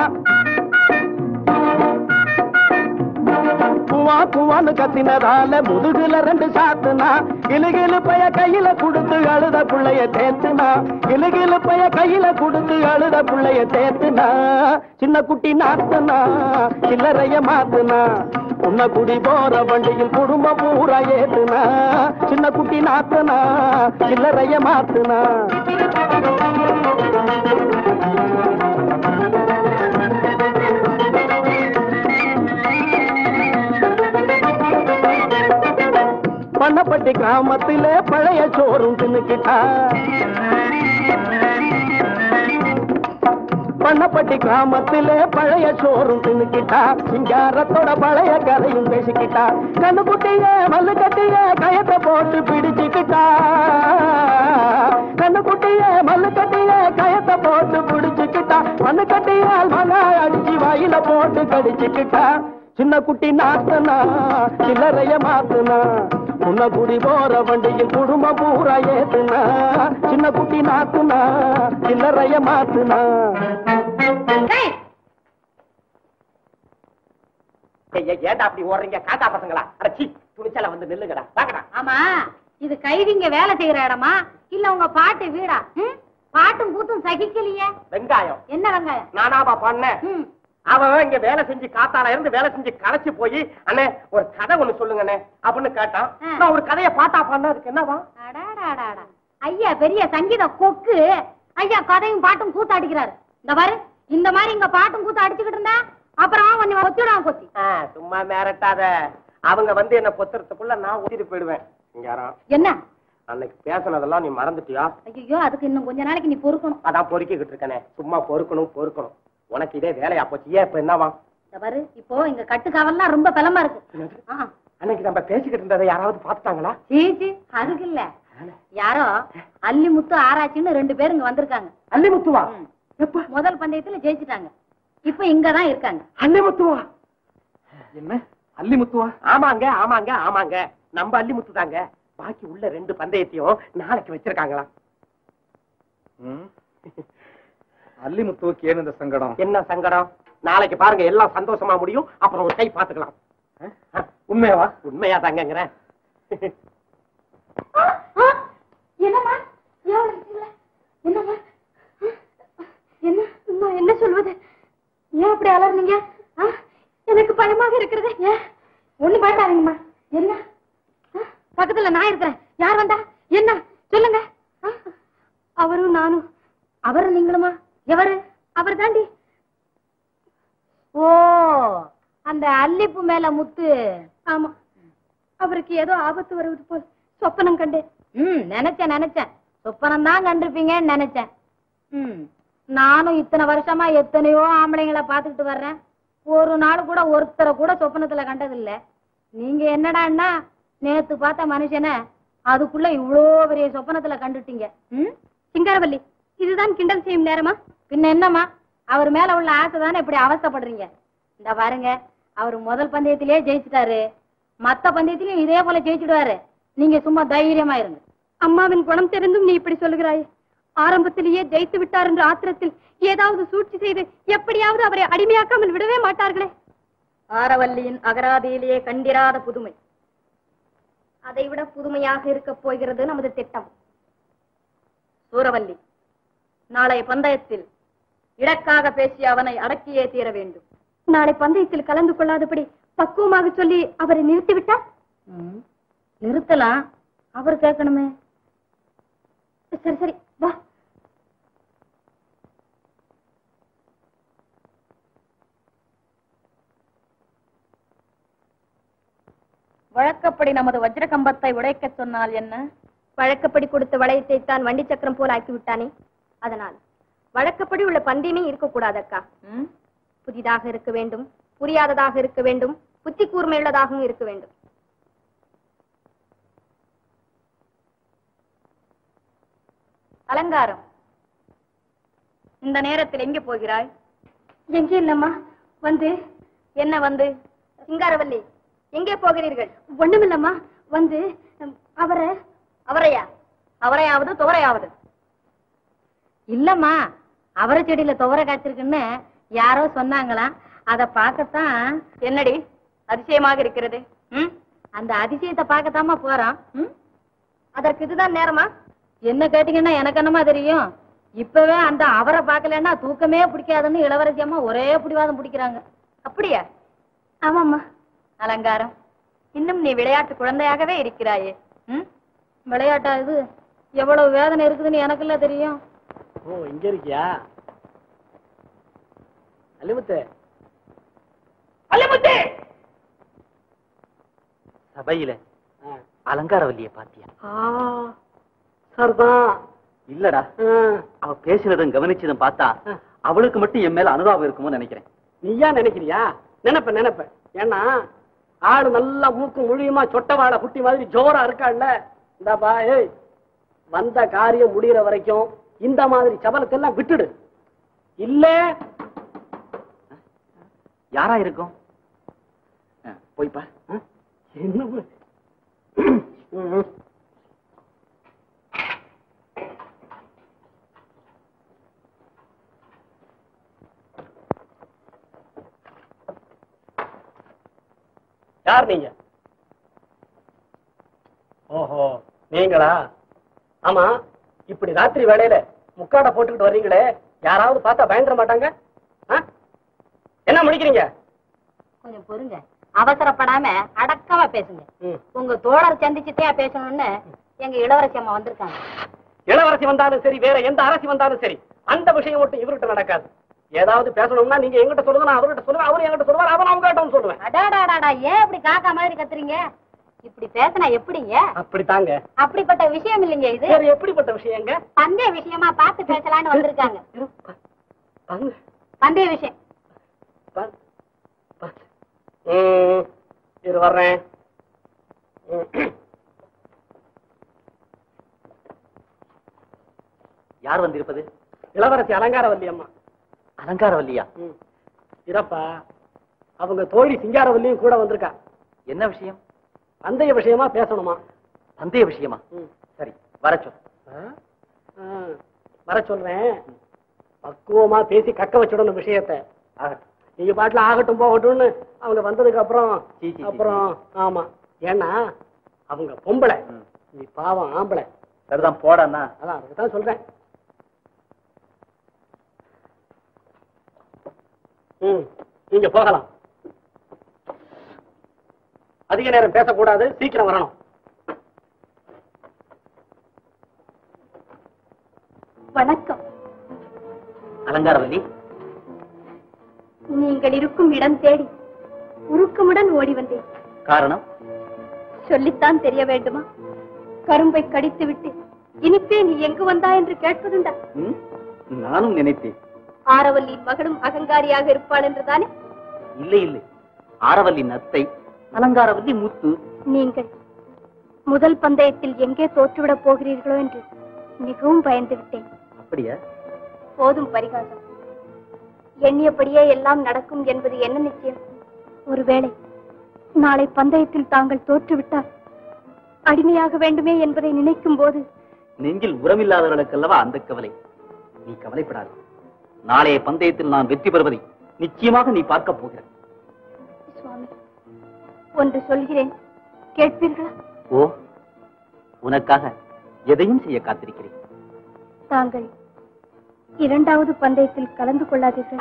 பூவா பூவான்னு கத்தினதால முதுகுல ரெண்டு சாத்துனா கிளுகிளு பைய கையில கொடுத்து அழுத புள்ளைய தேத்துனா கிளுகிளு பைய கையில கொடுத்து அழுத புள்ளைய தேத்துனா சின்ன குட்டி நாத்துனா சில்லறைய மாத்துனா உன்ன குடி போற வண்டியில் குடும்பம் பூரா ஏத்துனா சின்ன குட்டி நாத்துனா சில்லறைய மாத்துனா பண்ணப்பட்டி கிராமத்திலே பழைய சோறும் தின்னுக்கிட்டா பண்ணப்பட்டி கிராமத்திலே பழைய சோறும் தின்னுக்கிட்டா சிங்காரத்தோட பழைய கதையும் பேசிக்கிட்டா கண்ணு குட்டிய மல்லு கட்டிய கயத்தை போட்டு பிடிச்சுக்கிட்டா கண்ணு குட்டிய மல்லு கட்டிய கயத்தை போட்டு பிடிச்சுக்கிட்டா மண்ணு கட்டியால் மகா அடிச்சு வாயில போட்டு கடிச்சுக்கிட்டா சின்ன குட்டி நாத்தனா சில்லறைய மாத்துனா உன்ன குடி போற வண்டியில் குடும்பம் பூரா ஏத்துனா சின்ன குட்டி நாத்துனா சில்லறைய மாத்துனா ஏண்டா அப்படி ஓடுறீங்க காக்கா பசங்களா அடச்சி துணிச்சால வந்து நில்லுங்கடா வாங்கடா ஆமா இது கைதிங்க வேலை செய்யற இடமா இல்ல உங்க பாட்டு வீடா ம்? பாட்டும் கூத்தும் சகிக்கலையே வெங்காயம் என்ன வெங்காயம் நானாவா பண்ணேன் ம். அவன் இங்க வேலை செஞ்சு காத்தால இருந்து வேலை செஞ்சு களைச்சு போய் அண்ணே ஒரு கதை ஒண்ணு சொல்லுங்கண்ணே அப்படின்னு கேட்டான் ஆ. நான் ஒரு கதையை பாட்டா பண்ண அதுக்கு என்னவா அடாடாடாடா. ஐயா பெரிய சங்கீத கொக்கு ஐயா கதையும் பாட்டும் கூத்தாடிக்கிறாரு இந்த பாரு இந்த மாதிரி இங்க பாட்டும் கூத்து அடிச்சுக்கிட்டு இருந்தா அப்புறம் கொஞ்சம் ஒத்திடாம கொத்தி ஆ, சும்மா மிரட்டாத அவங்க வந்து என்ன பொத்துறதுக்குள்ள நான் ஊத்திட்டு போயிடுவேன் இங்காரம் என்ன அன்னைக்கு பேசுனதெல்லாம் நீ மறந்துட்டியா ஐயோ அதுக்கு இன்னும் கொஞ்ச நாளைக்கு நீ பொறுக்கணும் அதான் பொறுக்கிக்கிட்டு இருக்கனே சும்மா பொறுக்கணும் பொறுக்கணும் உனக்கு இதே வேலையா போச்சு ஏன் இப்ப என்னவா இந்த பாரு இப்போ இங்க கட்டுக்காவல்லாம் ரொம்ப பலமா இருக்கு என்னது? ஆ. அன்னைக்கு நம்ம பேசிக்கிட்டு இருந்ததை யாராவது பாத்துட்டாங்களா சீ, சீ, அதுக்கு இல்ல யாரோ அல்லிமுத்து ஆராய்ச்சின்னு ரெண்டு பேரும் இங்க வந்திருக்காங்க அல்லிமுத்துவா ம். எப்ப முதல் பந்தயத்துல ஜெயிச்சிட்டாங்க இப்ப இங்கதான் இருக்காங்க அல்லிமுத்துவா என்ன அல்லிமுத்துவா ஆமாங்க ஆமாங்க ஆமாங்க நம்ம அல்லிமுத்து தாங்க பாக்கி உள்ள ரெண்டு பந்தயத்தையும் நாளைக்கு வச்சிருக்காங்களாம் அல்லிமுத்துவுக்கு ஏன் இந்த சங்கடம் என்ன சங்கடம் நாளைக்கு பாருங்க எல்லாம் சந்தோஷமா முடியும் அப்புறம் ஒரு கை பாத்துக்கலாம் உண்மையாவா உண்மையா தாங்கங்கிறேன் என்னம்மா ஏன் இருக்கீங்களா? என்னம்மா என்ன நான் என்ன சொல்வது ஏன் அப்படி அலர்னீங்க ஆ? எனக்கு பயமாக இருக்கிறது ஏன் ஒண்ணு பயப்படாதீங்கம்மா என்ன ஆ? பக்கத்துல நான் இருக்கிறேன் யார் வந்தா என்ன சொல்லுங்க ஆ? அவரும் நானும் அவரும் நீங்களுமா எவரு அவர் தாண்டி ஓ அந்த அல்லிப்பு மேல முத்து ஆமா அவருக்கு ஏதோ ஆபத்து வருவது போல் சொப்பனம் கண்டேன் ம் நினைச்சேன் நினைச்சேன் சொப்பனம் தான் கண்டிருப்பீங்கன்னு நினைச்சேன் ம் நானும் இத்தனை வருஷமா எத்தனையோ ஆம்பளைங்களை பார்த்துக்கிட்டு வர்றேன் ஒரு நாள் கூட ஒருத்தரை கூட சொப்பனத்துல கண்டதில்ல நீங்க என்னடான்னா நேத்து பார்த்த மனுஷனை அதுக்குள்ள இவ்வளோ பெரிய சொப்பனத்துல கண்டுட்டீங்க ம் சிங்காரவல்லி இதுதான் கிண்டல் செய்யும் நேரமா பின்ன என்னம்மா அவர் மேல உள்ள ஆசை தானே இப்படி அவஸ்தைப்படுறீங்க இந்த பாருங்க அவர் முதல் பந்தயத்திலேயே ஜெயிச்சிட்டாரு மத்த பந்தயத்திலயும் இதே போல ஜெயிச்சிடுவாரு நீங்க சும்மா தைரியமா இருங்க அம்மாவின் குணம் தெரிந்தும் நீ இப்படி சொல்லுகிறாய் ஆரம்பத்திலேயே ஜெயித்து விட்டார் என்ற ஆத்திரத்தில் ஏதாவது சூழ்ச்சி செய்து எப்படியாவது அவரை அடிமையாக்காமல் விடவே மாட்டார்களே ஆரவல்லியின் அகராதியிலேயே கண்டிராத புதுமை அதைவிட புதுமையாக இருக்கப் போகிறது நமது திட்டம் சூரவல்லி நாளை பந்தயத்தில் இடக்காக பேசிய அவனை அடக்கியே தீர வேண்டும் நாளை பந்தயத்தில் கலந்து கொள்ளாதபடி பக்குவமாக சொல்லி அவரை நிறுத்திவிட்டார் நிறுத்தலாம் அவர் கேட்கணுமே சரி சரி வா வழக்கப்படி நமது வஜ்ர கம்பத்தை உடைக்கச் சொன்னால் என்ன வழக்கப்படி கொடுத்த வளையத்தை தான் வண்டி சக்கரம் போல் ஆக்கி விட்டானே அதனால் வழக்கப்படி உள்ள பந்தயமே இருக்கக்கூடாது அக்கா ம்? புதிதாக இருக்க வேண்டும் புரியாததாக இருக்க வேண்டும் புத்தி கூர்மையுள்ளதாகவும் இருக்க வேண்டும் அலங்காரம் இந்த நேரத்தில் எங்கே போகிறாய் எங்கே இல்லம்மா வந்து என்ன வந்து சிங்காரவல்லி எங்கே போகிறீர்கள் ஒண்ணுமில்லம்மா வந்து ம், அவரை அவரையா அவரையாவது துவரையாவது இல்லம்மா அவரை செடியில துவர காய்ச்சிருக்குன்னு யாரோ சொன்னாங்களாம் அத பார்க்கத்தான் என்னடி அதிசயமாக இருக்கிறது ம் அந்த அதிசயத்தை பார்க்கத்தாம்மா போறோம் ம்? அதற்கு இதுதான் நேரமா என்ன கேட்டீங்கன்னா எனக்கு என்னமா தெரியும் இப்பவே அந்த அவரை பார்க்கலன்னா தூக்கமே பிடிக்காதுன்னு இளவரசி அம்மா ஒரே பிடிவாதம் பிடிக்கிறாங்க அப்படியா ஆமாம்மா அலங்காரம் இன்னும் நீ விளையாட்டு குழந்தையாகவே இருக்கிறாயே ம் விளையாட்டா இது எவ்வளவு வேதனை இருக்குதுன்னு எனக்குல்ல தெரியும் ஓ இங்க இருக்கியா அல்லிமுத்து அல்லிமுத்து சபையில அலங்காரவல்லிய பாத்தியா சரிதான் இல்லடா அவ பேசினதும் கவனிச்சதும் பார்த்தா அவளுக்கு மட்டும் என் மேல அனுதாபம் இருக்குமோ நினைக்கிறேன் நீயா நினைக்கிறியா நினைப்ப நினைப்ப ஏன்னா ஆளு நல்லா மூக்கு முழியுமா சொட்ட வாழை குட்டி மாதிரி ஜோரா இருக்காள்ல இந்தாப்பா ஏய் வந்த காரியம் முடியற வரைக்கும் இந்த மாதிரி சபலத்தெல்லாம் விட்டுடு இல்ல யாரா இருக்கும் ஆ, போய் பார் ஆ? என்ன ப- ம். யார் நீங்க ஓஹோ நீங்களா ஆமா இப்படி ராத்திரி வேளையில முக்காட போட்டுக்கிட்டு வர்றீங்களே யாராவது பார்த்தா பயந்துட மாட்டாங்க ஆ? என்ன முடிக்கிறீங்க கொஞ்சம் பொறுங்க அவசரப்படாம அடக்கமா பேசுங்க ம். உங்க தோழர் சந்திச்சுட்டே பேசணும்னு எங்க இளவரசி அம்மா வந்திருக்காங்க இளவரசி வந்தாலும் சரி வேற எந்த அரசி வந்தாலும் சரி அந்த விஷயம் மட்டும் இவர்கிட்ட நடக்காது ஏதாவது பேசணும்னா நீங்க எங்கிட்ட சொல்லுங்க நான் அவர்கிட்ட சொல்லுவேன் அவர் என்கிட்ட சொல்லுவார் அவன் அவங்க கிட்ட சொல்லுவேன் அடாடாடாடா ஏன் இப்படி காக்கா மாதிரி கத்துறீங்க இப்படி பேசினா எப்படிங்க அப்படித்தாங்க அப்படிப்பட்ட விஷயம் இல்லைங்க இது வேற எப்படிப்பட்ட விஷயங்க பந்தய விஷயமா பார்த்து பேசலாம்னு வந்திருக்காங்க இரு, பா- பாருங்க. பந்தய விஷயம் பாரு. பாரு. ம், இரு வர்றேன் ம். யார் வந்திருப்பது இளவரசி அலங்காரவல்லி அம்மா அலங்காரவல்லியா ம். இரப்பா அவங்க தோழி சிங்காரவல்லியும் கூட வந்திருக்கா என்ன விஷயம் பந்தய விஷயமா பேசணுமா பந்தய விஷயமா சரி வர சொல் ஆ? ஆ, வர சொல்றேன் பக்குவமா பேசி கக்க வச்சிடணும் விஷயத்தை ஆகட்டும் நீங்க பாட்டுல ஆகட்டும் போகட்டும்னு அவங்க வந்ததுக்கு அப்புறம் சீ, சீ, சீ. அப்புறம் ஆமா ஏன்னா அவங்க பொம்பளை ம். நீ பாவம் ஆம்பளை சரிதான் போடண்ணா அதான் அதுக்கு தான் சொல்றேன் ம் நீங்க போகலாம் அதிக நேரம் பேசக்கூடாது சீக்கிரம் வரணும் வணக்கம் அலங்காரவல்லி நீங்கள் இருக்கும் இடம் தேடி உருக்கமுடன் ஓடி வந்தேன் காரணம் சொல்லித்தான் தெரிய வேண்டுமா கரும்பை கடித்துவிட்டு இனிப்பே நீ எங்கு வந்தா என்று கேட்பதுண்டா ம்? நானும் நினைத்தேன் ஆரவல்லியின் மகளும் அகங்காரியாக இருப்பாள் என்றுதானே இல்லை இல்லை ஆரவல்லி நத்தை அலங்காரவல்லி முத்து நீங்கள் முதல் பந்தயத்தில் எங்கே தோற்றுவிடப் போகிறீர்களோ என்று மிகவும் பயந்து விட்டேன் அப்படியா போதும் பரிகாசம் எண்ணியபடியே எல்லாம் நடக்கும் என்பது என்ன நிச்சயம் ஒருவேளை நாளை பந்தயத்தில் தாங்கள் தோற்றுவிட்டால் அடிமையாக வேண்டுமே என்பதை நினைக்கும் போது நெஞ்சில் உரமில்லாதவர்களுக்கல்லவா அந்த கவலை நீ கவலைப்படாது நாளைய பந்தயத்தில் நான் வெற்றி பெறுவதை நிச்சயமாக நீ பார்க்க போகிறாய் சுவாமி ஒன்று சொல்கிறேன் கேட்பீர்களா ஓ உனக்காக எதையும் செய்ய காத்திருக்கிறேன் தாங்கள் இரண்டாவது பந்தயத்தில் கலந்து கொள்ளாதீர்கள்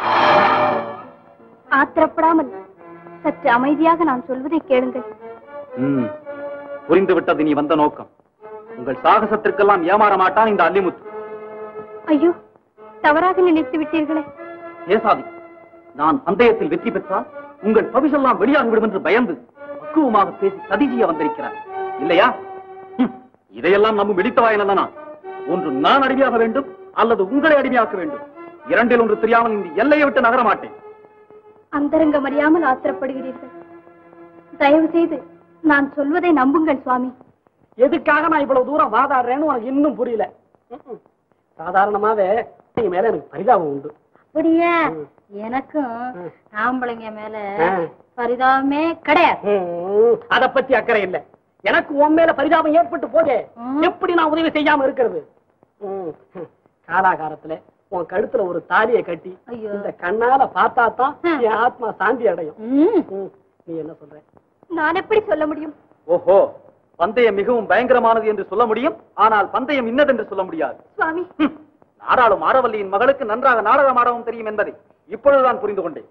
ஆத்திரப்படாமல் சற்று அமைதியாக நான் சொல்வதை கேளுங்கள் ம், புரிந்து விட்டது நீ வந்த நோக்கம் உங்கள் சாகசத்திற்கெல்லாம் ஏமாற மாட்டான் இந்த அல்லிமுத்து ஐயோ தவறாக நினைத்து விட்டீர்களே பேசாதி நான் பந்தயத்தில் வெற்றி பெற்றால் உங்கள் பவிஷெல்லாம் வெளியாகிவிடும் என்று பயந்து பக்குவமாக பேசி சதி செய்ய வந்திருக்கிறார் இல்லையா ஹம், இதையெல்லாம் நம்ம வெடித்தவாயினா ஒன்று நான் அடிமையாக வேண்டும் அல்லது உங்களை அடிமையாக்க வேண்டும் இரண்டில் ஒன்று தெரியாமல் இந்த எல்லையை விட்டு நகர மாட்டேன் அந்தரங்கம் அறியாமல் ஆத்திரப்படுகிறீர்கள் தயவு செய்து நான் சொல்வதை நம்புங்கள் சுவாமி எதுக்காக நான் இவ்வளவு தூரம் வாதாடுறேன்னு உனக்கு இன்னும் புரியல ம்ம். சாதாரணமாவே நீங்க மேல எனக்கு பரிதாபம் உண்டு அப்படியே ம். எனக்கும் ம். ஆம்பளைங்க மேல ஆ. பரிதாபமே கிடையாது ம், அத பத்தி அக்கறை இல்ல எனக்கு உன் மேல பரிதாபம் ஏற்பட்டு போதே ம். எப்படி நான் உதவி செய்யாம இருக்கிறது ம், காலாகாலத்துல உன் கழுத்துல ஒரு தாலியை கட்டி ஐயோ. இந்த கண்ணால பார்த்தா தான் ம். என் ஆத்மா சாந்தி அடையும் ம். ம், நீ என்ன சொல்ற நான் எப்படி சொல்ல முடியும் ஓஹோ பந்தயம் மிகவும் பயங்கரமானது என்று சொல்ல முடியும் ஆனால் பந்தயம் இன்னதென்று சொல்ல முடியாது சுவாமி ஹம், நாடாளும் ஆரவல்லியின் மகளுக்கு நன்றாக நாடகம் ஆடவும் தெரியும் என்பதை இப்பொழுதுதான் புரிந்து கொண்டேன்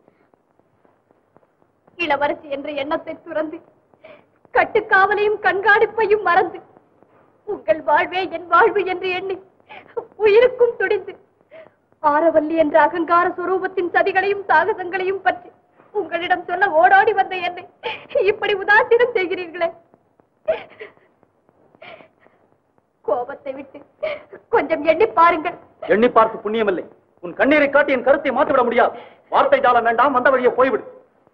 இளவரசி என்ற எண்ணத்தை துறந்து கட்டுக்காவலையும் கண்காணிப்பையும் மறந்து உங்கள் வாழ்வே என் வாழ்வு என்று எண்ணி உயிருக்கும் துடிந்து ஆரவல்லி என்ற அகங்கார சுரூபத்தின் சதிகளையும் சாகசங்களையும் பற்றி உங்களிடம் சொல்ல ஓடாடி வந்த என்னை இப்படி உதாசீனம் செய்கிறீர்களே கோபத்தை விட்டு கொஞ்சம் எண்ணி பாருங்கள் எண்ணி பார்த்து புண்ணியமில்லை உன் கண்ணீரை காட்டி என் கருத்தை மாற்றிவிட முடியாது வார்த்தை ஜாலம் வேண்டாம் வந்த வழியே போய்விடு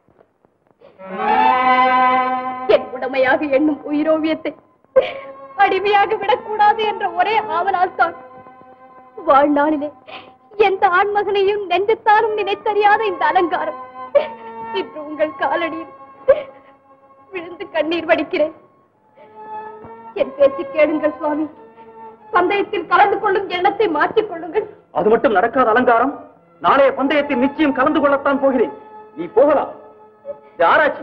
என் உடமையாக எண்ணும் உயிரோவியத்தை அடிமையாக விடக்கூடாது என்ற ஒரே ஆவலால் தான் வாழ்நாளிலே எந்த ஆண்மகனையும் நெஞ்சத்தாலும் நினைத்தறியாத இந்த அலங்காரம் இன்று உங்கள் காலடியில் விழுந்து கண்ணீர் வடிக்கிறேன் என் பேச்சு கேளுங்கள் சுவாமி பந்தயத்தில் கலந்து கொள்ளும் எண்ணத்தை மாற்றிக் கொள்ளுங்கள் அது மட்டும் நடக்காத அலங்காரம் நாளைய பந்தயத்தில் நிச்சயம் கலந்து கொள்ளத்தான் போகிறேன் நீ போகலாம் இது ஆராய்ச்சி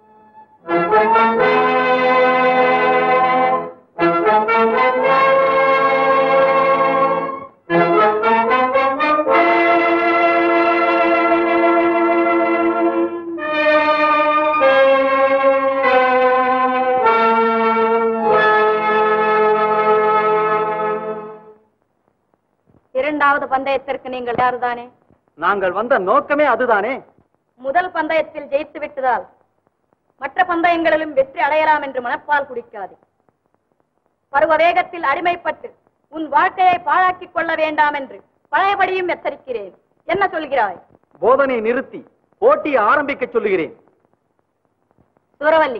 இரண்டாவது பந்தயத்திற்கு நீங்கள் யாருதானே நாங்கள் வந்த நோக்கமே அதுதானே முதல் பந்தயத்தில் ஜெயித்து விட்டதால் மற்ற பந்தயங்களிலும் வெற்றி அடையலாம் என்று மனப்பால் குடிக்காது பருவ வேகத்தில் அடிமைப்பட்டு உன் வாழ்க்கையை பாழாக்கிக் கொள்ள வேண்டாம் என்று பழையபடியும் எச்சரிக்கிறேன் என்ன சொல்கிறாய் போதனை நிறுத்தி போட்டியை ஆரம்பிக்க சொல்லுகிறேன் சூரவல்லி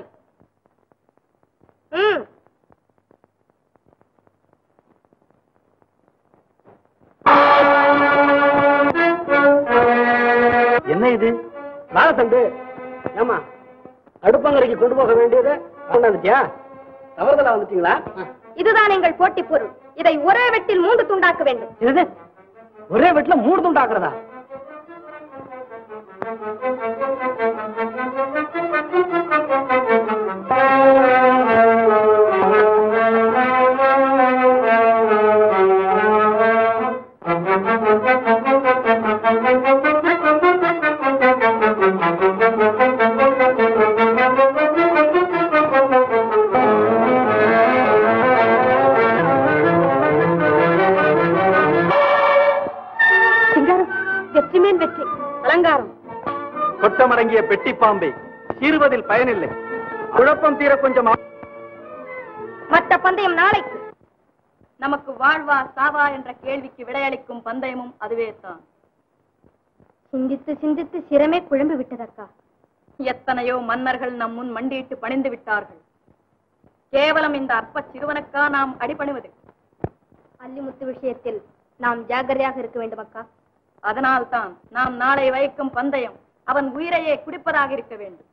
ம் என்ன இது வாழத்தண்டு ஏமா அடுப்பங்கரைக்கு கொண்டு போக வேண்டியது கொண்டாந்துட்டியா தவறுதலா வந்துட்டீங்களா இதுதான் எங்கள் போட்டி பொருள் இதை ஒரே வெட்டில் மூன்று துண்டாக்க வேண்டும் என்னது ஒரே வீட்டுல மூணு துண்டாக்குறதா சிங்காரம் வெற்றி மேல் வெற்றி அலங்காரம் கொட்டமடங்கிய பெட்டி பாம்பே சீறுவதில் பயனில்லை குழப்பம் தீர கொஞ்சம் ஆ- மற்ற பந்தயம் நாளைக்கு நமக்கு வாழ்வா சாவா என்ற கேள்விக்கு விடையளிக்கும் பந்தயமும் அதுவே தான் சிந்தித்து சிந்தித்து சிரமே குழம்பு விட்டதக்கா எத்தனையோ மன்னர்கள் நம் முன் மண்டியிட்டு பணிந்து விட்டார்கள் கேவலம் இந்த அற்ப சிறுவனுக்கா நாம் அடிபணிவது அல்லிமுத்து விஷயத்தில் நாம் ஜாக்கிரதையாக இருக்க வேண்டும் அக்கா அதனால்தான் நாம் நாளை வைக்கும் பந்தயம் அவன் உயிரையே குடிப்பதாக இருக்க வேண்டும்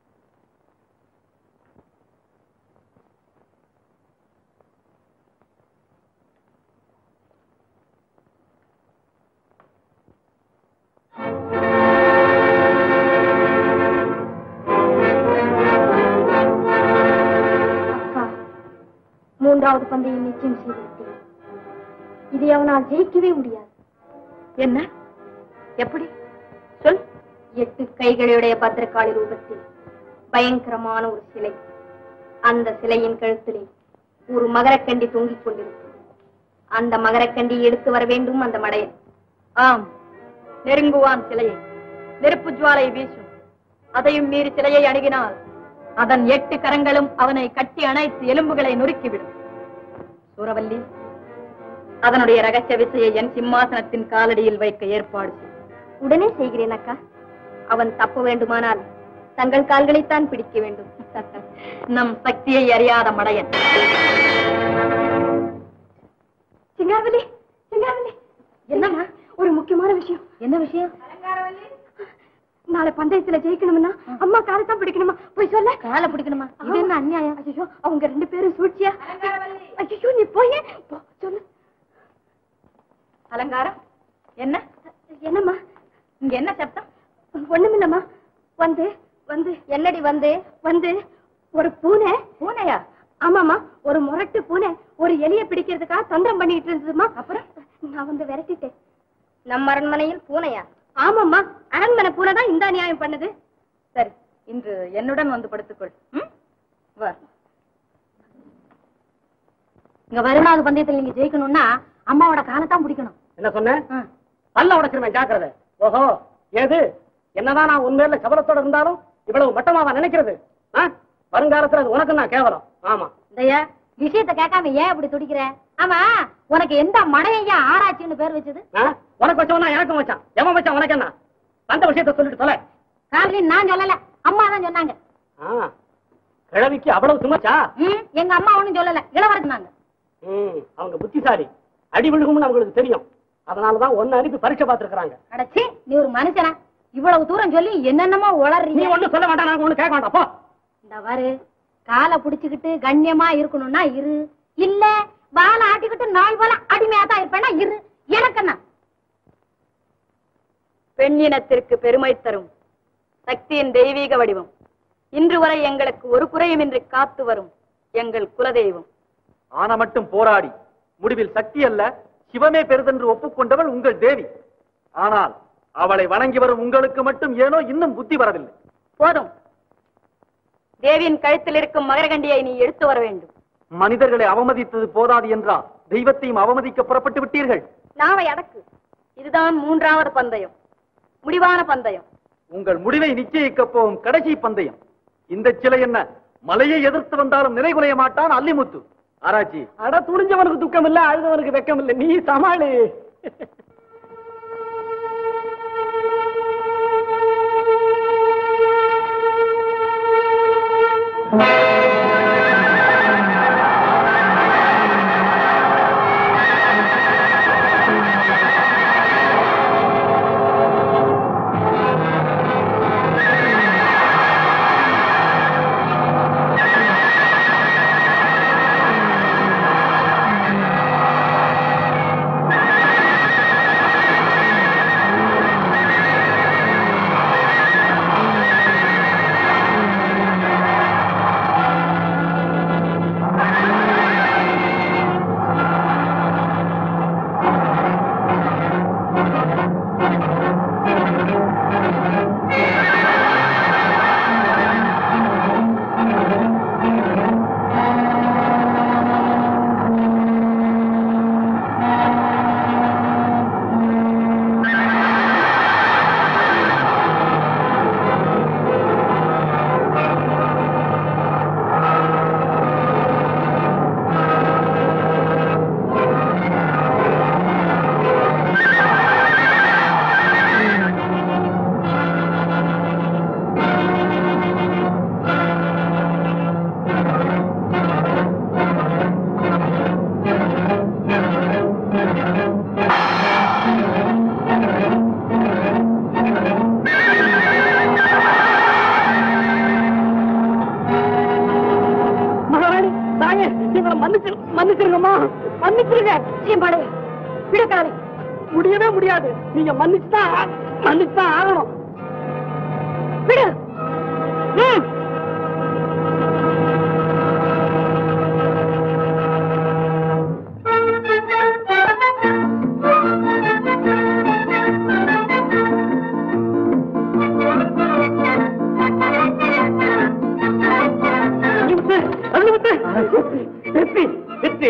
அக்கா மூன்றாவது பந்தயம் நிச்சயம் செய்துவிட்டேன் இதை அவனால் ஜெயிக்கவே முடியாது என்ன எப்படி சொல் எட்டு கைகளுடைய பத்திரகாளி ரூபத்தில் பயங்கரமான ஒரு சிலை அந்த சிலையின் கழுத்திலே ஒரு மகரக்கண்டி தொங்கிக் கொண்டிருக்கும் அந்த மகரக்கண்டி எடுத்து வர வேண்டும் அந்த மடையன் ஆம் நெருங்குவான் சிலையை நெருப்பு ஜுவாலை வீசும் அதையும் மீறி சிலையை அணுகினால் அதன் எட்டு கரங்களும் அவனை கட்டி அணைத்து எலும்புகளை நொறுக்கிவிடும் சூரவல்லி அதனுடைய ரகசிய விசையை என் சிம்மாசனத்தின் காலடியில் வைக்க ஏற்பாடு செய் உடனே செய்கிறேன் அக்கா அவன் தப்ப வேண்டுமானால் தங்கள் கால்களைத்தான் பிடிக்க வேண்டும் நம் சக்தியை அறியாத மடையன் சிங்காரவல்லி சிங்காரவல்லி என்னம்மா ஒரு முக்கியமான விஷயம் என்ன விஷயம் நாளை பந்தயத்துல ஜெயிக்கணும்னா அம்மா காலை தான் பிடிக்கணுமா போய் சொல்ல காலை பிடிக்கணுமா இது என்ன அநியாயம் ஐயோ அவங்க ரெண்டு பேரும் சூழ்ச்சியா ஐயோ நீ போய் போ, சொல்லு அலங்காரம் என்ன என்னம்மா இங்க என்ன சத்தம் ஒண்ணுமில்லம்மா வந்து வந்து என்னடி வந்து வந்து ஒரு பூனை பூனையா ஆமாமா ஒரு முரட்டு பூனை ஒரு எலிய பிடிக்கிறதுக்காக தந்திரம் பண்ணிட்டு இருந்ததுமா அப்புறம் நான் வந்து விரட்டிட்டேன் நம்ம அரண்மனையில் பூனையா ஆமாம்மா அரண்மனை பூனை தான் இந்த அநியாயம் பண்ணுது சரி இன்று என்னுடன் வந்து படுத்துக்கொள் ம்? வா இங்க வருணாவது பந்தயத்துல நீங்க ஜெயிக்கணும்னா அம்மாவோட காலத்தான் பிடிக்கணும் என்ன சொன்னேன் பல்ல உடைச்சிருவேன் ஜாக்கிரதை ஓஹோ ஏது என்னதான் நான் உண்மையில கவலத்தோட இருந்தாலும் இவ்வளவு மட்டமாவா நினைக்கிறது ஆ? வருங்காலத்துல அது உனக்கு நான் கேவலம் ஆமா இதையா விஷயத்த கேட்காம ஏன் இப்படி துடிக்கிற ஆமா உனக்கு எந்த மடையா ஆராய்ச்சின்னு பேர் வச்சது ஆ? உனக்கு வச்சவனா எனக்கும் வச்சான் எவன் வச்சான் உனக்கு என்ன அந்த விஷயத்த சொல்லிட்டு தொலை காலையில் நான் சொல்லல அம்மா தான் சொன்னாங்க ஆ, கிழவிக்கு அவ்வளவு சுமச்சா ம், எங்க அம்மா ஒண்ணும் சொல்லல இளவரசனாங்க ம், அவங்க புத்திசாலி அடி விழுகும்னு அவங்களுக்கு தெரியும் அதனாலதான் ஒன்னு அனுப்பி பரீட்சை பார்த்திருக்காங்க அடச்சி நீ ஒரு மனுஷனா இவ்வளவு தூரம் சொல்லி என்னென்னமோ நீ உளறீங்க ஒண்ணும் சொல்ல வேண்டாம் நான் ஒண்ணு கேட்க வேண்டாம் போ இந்த பாரு காலை புடிச்சுக்கிட்டு கண்ணியமா இருக்கணும்னா இரு இல்ல வாழை ஆட்டிக்கிட்டு நாய் போல அடிமையா தான் இருப்பேன்னா இரு எனக்கு என்ன பெண்ணினத்திற்கு பெருமை தரும் சக்தியின் தெய்வீக வடிவம் இன்று வரை எங்களுக்கு ஒரு குறையுமின்றி காத்து வரும் எங்கள் குலதெய்வம் ஆன மட்டும் போராடி முடிவில் சக்தி அல்ல சிவமே பெரிதென்று ஒப்புக்கொண்டவள் உங்கள் தேவி ஆனால் அவளை வணங்கி வரும் உங்களுக்கு மட்டும் ஏனோ இன்னும் புத்தி வரவில்லை போதும் தேவியின் கழுத்தில் இருக்கும் மகரகண்டியை நீ எடுத்து வர வேண்டும் மனிதர்களை அவமதித்தது போதாது என்றால் தெய்வத்தையும் அவமதிக்க புறப்பட்டு விட்டீர்கள் நாவை அடக்கு இதுதான் மூன்றாவது பந்தயம் முடிவான பந்தயம் உங்கள் முடிவை நிச்சயிக்கப் போகும் கடைசி பந்தயம் இந்த சிலை என்ன மலையை எதிர்த்து வந்தாலும் நிலைகுலைய மாட்டான் அல்லிமுத்து ஆராய்ச்சி அட துணிஞ்சவனுக்கு துக்கம் இல்ல அழுதவனுக்கு வெக்கம் இல்ல நீ சமாளி மன்னிச்சிருங்க சீம்பாடு விடக்காரி முடியவே முடியாது நீங்க மன்னிச்சுதான் மன்னிச்சுதான் ஆகணும் விடு ம் வெற்றி வெற்றி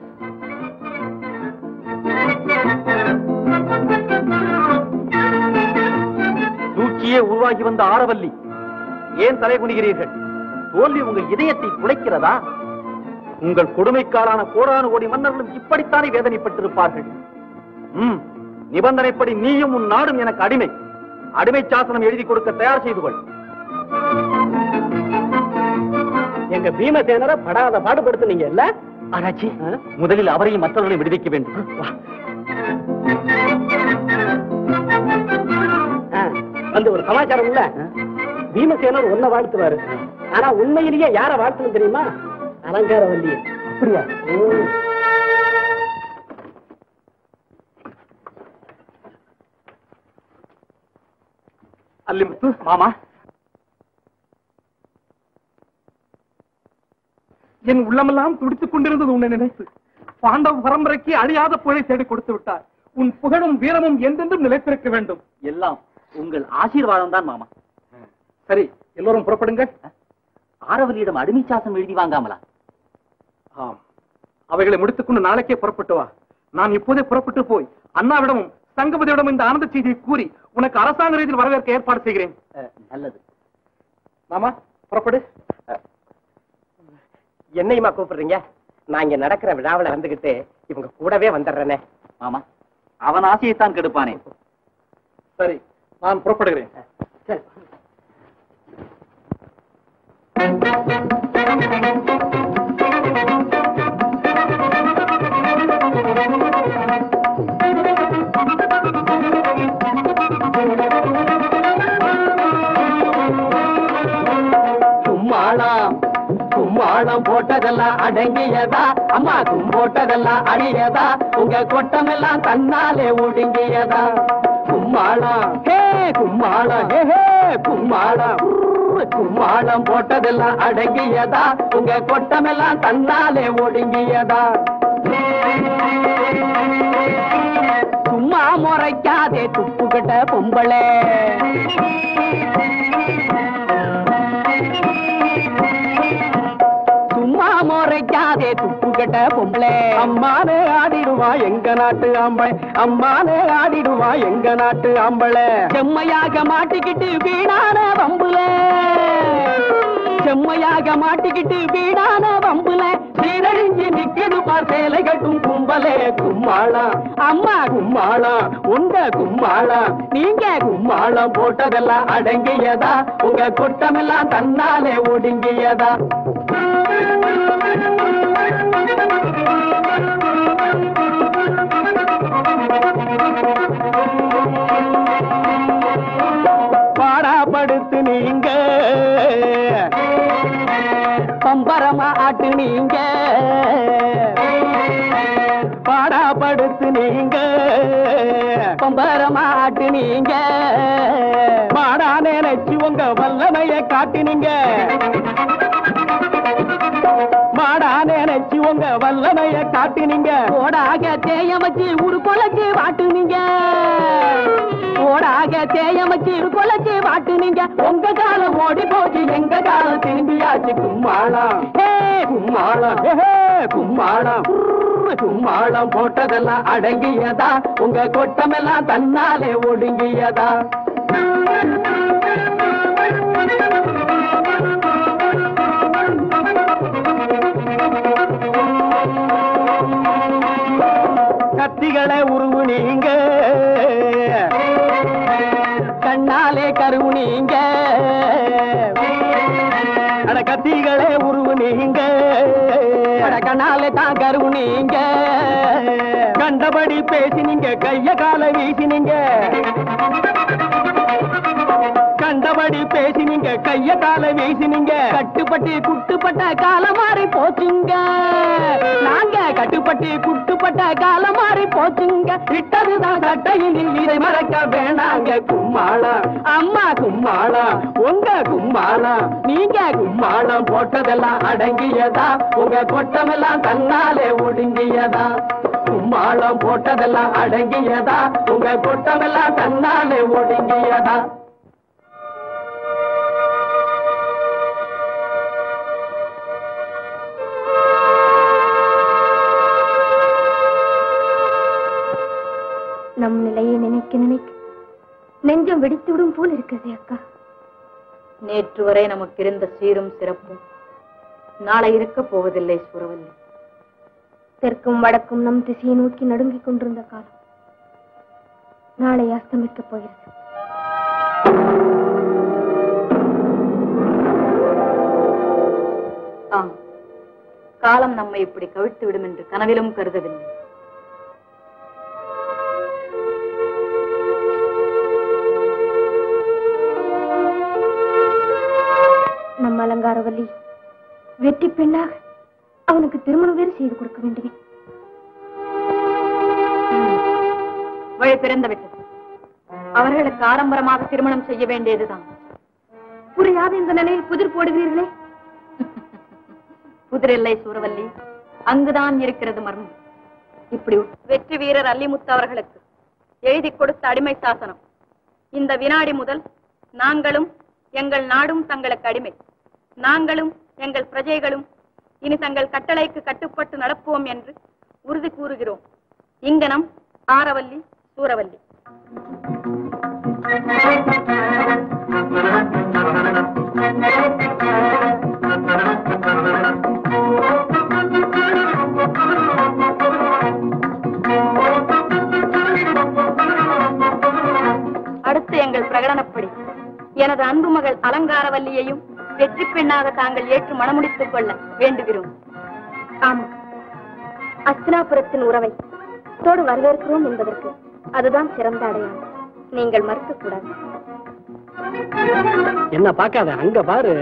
சூழ்ச்சியே உருவாகி வந்த ஆரவல்லி ஏன் தலை குனிகிறீர்கள் தோல்வி உங்கள் இதயத்தை குலைக்கிறதா உங்கள் கொடுமைக்காலான கோடானு கோடி மன்னர்களும் இப்படித்தானே வேதனைப்பட்டிருப்பார்கள் ம் நிபந்தனைப்படி நீயும் உன் நாடும் எனக்கு அடிமை அடிமை சாசனம் எழுதி கொடுக்க தயார் செய்து கொள் எங்க பீமசேனரை படாத பாடுபடுத்துனீங்க இல்ல ஆராய்ச்சி முதலில் அவரையும் மற்றவர்களையும் விடுவிக்க வேண்டும் வா. ஆ, வந்து ஒரு சமாச்சாரம் இல்ல பீமசேனர் ஒன்ன வாழ்த்துவாரு ஆனா உண்மையிலேயே யார வாழ்த்தணும் தெரியுமா அலங்கார வள்ளிய அப்படியா அல்லிமுத்து மாமா என் உள்ளமெல்லாம் துடித்துக் கொண்டிருந்தது உன்னை நினைத்து பாண்டவ பரம்பரைக்கு அழியாத புகழை தேடி கொடுத்து விட்டார் உன் புகழும் வீரமும் என்றென்றும் நிலைத்திருக்க வேண்டும் எல்லாம் உங்கள் ஆசீர்வாதம் தான் மாமா சரி எல்லோரும் புறப்படுங்க ஆரவல்லியிடம் அடிமை சாசனம் எழுதி வாங்காமலா ஆம் அவைகளை முடித்துக்கொண்டு நாளைக்கே புறப்பட்டு வா நான் இப்போதே புறப்பட்டு போய் அண்ணாவிடமும் சங்கபதியிடம் இந்த ஆனந்த செய்தியை கூறி உனக்கு அரசாங்க ரீதியில் வரவேற்க ஏற்பாடு செய்கிறேன் அஹ், நல்லது மாமா புறப்படு என்னையுமா கூப்பிடுறீங்க நான் இங்க நடக்கிற விழாவில் வந்துகிட்டு இவங்க கூடவே வந்துடுறேனே மாமா அவன் ஆசையைத்தான் கெடுப்பானே சரி நான் புறப்படுகிறேன் கும்மாளம் கும்மாளம் போட்டதெல்லாம் அடங்கியதா அம்மா கும்போட்டதெல்லாம் அழியதா உங்க கொட்டமெல்லாம் தன்னாலே ஒடுங்கியதா கும்மாளம் ஹே கும்மாளம் ஹே ஹே கும்மாளம் உர்ரு, கும்மாளம் போட்டதெல்லாம் அடங்கியதா உங்க கொட்டமெல்லாம் தன்னாலே ஒடுங்கியதா சும்மா முறைக்காதே துப்புக்கிட்ட பொம்பளே சும்மா முறைக்காதே துப்பு கெட்ட பொம்பளை அம்மானே ஆடிடுவா எங்க நாட்டு ஆம்பளை அம்மானே ஆடிடுவா எங்க நாட்டு ஆம்பளை செம்மையாக மாட்டிக்கிட்டு வீணான வம்புல செம்மையாக மாட்டிக்கிட்டு வீணான வம்புல சீரழிஞ்சு நிக்கிது பார் சேலை கட்டும் கும்பலே கும்மாளம் அம்மா கும்மாளம் உண்ட கும்மாளம் நீங்க கும்மாளம் போட்டதெல்லாம் அடங்கியதா உங்க குட்டமெல்லாம் தன்னாலே ஒடுங்கியதா பாடாப்படுத்து நீங்க பம்பரமா ஆட்டு நீங்க பாடாப்படுத்து நீங்க பம்பரமா ஆட்டு நீங்க மாடா நினைச்சு உங்க வல்லமைய காட்டினீங்க மாடா நினைச்சு உங்க வல்லமைய காட்டினீங்க ஓடாக தேயம் வச்சு ஒரு கொலைச்சு வாட்டுனீங்க ஓடாக தேயம் வச்சு ஒரு கொலைச்சு வாட்டுனீங்க உங்க காலம் ஓடி போச்சு எங்க காலம் திரும்பியாச்சு கும்மாளம் ஹே கும்மாளம் ஹே, ஹே, கும்மாளம் உர்ரு, கும்மாளம் போட்டதெல்லாம் அடங்கியதா உங்க கொட்டமெல்லாம் தன்னாலே ஒடுங்கியதா கத்திகளை உருவு நீங்க கண்ணாலே கருவு நீங்க அட கத்திகளே உருவு நீங்க அட கண்ணாலே தான் கருவு நீங்க கண்டபடி பேசினீங்க கைய கால வீசினீங்க கண்ட கண்டபடி பேசினீங்க கைய கால வீசினீங்க கட்டுப்பட்டி குட்டுப்பட்ட காலம் மாறி போச்சுங்க நாங்க கட்டுப்பட்டி குட்டுப்பட்ட காலம் மாறி போச்சுங்க இட்டதுதான் சட்டையில் இதை மறக்க வேணாங்க கும்மாளம் அம்மா கும்மாளம் உங்க கும்மாளம் நீங்க கும்மாளம் போட்டதெல்லாம் அடங்கியதா உங்க கொட்டமெல்லாம் தன்னாலே ஒடுங்கியதா கும்மாளம் போட்டதெல்லாம் அடங்கியதா உங்க கொட்டமெல்லாம் தன்னாலே ஒடுங்கியதா நம் நிலையை நினைக்க நினைக்க நெஞ்சம் வெடித்துவிடும் போல் இருக்கிறதே அக்கா நேற்று வரை நமக்கு இருந்த சீரும் சிறப்பும் நாளை இருக்க போவதில்லை சுரவல்லி தெற்கும் வடக்கும் நம் திசையை நோக்கி நடுங்கிக் கொண்டிருந்த காலம் நாளை அஸ்தமிக்கப் போகிறது ஆம் காலம் நம்மை இப்படி கவிழ்த்து விடும் என்று கனவிலும் கருதவில்லை நம் அலங்காரவல்லி வெற்றி பெண்ணாக அவனுக்கு திருமணம் வேறு செய்து கொடுக்க வேண்டுமே வழி பிறந்து விட்டது அவர்களுக்கு ஆடம்பரமாக திருமணம் செய்ய வேண்டியதுதான் புரியாத இந்த நிலையில் புதிர் போடுகிறீர்களே புதிரில்லை சூரவல்லி அங்குதான் இருக்கிறது மர்மம் இப்படி வெற்றி வீரர் அல்லிமுத்து அவர்களுக்கு எழுதி கொடுத்த அடிமை சாசனம் இந்த வினாடி முதல் நாங்களும் எங்கள் நாடும் தங்களுக்கு அடிமை நாங்களும் எங்கள் பிரஜைகளும் இனி தங்கள் கட்டளைக்கு கட்டுப்பட்டு நடப்போம் என்று உறுதி கூறுகிறோம் இங்கனம் ஆரவல்லி சூரவல்லி அடுத்து எங்கள் பிரகடனப்படி எனது அன்பு மகள் அலங்காரவல்லியையும் வெற்றி பெண்ணாக தாங்கள் ஏற்று மணமுடித்துக் கொள்ள வேண்டுகிறோம் ஆமா அஸ்தினாபுரத்தின் உறவை தோடு வரவேற்கிறோம் என்பதற்கு அதுதான் சிறந்த அடையாளம் நீங்கள் மறுக்க கூடாது என்ன பார்க்காத அங்க பாரு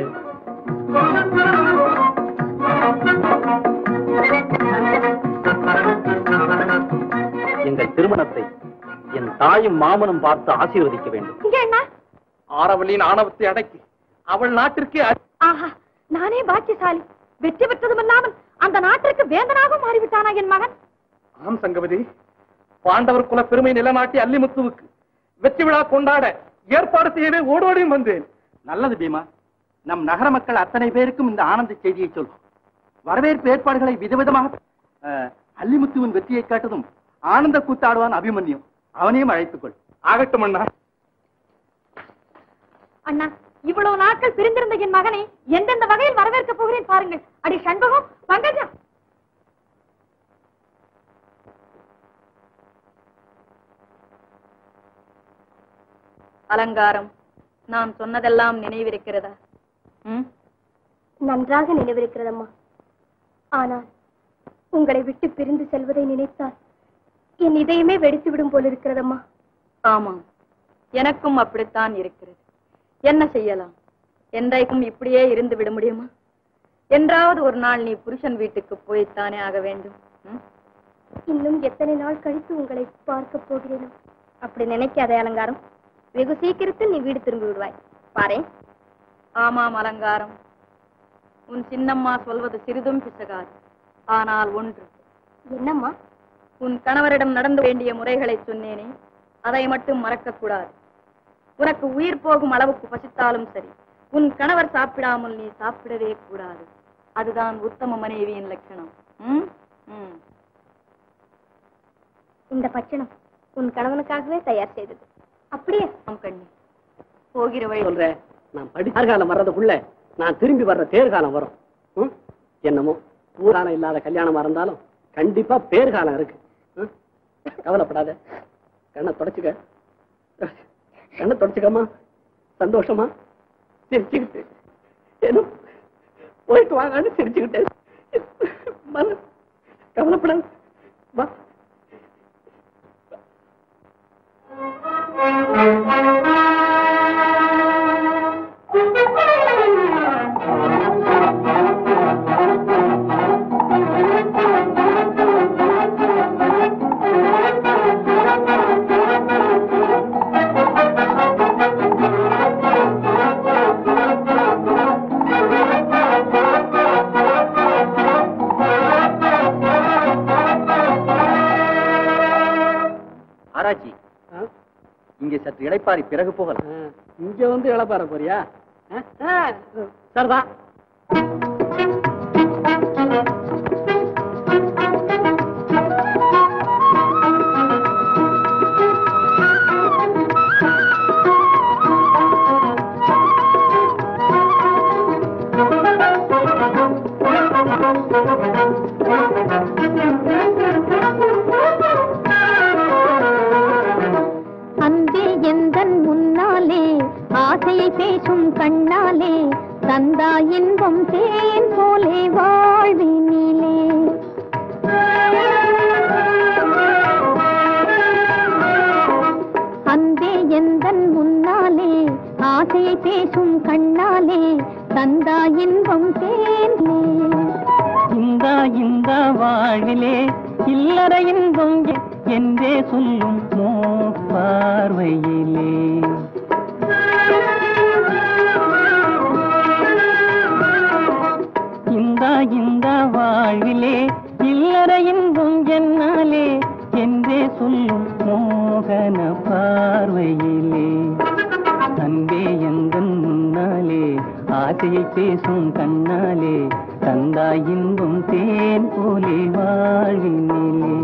எங்கள் திருமணத்தை என் தாயும் மாமனும் பார்த்து ஆசீர்வதிக்க வேண்டும் இங்க என்ன ஆரவல்லியின் ஆணவத்தை அடக்கி அவள் நாட்டிற்கே அ- ஆஹா நானே பாக்கியசாலி வெற்றி பெற்றதுமல்லாமல் அந்த நாட்டிற்கு வேந்தனாகவும் மாறிவிட்டானா என் மகன் ஆம் சங்கவதி பாண்டவர் குல பெருமை நிலநாட்டி அல்லிமுத்துவுக்கு வெற்றி விழா கொண்டாட ஏற்பாடு செய்யவே ஓடோடியும் வந்தேன் நல்லது பீமா நம் நகர மக்கள் அத்தனை பேருக்கும் இந்த ஆனந்த செய்தியை சொல் வரவேற்பு ஏற்பாடுகளை விதவிதமாக அஹ், அல்லிமுத்துவின் வெற்றியை காட்டதும் ஆனந்த கூத்தாடுவான் அபிமன்யும் அவனையும் அழைத்துக் கொள் ஆகட்டும் அண்ணா அண்ணா இவ்வளவு நாட்கள் பிரிந்திருந்த என் மகனை எந்தெந்த வகையில் வரவேற்க போகிறேன் பாருங்கள் அடி சண்பகம் பங்கஜம் அலங்காரம் நான் சொன்னதெல்லாம் நினைவிருக்கிறதா ம் நன்றாக நினைவிருக்கிறதம்மா ஆனால் உங்களை விட்டு பிரிந்து செல்வதை நினைத்தால் என் இதயமே வெடித்து விடும் போல் இருக்கிறதம்மா ஆமாம் எனக்கும் அப்படித்தான் இருக்கிறது என்ன செய்யலாம் என்றைக்கும் இப்படியே இருந்து விட முடியுமா என்றாவது ஒரு நாள் நீ புருஷன் வீட்டுக்கு போய்த்தானே ஆக வேண்டும் ம்? இன்னும் எத்தனை நாள் கழித்து உங்களை பார்க்க போகிறேனோ அப்படி நினைக்காதே அலங்காரம் வெகு சீக்கிரத்தில் நீ வீடு திரும்பி விடுவாய் பாரேன் ஆமாம் அலங்காரம் உன் சின்னம்மா சொல்வது சிறிதும் பிசகாது ஆனால் ஒன்று என்னம்மா உன் கணவரிடம் நடந்து வேண்டிய முறைகளை சொன்னேனே அதை மட்டும் மறக்க கூடாது உனக்கு உயிர் போகும் அளவுக்கு பசித்தாலும் சரி உன் கணவர் சாப்பிடாமல் நீ சாப்பிடவே கூடாது அதுதான் உத்தம மனைவியின் லட்சணம் ம்? ம். இந்த பட்சணம் உன் கணவனுக்காகவே தயார் செய்தது அப்படியே ஆம் கண்ணி போகிற வழி சொல்றேன் நான் படிக்காலம் வர்றதுக்குள்ள நான் திரும்பி வர்ற தேர்காலம் வரும் ம்? என்னமோ ஊராலம் இல்லாத கல்யாணமா இருந்தாலும் கண்டிப்பா பேர்காலம் இருக்கு ம்? கவலைப்படாத கண்ணை தொடச்சுக்க கண்ணை தொடச்சுக்கம்மா சந்தோஷமா சிரிச்சுக்கிட்டு ஏதோ போயிட்டு வாங்கன்னு சிரிச்சுக்கிட்டேன் மன கவலைப்படாத வா ஆராய்ச்சி இங்கே சற்று இளைப்பாரி பிறகு போகலாம் இங்க வந்து இழப்பார போறியா ஆ? ஆ, சரிதான் அன்பே எந்தன் முன்னாலே ஆசையை பேசும் கண்ணாலே தந்தா இன்பம் தேன் போலே வாழ்வினிலே அன்பே எந்தன் முன்னாலே ஆசையை பேசும் கண்ணாலே தந்தா இன்பம் தேனே இந்த இந்த வாழ்விலே இல்லற இன்பம் எ- என்றே சொல்லும் மோ பார்வையிலே இந்த இந்த வாழ்விலே இல்லற இன்பம் என்னாலே என்றே சொல்லும் மோகன பார்வையிலே அன்பே எந்தன் முன்னாலே ஆசையை பேசும் கண்ணாலே தந்தாய் இன்பம் தேன் போலே வாழ்வினிலே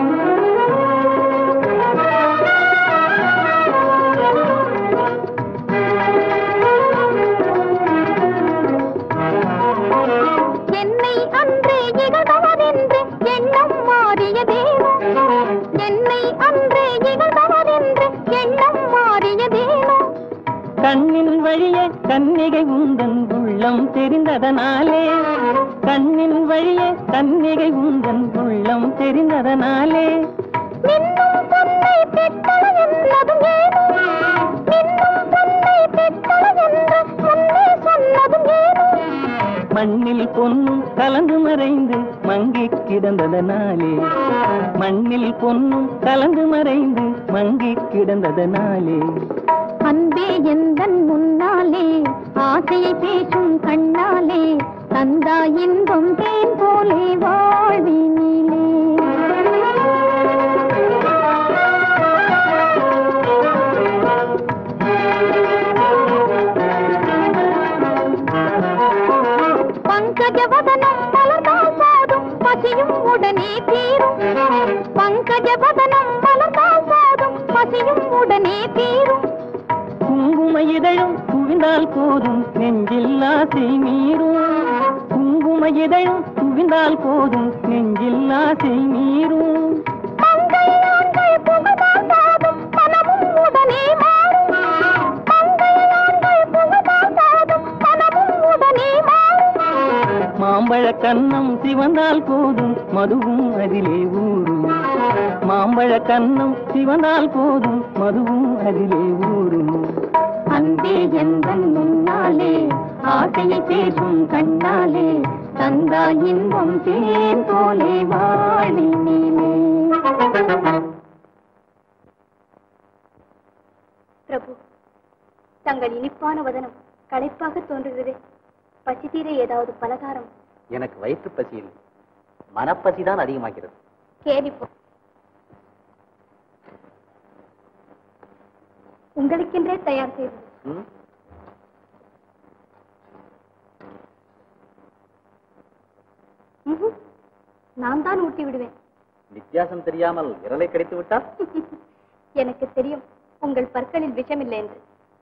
என்னை அன்றே இகழ்பவரென்று எண்ணம் மாறியதேனோ என்னை அன்றே இகழ்பவரென்று எண்ணம் மாறியதேனோ கண்ணின் வழியே கன்னிகை உந்தன் உள்ளம் தெரிந்ததனாலே கண்ணின் வழியே கன்னிகை உந்தன் உள்ளம் தெரிந்ததனாலே நின்னும் பொன்னை பெற்றள என்னதும் ஏனோ நின்னும் பொன்னை பெற்றள என்று முன்னே சொன்னதும் ஏனோ மண்ணில் பொன்னும் கலந்து மறைந்து மங்கி கிடந்ததனாலே மண்ணில் பொன்னும் கலந்து மறைந்து மங்கி கிடந்ததனாலே அன்பே எந்தன் முன்னாலே ஆசையை பேசும் கண்ணாலே தந்தா இன்பம் தேன் போலே வாழ்வினிலே பங்கஜவதனம் மலர்ந்தால் போதும் பசியும் உடனே தீரும் பங்கஜவதனம் மலர்ந்தால் போதும் பசியும் உடனே தீரும் குங்கும இதழும் குவிந்தால் போதும் நெஞ்சில் ஆசை மீறும் குங்கும இதழும் குவிந்தால் போதும் நெஞ்சில் ஆசை மீறும் மங்கையான்கள் புகுதால் போதும் மனமும் உடனே மாறும் மங்கையான்கள் புகுதால் போதும் மனமும் உடனே மாறும் மாம்பழ கன்னம் சிவந்தால் போதும் மதுவும் அதிலே ஊறும் மாம்பழ கன்னம் சிவந்தால் போதும் மதுவும் அதிலே ஊறும் அன்பே எந்தன் முன்னாலே ஆசையை பேசும் கண்ணாலே தந்தா இன்பம் தேன் போலே வாழினிலே பிரபு தங்கள் இனிப்பான வதனம் களைப்பாக தோன்றுகிறதே பசி தீர ஏதாவது பலகாரம் எனக்கு வயிற்று பசி இல்லை மனப்பசிதான் அதிகமாகிறது கேலிப்போ உங்களுக்கென்றே தயார் செய்தது ம்? ம்ஹும். நான் தான் ஊட்டி விடுவேன் வித்தியாசம் தெரியாமல் விரலை கடித்து விட்டால் எனக்கு தெரியும் உங்கள் பற்களில் விஷமில்லை என்று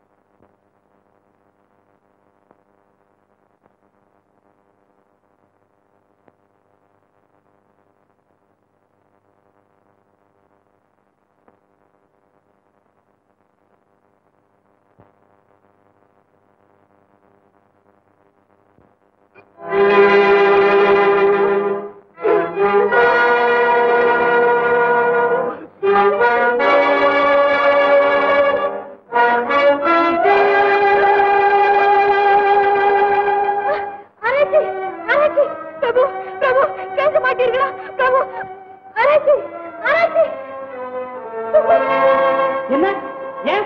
அரசி அரசி பிரபு பிரபு கேட்க மாட்டீர்களா பிரபு அரசி அரசி என்ன ஏன்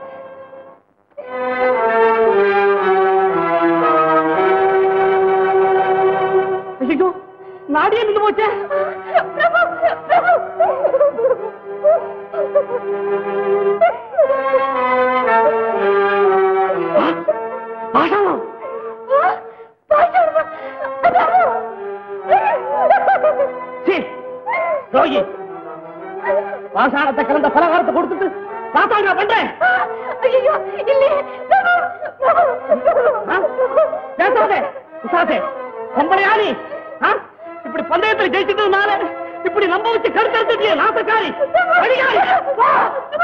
ஐயோ நாடியே நின்று போச்சே பிரபு பிரபு பாஷாணம் சீ, ரோகி பாஷாணத்தை கலந்த பலகாரத்தை கொடுத்துட்டு தாத்தா நான் பண்றேன் ஐயோ இல்லையே ஆ? பேசாதே உசாதே பொம்பளையா நீ ஆ? இப்படி பந்தயத்தில் ஜெயிச்சதுனால இப்படி நம்ப வச்சு கருத்தெடுத்துட்டியே நாசக்காரி அடிக்காரி வா.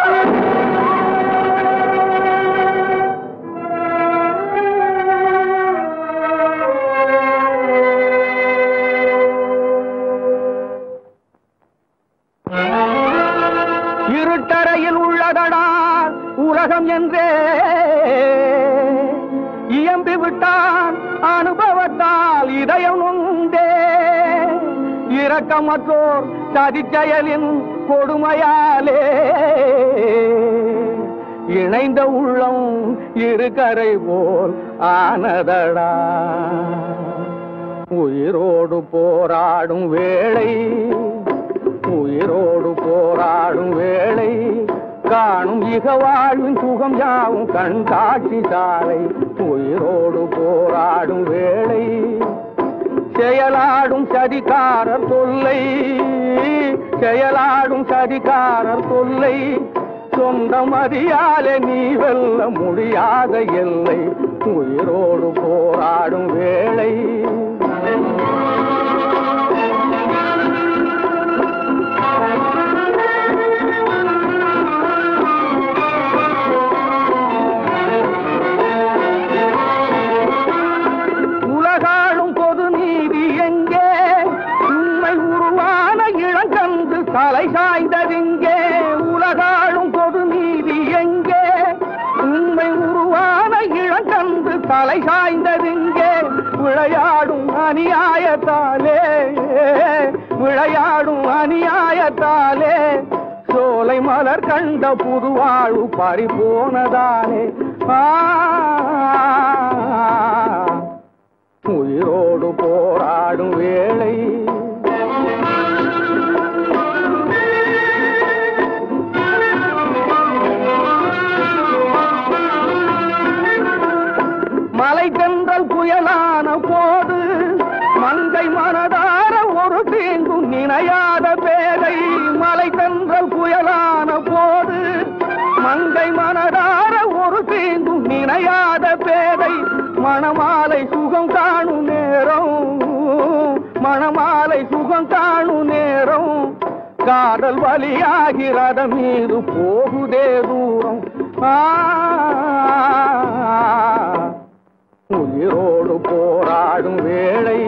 இருட்டறையில் உள்ளதடா உலகம் என்றே இயம்பி விட்டான் அனுபவத்தால் இதயம் உண்டே இரக்கமற்றோர் சதிச்செயலின் கொடுமையாலே இணைந்த உள்ளம் இருக்கரை போல் ஆனதடா உயிரோடு போராடும் வேளை உயிரோடு போராடும் வேளை காணும் இக வாழ்வின் சுகம் யாவும் கண் காட்சி சாலை உயிரோடு போராடும் வேளை செயலாடும் சதிகாரர் தொல்லை செயலாடும் சதிகாரர் தொல்லை சொந்தம் அறியாலே நீ வெல்ல முடியாத எல்லை உயிரோடு போராடும் வேளை உலகாளும் பொது நீதி எங்கே உண்மை உருவான இளங்கன்று தலை சாய்ந்ததிங்கே உலகாளும் பொது நீதி எங்கே உண்மை உருவான இளங்கன்று தலை சாய்ந்ததிங்கே விளையாடும் அநியாயத்தாலே விளையாடும் அநியாயத்தாலே சோலை மலர் கண்ட புதுவாழ்வு பறிபோனதானே ஆ உயிரோடு போராடும் வேளை மலை தென்றல் புயலான போது மங்கை மனதார ஒரு தீங்கும் நினையாத பேதை மலை தென்றல் புயலான போது மங்கை மனதார ஒரு தீங்கும் நினையாத பேதை மணமாலை சுகம் காணும் நேரம் மணமாலை சுகம் காணும் நேரம் காதல் வழியாகி ரதம் மீது போகுதே தூரம் ஆ உயிரோடு போராடும் வேளை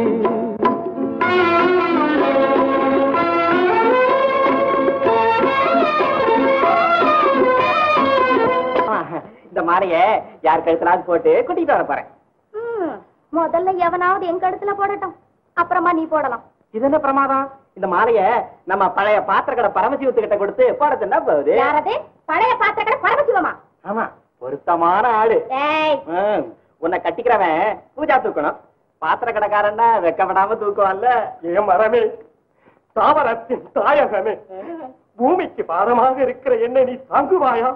இந்த மாலைய யார் கழுத்தலாவது போட்டு கூட்டிட்டு வர போறேன் ம், முதல்ல எவனாவது எங்க இடத்துல போடட்டும் அப்புறமா நீ போடலாம் இது என்ன பிரமாதம் இந்த மாலைய நம்ம பழைய பாத்திர கடை பரமசிவத்துக்கிட்ட கொடுத்து போட சொன்னா போகுது யாரது பழைய பாத்திரக்கடை பரமசிவமா ஆமா பொருத்தமான ஆளு ஏய் ம், உன்னை கட்டிக்கிறவன் பூஜா தூக்கணும் பாத்திர கடைக்காரன்னா வெக்கப்படாம தூக்குவான்ல ஏன் மரமே தாவரத்தின் தாயகமே பூமிக்கு பாரமாக இருக்கிற என்ன நீ தாங்குவாயா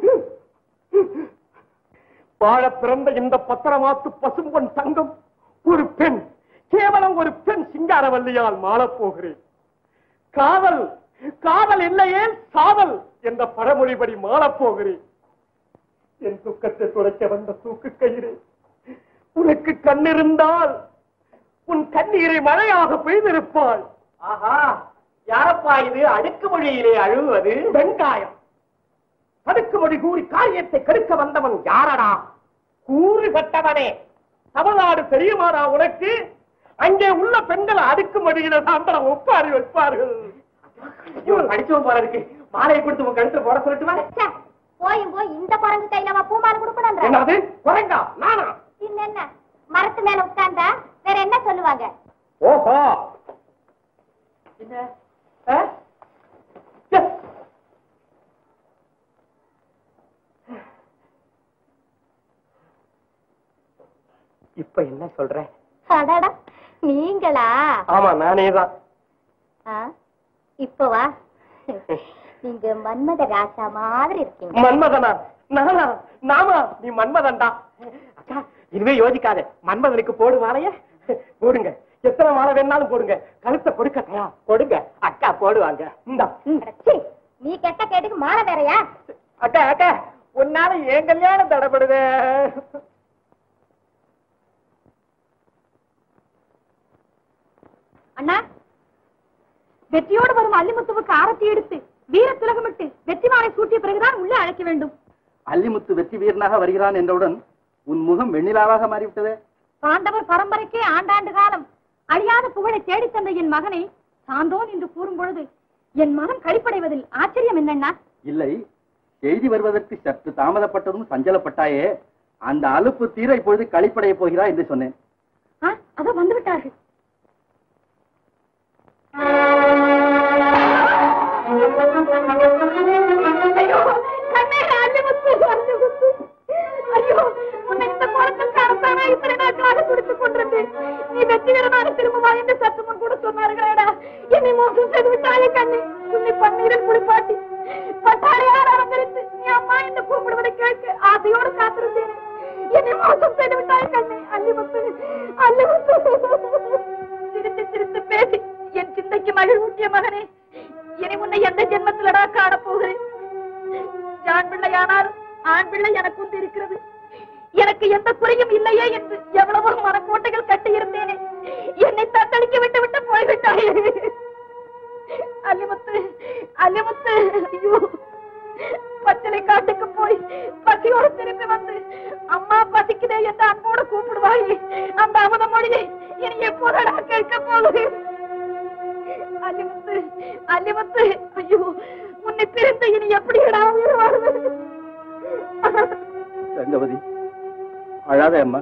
வாழ பிறந்த இந்த பத்திரமாத்து பசும்பொன் தங்கம் ஒரு பெண் கேவலம் ஒரு பெண் சிங்காரவல்லியால் மாளப் போகிறேன் காதல் காதல் இல்லையே சாதல் என்ற பழமொழிபடி மாளப் போகிறேன் என் துக்கத்தை துடைக்க வந்த தூக்கு கயிறு உனக்கு கண்ணிருந்தால் உன் கண்ணீரை மழையாக பெய்திருப்பாள் ஆஹா யாரப்பா இது அடுக்கு மொழியிலே அழுவது வெங்காயம் அடுக்குமொழி கூறி காரியத்தை கெடுக்க வந்தவன் யாரடா கூறு கட்டவனே தமிழ்நாடு தெரியுமாடா உனக்கு அங்கே உள்ள பெண்கள் அடுக்குமொழியில தான் ஒப்பாரி வைப்பார்கள் இவன் படிச்சவன் போல இருக்கு மாலையை கொடுத்து உன் கழுத்துல போட சொல்லட்டுமா ச்சே, போயும் போய் இந்த குரங்கு கையில பூமாலை கொடுக்கணும் என்னது குறைங்கா நானா என்ன மரத்து மேல உட்கார்ந்தா வேற என்ன சொல்லுவாங்க ஓஹோ ஆ? ச்சே. இப்ப என்ன சொல்ற அடடா நீங்களா ஆமா நானே தான் ஆ, இப்ப வா நீங்க மன்மத ராசா மாதிரி இருக்கீங்க மன்மதனா நானா நாமா நீ மன்மதன்டா அக்கா இனிமே யோசிக்காத மன்மதனுக்கு போடு மாலைய போடுங்க எத்தனை மாலை வேணாலும் போடுங்க கழுத்தை கொடுக்கட்டையா கொடுங்க அக்கா போடுவாங்க இந்தா சீ, நீ கெட்ட கேட்டுக்கு மாலை வேறயா அக்கா அக்கா உன்னால ஏன் கல்யாணம் தடப்படுது அண்ணா வெற்றியோடு வரும் அல்லிமுத்துவுக்கு ஆரத்தி எடுத்து வீர திலகமிட்டு வெற்றி மாலை சூட்டிய பிறகுதான் உள்ளே அழைக்க வேண்டும் அல்லிமுத்து வெற்றி வீரனாக வருகிறான் என்றவுடன் உன் முகம் வெண்ணிலாவாக மாறிவிட்டதே பாண்டவர் பரம்பரைக்கே ஆண்டாண்டு காலம் அழியாத புகழை தேடித் தந்த என் மகனை சான்றோன் என்று கூறும் பொழுது என் மனம் கழிப்படைவதில் ஆச்சரியம் என்னண்ணா இல்லை செய்தி வருவதற்கு சற்று தாமதப்பட்டதும் சஞ்சலப்பட்டாயே அந்த அலுப்பு தீர இப்பொழுது கழிப்படைய போகிறாய் என்று சொன்னேன் ஆ, அதோ வந்து விட்டார்கள் ஐயோ, கண்ணே, அல்லிமுத்து, அல்லிமுத்து. ஐயோ, உன்னை இந்த கோலத்தில் காணத்தானா இத்தனை நாட்களாக துடித்துக் கொண்டிருந்தேன். நீ வெற்றி வீரனாக திரும்புவா என்று சற்று முன் கூட சொன்னார்களேடா. என்னை மோசம் செய்து விட்டாயே கண்ணே. உன்னை பன்னீரில் குளிப்பாட்டி, பட்டாடையால் அலங்கரித்து, நீ அம்மா என்று கூப்பிடுவதை கேட்க ஆசையோடு காத்திருந்தேன் என்னை மோசம் செய்து விட்டாய் கண்ணே அல்லிமுத்து அல்லிமுத்து சிரித்து சிரித்து பேசி என் சிந்தைக்கு மகிழ்வூட்டிய மகனே இனி உன்னை எந்த ஜென்மத்திலடா காணப் போகிறேன் ஆண் பிள்ளையானாலும் ஆண் பிள்ளை எனக்கு உண்டு இருக்கிறது எனக்கு எந்த குறையும் இல்லையே என்று எவ்வளவோ மனக்கோட்டைகள் கட்டி இருந்தேனே என்னை தத்தளிக்க விட்டு விட்டு போய்விட்டாயே அல்லிமுத்து அல்லிமுத்து ஐயோ பச்சளை காட்டுக்கு போய் பசியோடு திரும்பி வந்து அம்மா பசிக்குதே என்று அன்போடு கூப்பிடுவாயே அந்த அமுத மொழியை இனி எப்போதடா கேட்க போகுது அல்லிமுத்து அல்லிமுத்து ஐயோ உன்னை பிரிந்து இனி எப்படிடா உயிர் வாழ்வது ரங்கவதி அழாதே அம்மா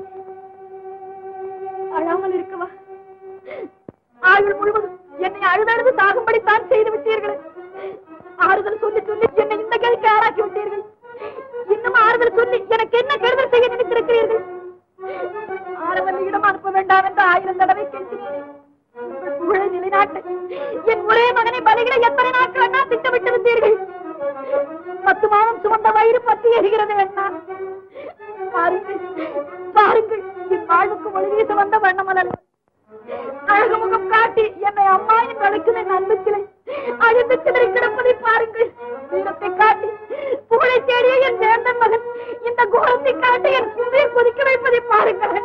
அழாமல் இருக்கவா ஆயுள் முழுவதும் என்னை அழுதழுது சாகும்படித்தான் செய்து விட்டீர்கள் ஆறுதல் சொல்லி சொல்லி என்னை இந்த கைக்கு ஆளாக்கி விட்டீர்கள் இன்னும் ஆறுதல் சொல்லி எனக்கு என்ன கெடுதல் செய்ய நினைத்திருக்கிறீர்கள் ஆரவல்லியிடம் அனுப்ப வேண்டாம் என்று ஆயிரம் தடவை கெஞ்சினேன் உங்கள் புகழை நிலைநாட்டு என் ஒரே மகனை பலிகளை எத்தனை நாட்கள் அண்ணா திட்டமிட்டு இருந்தீர்கள் பத்து மாதம் சுமந்த வயிறு பற்றி எரிகிறது அண்ணா பாருங்கள் பாருங்கள் என் வாழ்வுக்கு ஒளி வீச வந்த வண்ணமலர் அழகு முகம் காட்டி என்னை அம்மா என்று அழைக்கும் என் அன்பு கிளை அழுந்து சிதறி கிடப்பதை பாருங்கள் வீரத்தை காட்டி புகழை தேடிய என் வேந்தன் மகன் இந்த கோரத்தை காட்டி என் குந்தையை கொதிக்க வைப்பதை பாருங்கள்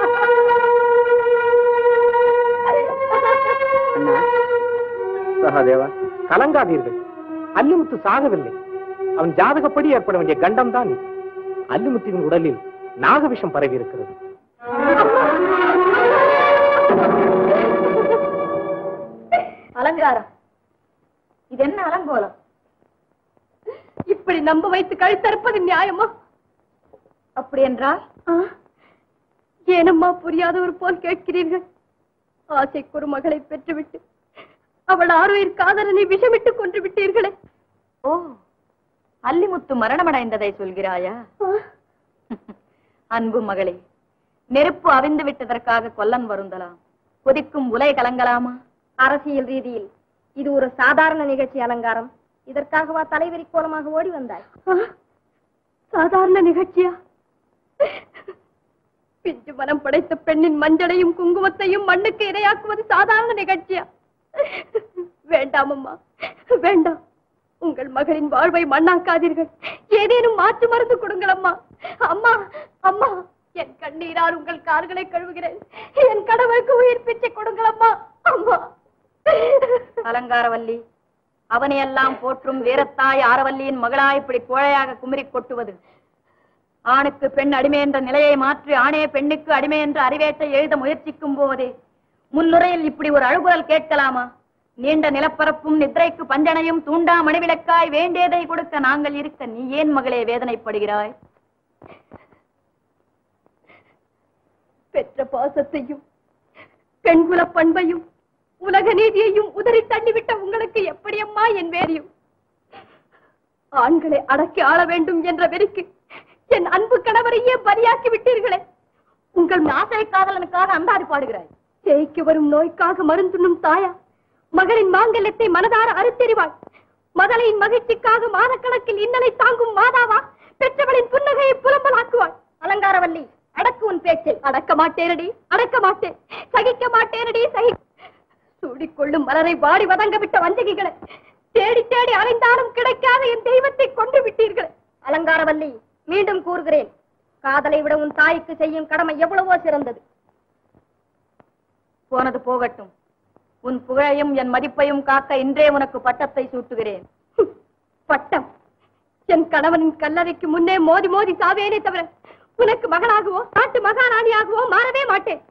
சகாதேவா கலங்காதீர்கள் அல்லிமுத்து சாகவில்லை அவன் ஜாதகப்படி ஏற்பட வேண்டிய கண்டம் தான் இது. அல்லிமுத்துவின் உடலில் நாகவிஷம் பரவி இருக்கிறது அலங்காரம் இது என்ன அலங்கோலம் இப்படி நம்ப வைத்து கழுத்தறுப்பது நியாயமா அப்படி என்றால் ஏனம்மா புரியாதவர் போல் கேட்கிறீர்கள் ஆசைக்கு ஒரு மகளை பெற்றுவிட்டு அவள் ஆறுயிர் காதலனை விஷமிட்டு கொன்று விட்டீர்களே ஓ அல்லிமுத்து மரணமடைந்ததை சொல்கிறாயா அன்பு மகளே நெருப்பு அவிந்து விட்டதற்காக கொல்லன் வருந்தலாம் கொதிக்கும் உலை கலங்கலாமா அரசியல் ரீதியில் இது ஒரு சாதாரண நிகழ்ச்சி அலங்காரம் இதற்காகவா தலைவரி கோலமாக ஓடி வந்தாய் சாதாரண நிகழ்ச்சியா பிஞ்சு மனம் படைத்த பெண்ணின் மஞ்சளையும் குங்குமத்தையும் மண்ணுக்கு இரையாக்குவது சாதாரண நிகழ்ச்சியா வேண்டாம் அம்மா வேண்டாம் உங்கள் மகளின் வாழ்வை மண்ணாக்காதீர்கள் ஏதேனும் மாற்று மருந்து கொடுங்கள் அம்மா அம்மா அம்மா என் கண்ணீரால் உங்கள் கால்களை கழுவுகிறேன் என் கடவுளுக்கு உயிர் பிச்சை கொடுங்கள் அம்மா அம்மா அலங்காரவல்லி அவனையெல்லாம் போற்றும் வீரத்தாய் ஆரவல்லியின் மகளாய் இப்படி கோழையாக குமரிக் கொட்டுவது ஆணுக்கு பெண் அடிமை என்ற நிலையை மாற்றி ஆணே பெண்ணுக்கு அடிமை என்ற அறிவேற்றை எழுத முயற்சிக்கும் போதே முன்னுரையில் இப்படி ஒரு அழுகுரல் கேட்கலாமா நீண்ட நிலப்பரப்பும் நித்ரைக்கு பஞ்சனையும் தூண்டா மணிவிளக்காய் வேண்டியதை கொடுக்க நாங்கள் இருக்க நீ ஏன் மகளே வேதனைப்படுகிறாய் பெற்ற பாசத்தையும் பெண்குல பண்பையும் உலக நீதியையும் உதறி தள்ளிவிட்ட உங்களுக்கு எப்படி அம்மா என் வேரியும் ஆண்களை அடக்கி ஆள வேண்டும் என்ற வெறிக்கு என் அன்பு கணவரையே பலியாக்கி விட்டீர்களே உங்கள் ஆசை காதலனுக்காக அந்தாதி பாடுகிறாய் ஜெயிக்கு வரும் நோய்க்காக மருந்துண்ணும் தாயா மகளின் மாங்கல்யத்தை மனதார அறுத்தெறிவாள் மதலையின் மகிழ்ச்சிக்காக மாதக்கணக்கில் இன்னலை தாங்கும் மாதாவா பெற்றவளின் புன்னகையை புலம்பலாக்குவாள் அலங்காரவல்லி அடக்கு உன் பேச்சை அடக்க மாட்டேனடி அடக்க மாட்டேன் சகிக்க மாட்டேனடி சகி சூடிக்கொள்ளும் மலரை வாடி வதங்க விட்ட வஞ்சகிகளை தேடி தேடி அலைந்தாலும் கிடைக்காத என் தெய்வத்தை கொன்று விட்டீர்கள் அலங்காரவல்லி மீண்டும் கூறுகிறேன் காதலை விட உன் தாய்க்கு செய்யும் கடமை எவ்வளவோ சிறந்தது போனது போகட்டும் உன் புகழையும் என் மதிப்பையும் காக்க இன்றே உனக்கு பட்டத்தை சூட்டுகிறேன் பட்டம் என் கணவனின் கல்லறைக்கு முன்னே மோதி மோதி சாவேனே தவிர உனக்கு மகளாகவோ நாட்டு மகாராணியாகவோ மாறவே மாட்டேன்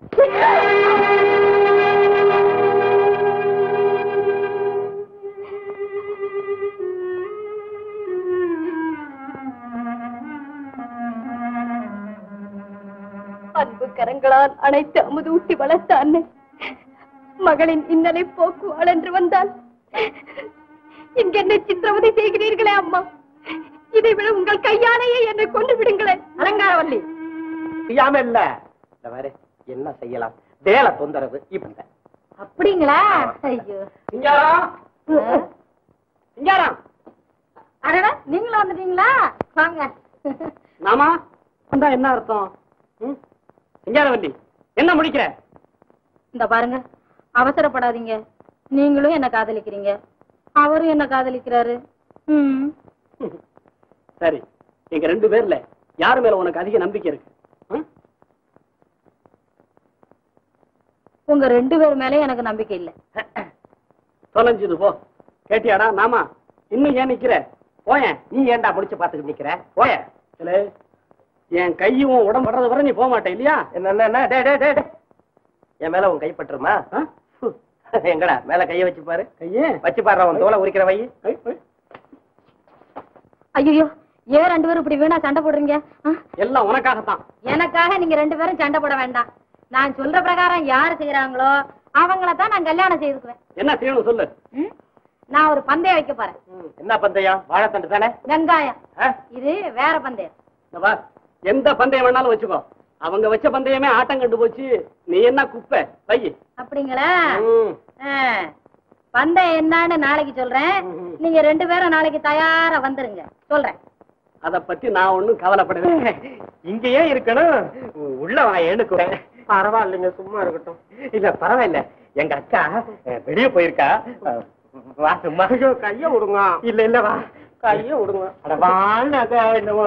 அன்பு கரங்களால் அனைத்து அமுது ஊட்டி வளர்த்த அன்னை மகளின் இன்னலை போக்குவாள் என்று வந்தால் இங்கென்ன சித்திரவதை செய்கிறீர்களே அம்மா இதை விட உங்கள் கையாலேயே என்னை கொண்டு விடுங்களேன் அலங்காரவல்லி செய்யாம இல்ல இந்த பாரு என்ன செய்யலாம் வேலை தொந்தரவு இப்ப அப்படிங்களா ஐயோ சிங்காரம் சிங்காரம் அடடா நீங்களும் வந்துட்டீங்களா வாங்க நாமா வந்தா என்ன அர்த்தம் ம்? சிங்காரவல்லி என்ன முடிக்கிற இந்த பாருங்க அவசரப்படாதீங்க நீங்களும் என்ன காதலிக்கிறீங்க அவரும் என்ன காதலிக்கிறாரு ம் சரி எங்க ரெண்டு பேர்ல யாரு மேல உனக்கு அதிக நம்பிக்கை இருக்கு ம்? உங்க ரெண்டு பேர் மேலயும் எனக்கு நம்பிக்கை இல்ல தொலைஞ்சது போ கேட்டியாடா நாமா இன்னும் ஏன் நிக்கிற போயேன் நீ ஏன்டா முடிச்சு பாத்துக்கிட்டு நிக்கிற போய இல்ல என் கையும் உன் உடம்பு வர்றது வரை நீ போக மாட்டே இல்லையா என்ன என்ன, என்ன டே டே டே டே. என் மேல உன் கைப்பற்றுமா ஆ? எங்கடா மேல கைய வச்சு பாரு கையே வச்சு பாரு உன் தோலை உரிக்கிற வை ஐ, ஐ. ஐயோ ஏன் ரெண்டு பேரும் இப்படி வீணா சண்டை போடுறீங்க ஆ? எல்லாம் உனக்காகத்தான் எனக்காக நீங்க ரெண்டு பேரும் சண்டை போட வேண்டாம் நான் சொல்ற பிரகாரம் யாரு செய்யறாங்களோ அவங்கள தான் நான் கல்யாணம் செய்துக்குவேன் என்ன செய்யணும் சொல்லு ம்? நான் ஒரு பந்தயம் வைக்க போறேன் என்ன பந்தயம் வாழைத்தண்டு தானே வெங்காயம் ஆ? இது வேற பந்தயம் இந்த பார், எந்த பந்தயம் வேணாலும் வச்சுக்கோ அவங்க வச்ச பந்தயமே ஆட்டம் கண்டு போச்சு நீ என்ன குப்பை வை அப்படிங்களா ம். ஆ. பந்தயம் என்னன்னு நாளைக்கு சொல்றேன் ம்ஹும். நீங்க ரெண்டு பேரும் நாளைக்கு தயாரா வந்துருங்க சொல்றேன் அத பத்தி நான் ஒண்ணும் கவலைப்படவே இங்கேயே இருக்கணும் உள்ள வாயேன்னு பரவாயில்லைங்க சும்மா இருக்கட்டும் இல்ல பரவாயில்ல எங்க அக்கா அஹ், வெளிய போயிருக்கா அஹ், வா சும்மா கைய விடுங்க இல்ல இல்ல வா கைய விடுங்க அட வாங்க என்னவோ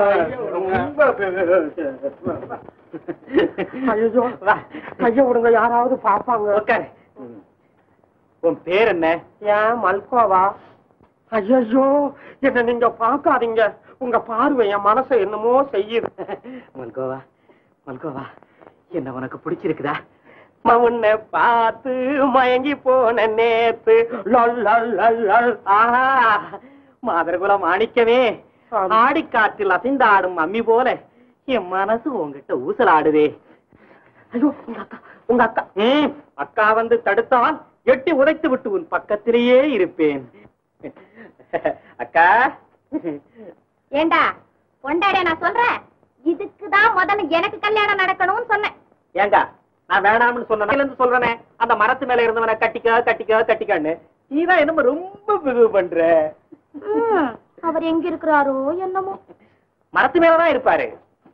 ஐயோ வா கைய விடுங்க யாராவது பாப்பாங்க உட்காரு உன் பேர் என்ன ஏன் மல்கோவா ஐயோ என்ன நீங்க பாக்காதீங்க உங்க பார்வை என் மனசை என்னமோ செய்யுது மல்கோவா மல்கோவா என்ன உனக்கு பிடிச்சிருக்குதா உன்னை பார்த்து மயங்கி போன நேத்து லொல் லொல் லொல் லொல். ஆஹா மாதரகுல மாணிக்கவே ஆடிக்காற்றில் அசைந்தாடும் அம்மி போல என் மனசு உங்ககிட்ட ஊசலாடுதே ஐயோ உங்க அக்கா உங்க அக்கா ம், அக்கா வந்து தடுத்தால் எட்டி உதைத்து விட்டு உன் பக்கத்திலேயே இருப்பேன் அக்கா ஏண்டா பொண்டாடிய நான் சொல்றேன் இதுக்குதான் முதல்ல எனக்கு கல்யாணம் நடக்கணும்னு சொன்னேன் ஏங்க நான் வேணாம்னு சொன்னேன் சொல்றேனே அந்த மரத்து மேல இருந்தவனை கட்டிக்க கட்டிக்க கட்டிக்கன்னு நீதான் என்னமோ ரொம்ப பிகு பண்ற ம், அவர் எங்க இருக்கிறாரோ என்னமோ மரத்து மேலதான் இருப்பாரு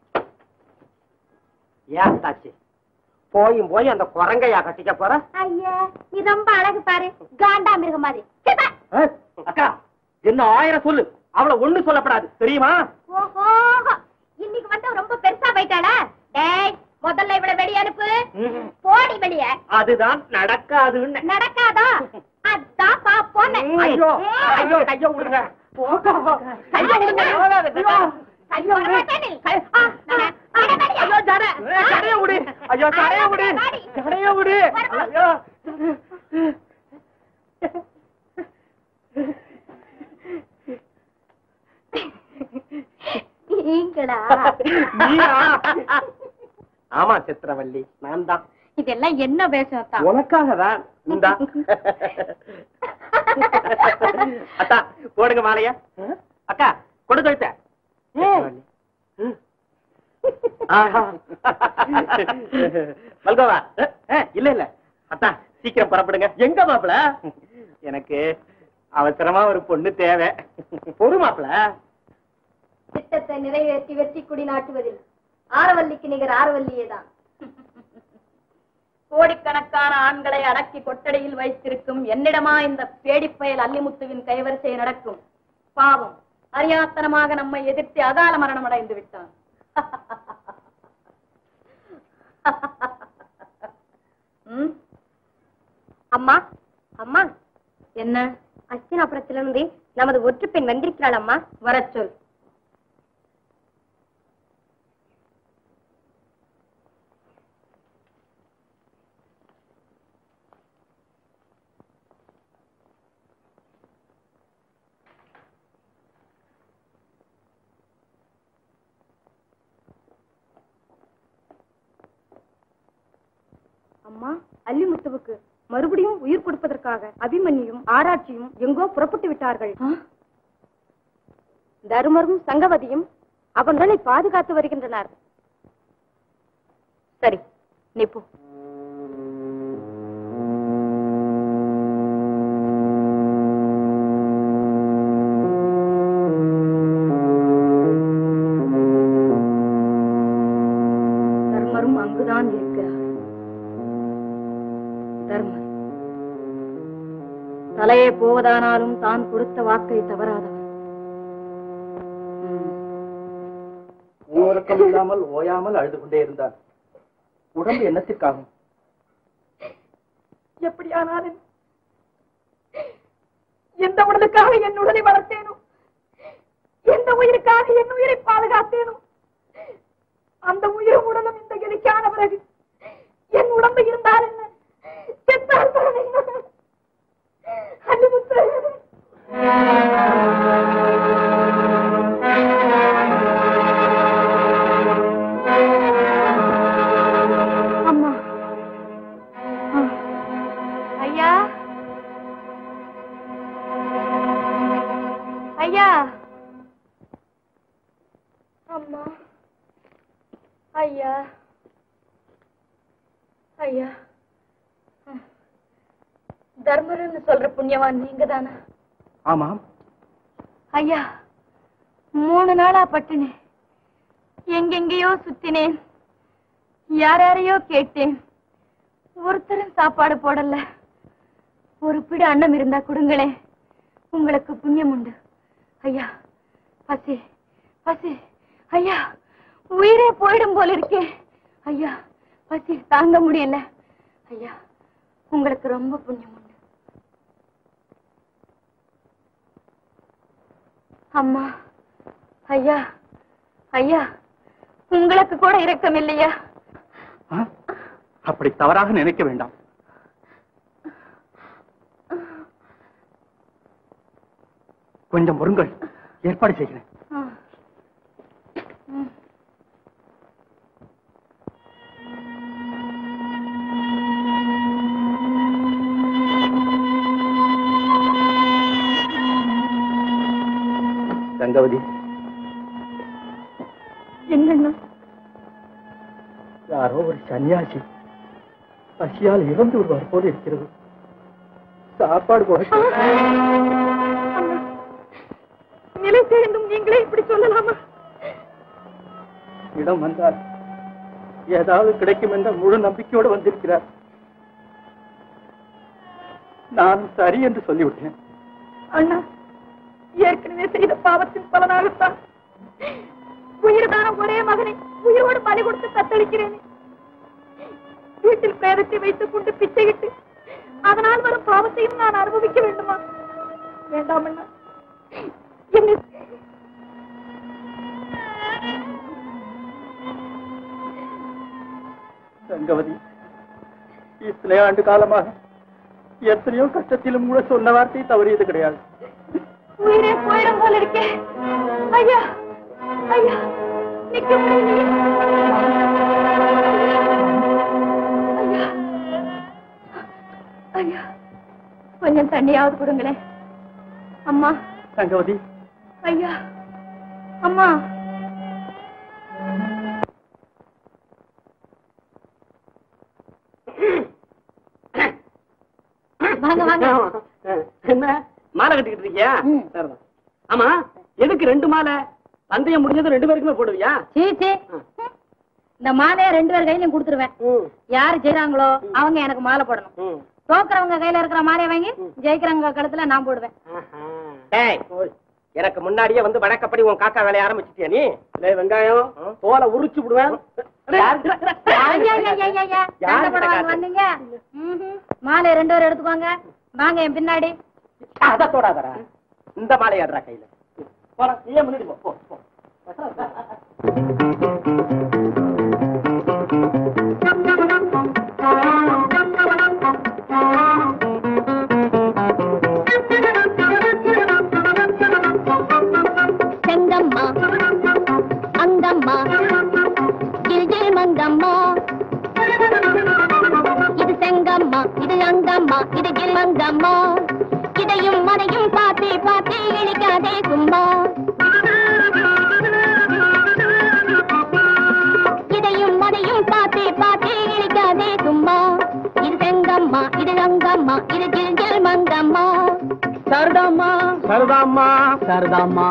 ஏன் தாச்சி போயும் போய் அந்த குரங்கையா கட்டிக்க போற ஐயா நீ ரொம்ப அழகு பாரு காண்டா மிருக மாதிரி சீ, பா. அஹ், அக்கா என்ன ஆயிரம் சொல்லு அவளை ஒண்ணு சொல்லப்படாது தெரியுமா ஓஹோ இன்னைக்கு வந்து ரொம்ப பெருசா போயிட்டாளா டேய் முதல்ல இவள வெளிய அனுப்பு ம்ஹும். போடி வெளிய அதுதான் நடக்காதுன்னு நடக்காதா அதான் பாப்போன்னு ஐயோ ஐயோ கைய விடுங்க கைய விடுங்க. ஐயோ, வரமாட்டே நீ. ஆ, நான்- அட வெளிய. ஐயோ ஜட ஜடைய விடு ஐயோ ஜடைய விடு ஜடைய விடு ஐயோ நீங்களா நீயா? ஆமா சித்திரவள்ளி நான் தான் இதெல்லாம் என்ன பேசும் தான் உனக்காக தான் இந்தா அத்தா போடுங்க மாலையா அக்கா கொடு கழுத்த மல்கோவா அஹ், இல்ல இல்ல அத்தா சீக்கிரம் புறப்படுங்க எங்க மாப்பிள எனக்கு அவசரமா ஒரு பொண்ணு தேவை பொறுமாப்ல திட்டத்தை நிறைவேற்றி வெற்றி கொடி நாட்டுவதில் ஆரவல்லிக்கு நிகர் ஆரவல்லியே தான் கோடிக்கணக்கான ஆண்களை அடக்கி கொட்டடையில் வைத்திருக்கும் என்னிடமா இந்த பேடிப்பயல் அல்லிமுத்துவின் கைவரிசை நடக்கும் பாவம் அறியாத்தனமாக நம்மை எதிர்த்து அகால மரணம் அடைந்து விட்டான் ம்? அம்மா அம்மா என்ன அஸ்தினாபுரத்திலிருந்து நமது ஒற்று பெண் வந்திருக்கிறாள் அம்மா வரச் சொல் அம்மா அல்லிமுத்துவுக்கு மறுபடியும் உயிர் கொடுப்பதற்காக அபிமன்யும் ஆராய்ச்சியும் எங்கோ புறப்பட்டு விட்டார்கள் தருமரும் சங்கவதியும் அவர்களை பாதுகாத்து வருகின்றனர் சரி நீ போ தர்மரும் அங்குதான் இருக்கிறார் தர்மர் தலையே போவதானாலும் தான் கொடுத்த வாக்கை தவறாதவர் ம். ஊரக்கம் இல்லாமல் ஓயாமல் அழுது கொண்டே இருந்தார் உடம்பு என்னத்திற்காகும் எப்படியானாலும் எந்த உடலுக்காக என் உடலை வளர்த்தேனோ எந்த உயிருக்காக என் உயிரை பாதுகாத்தேனோ அந்த உயிரும் உடலும் இந்த கெலிக்கான பிறகு என் உடம்பு இருந்தால் என்ன செத்தால் தான் என்ன அல்லிமுத்து. அம்மா ஐயா ஐயா அம்மா ஐயா ஐயா தர்மருன்னு சொல்ற புண்ணியவான் நீங்க தானா ஆமாம் ஐயா மூணு நாளா பட்டினேன் எங்கெங்கேயோ சுத்தினேன் யாரையோ கேட்டேன் ஒருத்தரும் சாப்பாடு போடல ஒரு பிடி அன்னம் இருந்தா கொடுங்களேன் உங்களுக்கு புண்ணியம் உண்டு ஐயா பசி பசி ஐயா உயிரே போயிடும் போல இருக்கே ஐயா பசி தாங்க முடியல ஐயா உங்களுக்கு ரொம்ப புண்ணியம் உண்டு அம்மா ஐயா ஐயா உங்களுக்கு கூட இரக்கம் இல்லையா ஆ? அப்படி தவறாக நினைக்க வேண்டாம் கொஞ்சம் பொறுங்கள் ஏற்பாடு செய்கிறேன் ஆ. ம். கங்கவதி என்னண்ணா யாரோ ஒரு சன்னியாசி பசியால் இறந்து விடுவார் போல இருக்கிறது சாப்பாடு கூட நிலை தெரிந்தும் நீங்களே இப்படி சொல்லலாமா இடம் வந்தார் ஏதாவது கிடைக்கும் என்ற முழு நம்பிக்கையோடு வந்திருக்கிறார் நான் சரி என்று சொல்லிவிட்டேன் அண்ணா ஏற்கனவே செய்த பாவத்தின் பலனாகத்தான் உயிர்தான ஒரே மகனை உயிரோடு பலி கொடுத்து தத்தளிக்கிறேனே வீட்டில் பிரேதத்தை வைத்துக் கொண்டு பிச்சையிட்டு அதனால் வரும் பாவத்தையும் நான் அனுபவிக்க வேண்டுமா வேண்டாம் அண்ணா என்னை கங்கவதி இத்தனை ஆண்டு காலமாக எத்தனையோ கஷ்டத்திலும் கூட சொன்ன வார்த்தை தவறியது கிடையாது உயிரே போயிடும் போல இருக்கே ஐயா ஐயா நிக்க முடியலையே ஐயா ஐயா கொஞ்சம் தண்ணியாவது கொடுங்களேன் அம்மா கங்கவதி ஐயா அம்மா வாங்க வாங்க என்ன மாலை போட்டிருக்கியா சரிதான் ஆமா எதுக்கு ரெண்டு மாலை பந்தயம் முடிஞ்சது ரெண்டு பேருக்குமே போடுவியா சீ சீ இந்த மாலையை ரெண்டு பேர் கையிலயும் கொடுத்துருவேன் யாரு செய்றாங்களோ அவங்க எனக்கு மாலை போடணும் தோக்குறவங்க கையில இருக்கிற மாலையை வாங்கி ஜெயிக்கிறவங்க கழுத்துல நான் போடுவேன் டேய் எனக்கு முன்னாடியே வந்து வழக்கப்படி உன் காக்கா வேலைய ஆரம்பிச்சிட்டியா நீ டேய் வெங்காயம் தோலை உரிச்சு விடுவேன் ஐயா, ஐயா, ஐயா, ஐயா, ஐயா. சண்டை போட வாங்க வந்தீங்க ம்ஹும். மாலையை ரெண்டு பேரும் எடுத்துக்கோங்க வாங்க என் பின்னாடி அத தொடாதடா இந்த மாலையாடுறா கையில போடா, நீயே முன்னாடி போ, போ, போ. செங்கம்மா அங்கம்மா ஜில் ஜில் மங்கம்மா இது செங்கம்மா இது அங்கம்மா இது ஜில் மங்கம்மா இதையும் மதையும் பார்த்து பார்த்து இழிக்காதே சும்மா இதையும் மதையும் பார்த்து பார்த்து இழிக்காதே சும்மா இது செங்கம்மா இது அங்கம்மா இது ஜில் ஜில் மங்கம்மா சரதாம்மா சரதாம்மா சரதாம்மா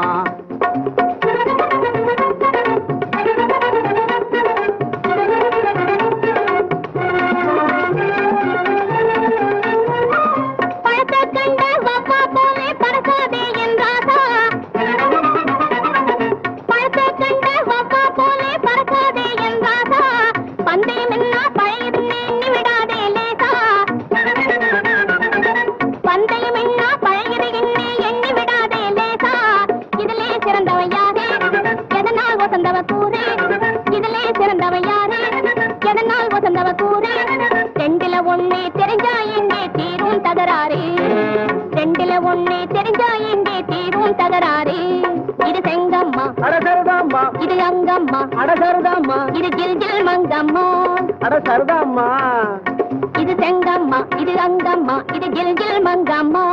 பழத்தை கண்ட வவ்வா போலே பறக்காதே என் ராசா பழத்தை கண்ட வவ்வா போலே பறக்காதே என் ராசா பந்தயம் என்ன பழையது எண்ணி விடாதே லேசா பந்தயம் என்ன பழையது எண்ணி எண்ணி விடாதே லேசா இதிலே சிறந்தவ யாரு எதனால் வசந்தவ கூறு இதிலே சிறந்தவ யாரு எதனால் வசந்தவ கூறு ரெண்டுல ஒண்ணு தெரிஞ்சா எங்கே தீரும் தகராறு ரெண்டுல ஒண்ணு தெரிஞ்சா எங்கே தீரும் தகராறு இது செங்கம்மா அட சரதாம்மா இது அங்கம்மா அட சரதாம்மா இது ஜில் ஜில் மங்கம்மா அட சரதாம்மா இது செங்கம்மா இது அங்கம்மா இது ஜில் ஜில் மங்கம்மா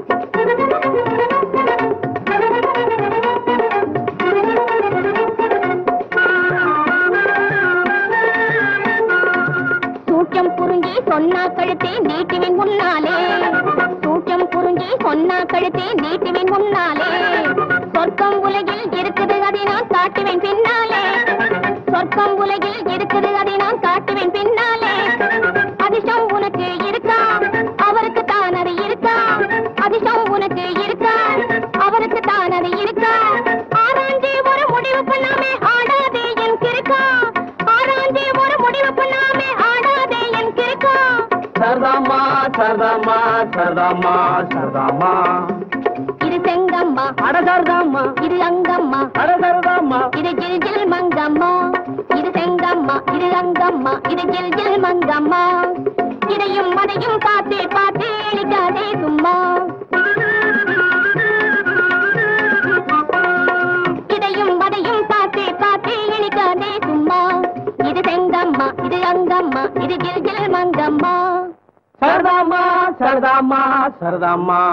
சூட்சம் புரிஞ்சி சொன்னா கழுத்தே நீட்டுவின் முன்னாலே சூட்சம் புரிஞ்சி சொன்னா கழுத்தே நீட்டுவின் முன்னாலே சொர்க்கம் உலகில் இருக்குது அதை நான் காட்டுவேன் பின்னாலே சொர்க்கம் உலகில் இருக்குது அதை நான் காட்டுவேன் பின்னாலே அதிர்ஷ்டம் உனக்கு இருக்கா அவருக்கு தான் அது இருக்கா அதிர்ஷ்டம் உனக்கு இருக்கா அவருக்கு தான் அது இருக்கா ஆராய்ஞ்சி ஒரு முடிவு பண்ணாமே ஆடாதே என் கிருக்கா ஆராய்ஞ்சி ஒரு முடிவு பண்ணாமே ஆடாதே என் கிருக்கா சரதாம்மா சரதாம்மா சரதாம்மா சரதாம்மா இது செங்கம்மா அட சரதாம்மா இது அங்கம்மா அட சரதாம்மா இது ஜில் ஜில் மங்கம்மா இது செங்கம்மா இது அங்கம்மா இது ஜில் ஜில் மங்கம்மா இதையும் அதையும் பார்த்து பார்த்து இழிக்காதே சும்மா இதையும் அதையும் பார்த்து பார்த்து இழிக்காதே சும்மா இது செங்கம்மா இது அங்கம்மா இது ஜில் ஜில் மங்கம்மா சரதாம்மா சரதாம்மா சரதாம்மா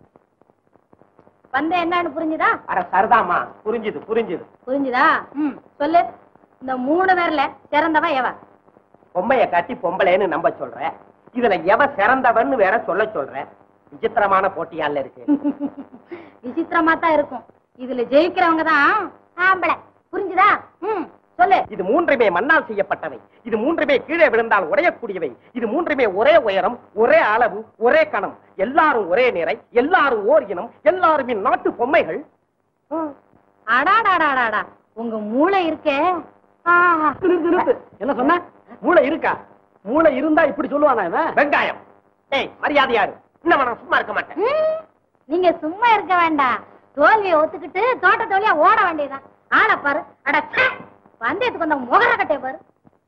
வந்த என்னன்னு புரிஞ்சுதா அட சரதாமா புரிஞ்சுது புரிஞ்சுது புரிஞ்சுதா ம் சொல்லு இந்த மூணு பேர்ல சிறந்தவ எவ பொம்மைய காட்டி பொம்பளைன்னு நம்ப சொல்ற இதுல எவ சிறந்தவன்னு வேற சொல்ல சொல்ற விசித்திரமான போட்டியால இருக்கு விசித்திரமா தான் இருக்கும் இதுல ஜெயிக்கிறவங்க தான் ஆம்பளை புரிஞ்சுதா ம் சொல்லு இது மூன்றுமே மண்ணால் செய்யப்பட்டவை இது மூன்றுமே கீழே விழுந்தால் உடையக்கூடியவை இது மூன்றுமே ஒரே உயரம் ஒரே அளவு ஒரே கணம் எல்லாரும் ஒரே நிறை எல்லாரும் ஓர் இனம் எல்லாரும் நாட்டு பொம்மைகள் அடாடாடாடாடா உங்க மூளை இருக்கே ஆஹா. நிறுத்து, நிறுத்து. என்ன சொன்ன மூளை இருக்கா மூளை இருந்தா இப்படி சொல்லுவானா இவன் வெங்காயம் ஏய் மரியாதையாரு இன்னும் நான் சும்மா இருக்க மாட்டேன் ம், நீங்க சும்மா இருக்க வேண்டாம் தோல்வியை ஒத்துக்கிட்டு தோட்டத்து வழியா ஓட வேண்டியதுதான் ஆளை பாரு அட ச்சே, பந்தயத்துக்கு வந்த முகர கட்டைய பாரு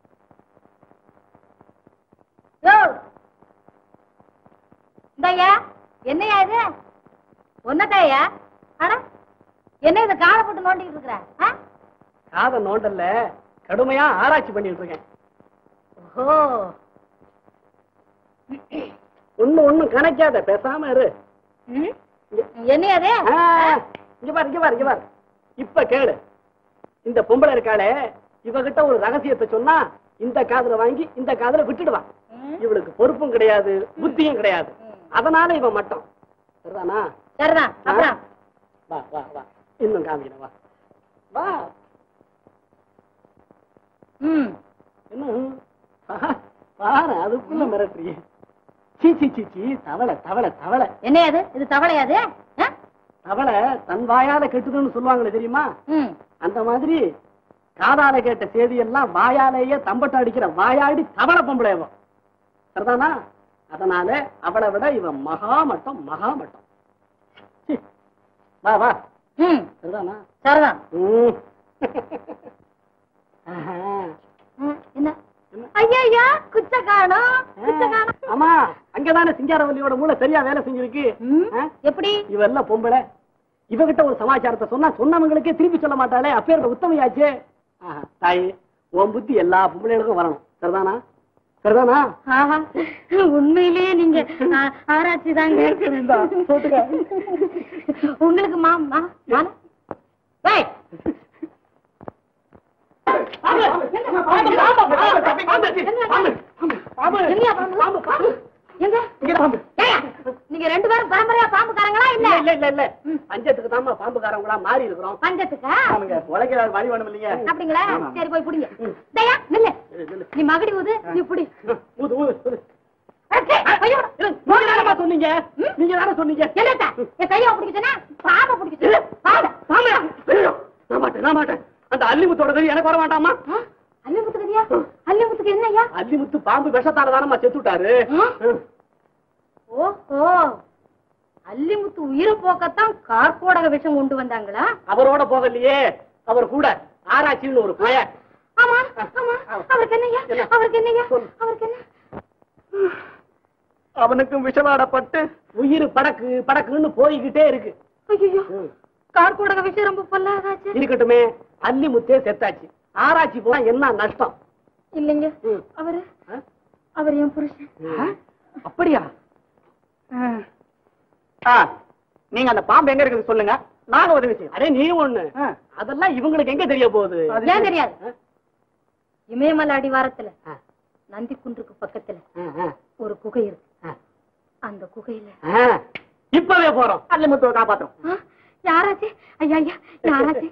யோ இந்தய்யா என்னையா இது ஒன்னதாயா அட என்ன இது காலை போட்டு நோண்டிட்டு இருக்கிற ஆ? காதை நோண்டல்ல கடுமையா ஆராய்ச்சி பண்ணிட்டு இருக்கேன் ஓஹோ ஒண்ணு ஒண்ணும் கணக்காத பேசாம இரு ம்? என்னையா இது ஆ, இங்க பாரு இங்க பாரு இங்க பாரு இப்ப கேளு இந்த பொம்பளை இருக்காளே இவகிட்ட ஒரு ரகசியத்தை சொன்னா இந்த காதுல வாங்கி இந்த காதுல விட்டுடுவான் இவளுக்கு பொறுப்பும் கிடையாது புத்தியும் கிடையாது அதனால இவன் மட்டும் சரிதானா சரிதான் அப்புறம் வா வா வா இன்னும் காமிக்கிறேன் வா வா ம் என்ன ஆஹா, பாரு அதுக்குள்ள மிரட்டுறியே சீ சீ சீ சீ தவளை தவளை தவளை என்ன அது இது தவளையாது ஆ? தவளை தன் வாயால கெட்டுதுன்னு சொல்லுவாங்களே தெரியுமா ம் அந்த மாதிரி காதால கேட்ட செய்தி எல்லாம் வாயாலேயே தம்பட்டம் அடிக்கிற வாயாடி தவளை பொம்பளைவோ சரிதானா அதனால அவளை விட இவன் மகாமட்டம் மகாமட்டம் சீ. வா வா ம் சரிதானா சரிதான் ம். ஆஹா. ம், என்ன ஐயா குச்ச காணோம் குச்ச காணோம் ஆமா அங்கதானே சிங்காரவல்லியோட மூளை சரியா வேலை செஞ்சிருக்கு ம், ஆ? எப்படி இவெல்லாம் பொம்பளை இவகிட்ட ஒரு சமாச்சாரத்தை சொன்னா சொன்னவங்களுக்கே திருப்பி சொல்ல மாட்டாளே அப்பேரோட உத்தமையாச்சே ஆஹா, தாயி உன் புத்தி எல்லா பொம்பளைகளுக்கும் வரணும் சரிதானா சரிதானா ஆஹா உண்மையிலேயே நீங்க ஆ, ஆராய்ச்சி தாங்க இந்தா, போட்டுக்க. உங்களுக்கு மாமா மாலை? ஏய், எங்கயா பாம்பு? எங்க? ஏய்யா, நீங்க ரெண்டு பேரும் பரம்பரையா பாம்புக்காரங்களா இல்ல இல்ல இல்ல இல்ல பஞ்சத்துக்கு தாமா பாம்புக்காரங்களா மாறி இருக்கிறோம் பஞ்சத்துக்கா உழைக்கிற வழி வேணும் இல்லைங்க அப்படிங்களா சரி போய் புடிங்க தயா நில்லு நீ மகடி ஊது நீ புடி ஊது ஊது ஊது. அடச்சே, ஐயோ. இல்ல, நீங்க தானம்மா சொன்னீங்க நீங்க தானே சொன்னீங்க என்னத்தா என் கையை பிடிக்க சொன்னா பாம்பை பிடிக்க சொன்னா பாம்பை ஆமா ஐயோ, நான் மாட்டேன் நான் மாட்டேன் அந்த அல்லிமுத்தோட கறி எனக்கு வர வேண்டாமா அல்லிமுத்துக்கு கதியா அல்லிமுத்துக்கு என்னய்யா அல்லிமுத்து பாம்பு விஷத்தால தானம்மா செத்து விட்டாரு ஓஹோ அல்லிமுத்து உயிரை போக்கத்தான் கார்கோடக விஷம் கொண்டு வந்தாங்களா அவரோட போகலையே அவர் கூட ஆராய்ச்சின்னு ஒரு பய ஆமா ஆமா அவருக்கு என்னய்யா அவருக்கு என்னய்யா அவருக்கு என்ன அவனுக்கும் விஷமாடப்பட்டு உயிர் படக்கு படக்குன்னு போய்கிட்டே இருக்கு ஐயோ கார்கோடக விஷம் ரொம்ப பொல்லாதாச்சு இருக்கட்டுமே அல்லிமுத்தே செத்தாச்சு ஆராய்ச்சி போனா என்ன நஷ்டம் இல்லைங்க ம். அவரு ஆ? அவர் என் புருஷன் அப்படியா ஆ, நீங்க அந்த பாம்பு எங்க இருக்குது சொல்லுங்க நாங்க உதவி செய்யறோம் அடே நீ ஒண்ணு ஆ. அதெல்லாம் இவங்களுக்கு எங்க தெரிய போகுது ஏன் தெரியாது ஆ? இமயமலை அடிவாரத்துல ஆ. நந்தி குன்றுக்கு பக்கத்துல ஆ, ஆ, ஒரு குகை இருக்கு ஆ. அந்த குகையில ஆ. இப்பவே போறோம் அல்லிமுத்துவை காப்பாத்துறோம் ஆ, யாராச்சு ஐயா ஐயா யாராச்சு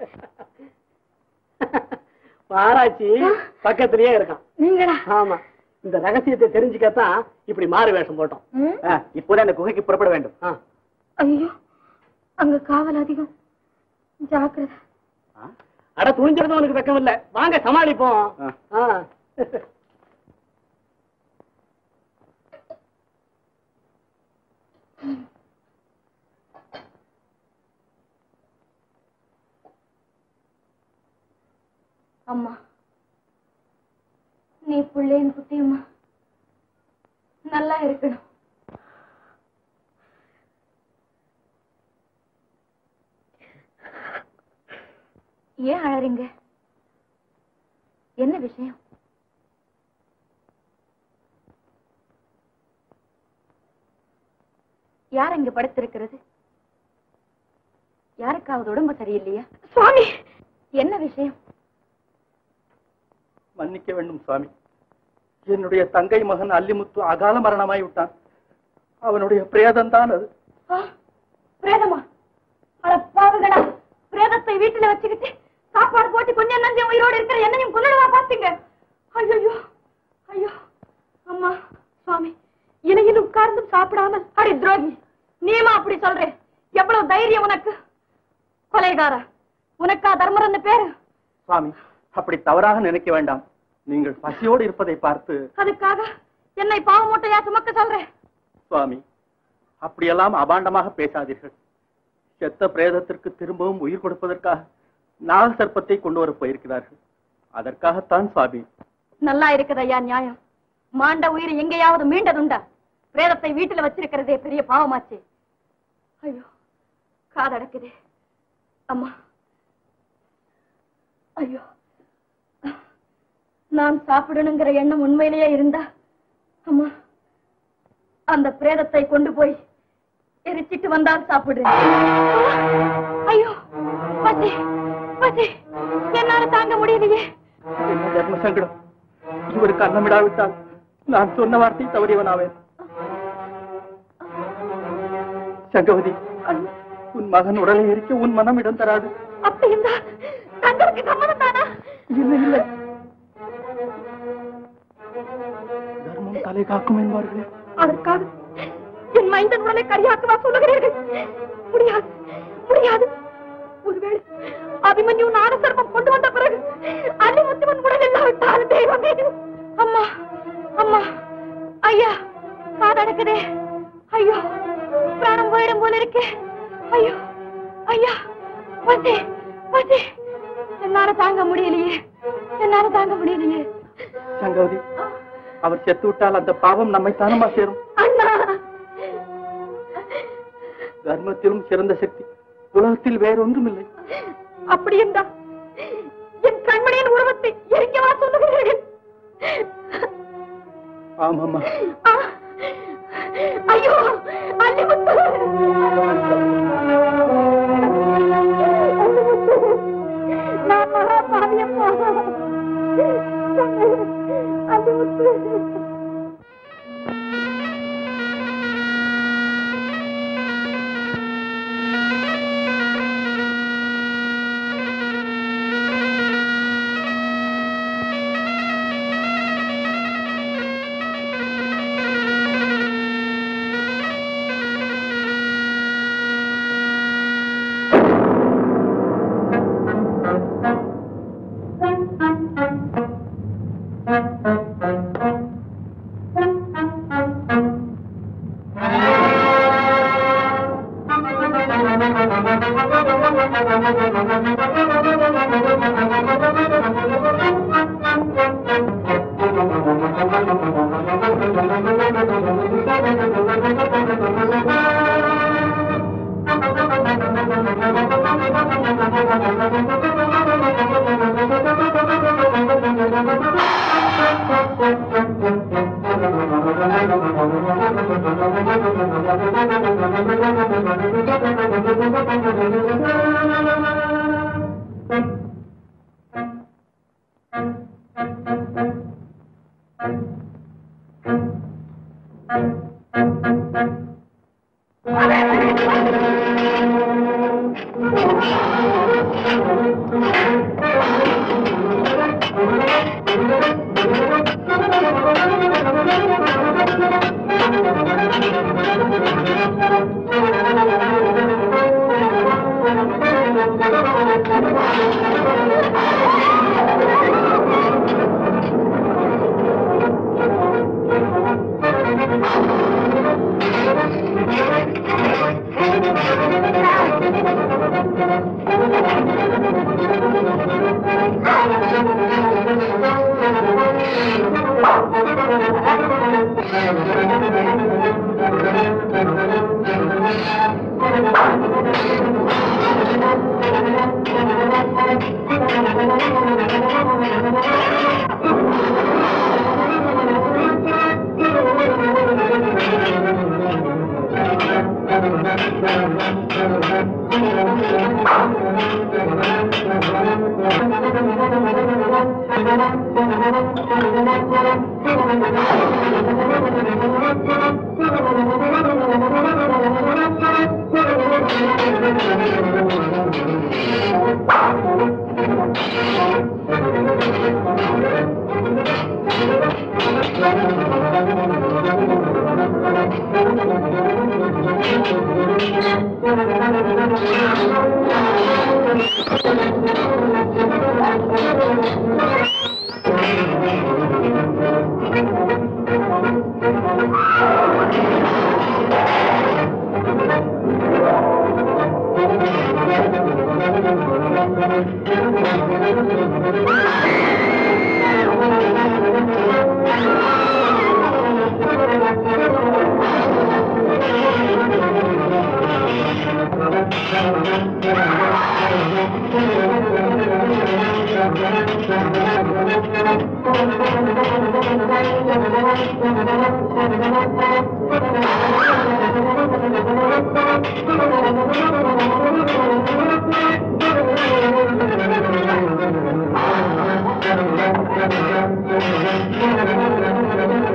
ஆராய்ச்சி பக்கத்திலேயே இருக்கான் நீங்களா ஆமா இந்த ரகசியத்தை தெரிஞ்சுக்கத்தான் இப்படி மாறு வேஷம் போட்டோம் ம்? ஆ, இப்போதே அந்த குகைக்கு புறப்பட வேண்டும் ஆ. ஐயோ அங்க காவல் அதிகம் ஜாக்கிரதை அட துணிஞ்சிருந்தவனுக்கு உனக்கு வெக்கம் இல்ல வாங்க சமாளிப்போம் ஆ. ஆ. அம்மா நீ பிள்ளையின் குட்டியம்மா நல்லா இருக்கணும் ஏன் அழறீங்க என்ன விஷயம் யார் இங்க படுத்திருக்கிறது யாருக்காவது உடம்பு சரியில்லையா சுவாமி என்ன விஷயம் மன்னிக்க வேண்டும் சுவாமி என்னுடைய தங்கை மகன் அல்லிமுத்து அகால மரணமாய் விட்டான் அவனுடைய பிரேதம் தான் அது ஆ, பிரேதமா அட பாவிகளா பிரேதத்தை வீட்டுல வச்சுக்கிட்டு சாப்பாடு போட்டு கொஞ்சம் நஞ்ச உயிரோடு இருக்கிற என்னையும் கொள்ளடவா பாத்தீங்க ஐயோ ஐயோ அம்மா சுவாமி இலையில் உட்கார்ந்தும் சாப்பிடாமல் அடி துரோகி நீமா அப்படி சொல்றே எவ்வளவு தைரியம் உனக்கு கொலைகாரா உனக்கா தர்மரன்னு பேரு சுவாமி அப்படி தவறாக நினைக்க வேண்டாம் நீங்கள் பசியோடு இருப்பதை பார்த்து அதுக்காக என்னை பாவ மூட்டையா சுமக்க சொல்றேன் சுவாமி அப்படியெல்லாம் அபாண்டமாக பேசாதீர்கள் செத்த பிரேதத்திற்கு திரும்பவும் உயிர் கொடுப்பதற்காக நாக சர்ப்பத்தை கொண்டு வர போயிருக்கிறார்கள் அதற்காகத்தான் சுவாமி நல்லா இருக்குது ஐயா நியாயம் மாண்ட உயிர் எங்கேயாவது மீண்டதுண்டா பிரேதத்தை வீட்டுல வச்சிருக்கிறதே பெரிய பாவமாச்சு ஐயோ காதடக்குதே அம்மா ஐயோ நான் சாப்பிடணுங்கிற எண்ணம் உண்மையிலேயே இருந்தா அம்மா அந்த பிரேதத்தை கொண்டு போய் எரிச்சிட்டு வந்தால் சாப்பிடுறேன் ஐயோ பசி பசி என்னால தாங்க முடியலையே என்ன தர்ம சங்கடம் இவருக்கு அன்னமிடாவிட்டால் நான் சொன்ன வார்த்தை தவறியவனாவேன் சங்கவதி உன் மகன் உடலை எரிக்க உன் மனம் இடம் தராது அப்படி இருந்தா தங்களுக்கு சம்மதம் தானா இல்லை இல்லை தர்மம் தலை காக்கும் என்பார்களே அதற்காக என் மைந்தன் உடலை கரியாக்குவா சொல்லுகிறீர்கள் முடியாது முடியாது ஒருவேளை அபிமன்யு நாட சர்ப்பம் கொண்டு வந்த பிறகு அலிமுத்துவன் உடல் இல்லாவிட்டால் தெய்வமே அம்மா அம்மா ஐயா காதடக்குதே ஐயோ பிராணம் போயிடும் போல இருக்கே ஐயோ ஐயா பசி பசி என்னால தாங்க முடியலையே என்னால தாங்க முடியலையே சங்கவதி அவர் செத்து விட்டால் அந்த பாவம் நம்மை தானமா சேரும் அண்ணா தர்மத்திலும் சிறந்த சக்தி உலகத்தில் வேறொன்றும் இல்லை அப்படி என்றா என் கண்மணியின் உருவத்தை எரிக்கவா சொல்லுகிறீர்கள் ஆமாம்மா ஆ! ஐயோ அல்லிமுத்து நான் மகா பாவியம்மா அல்லிமுத்து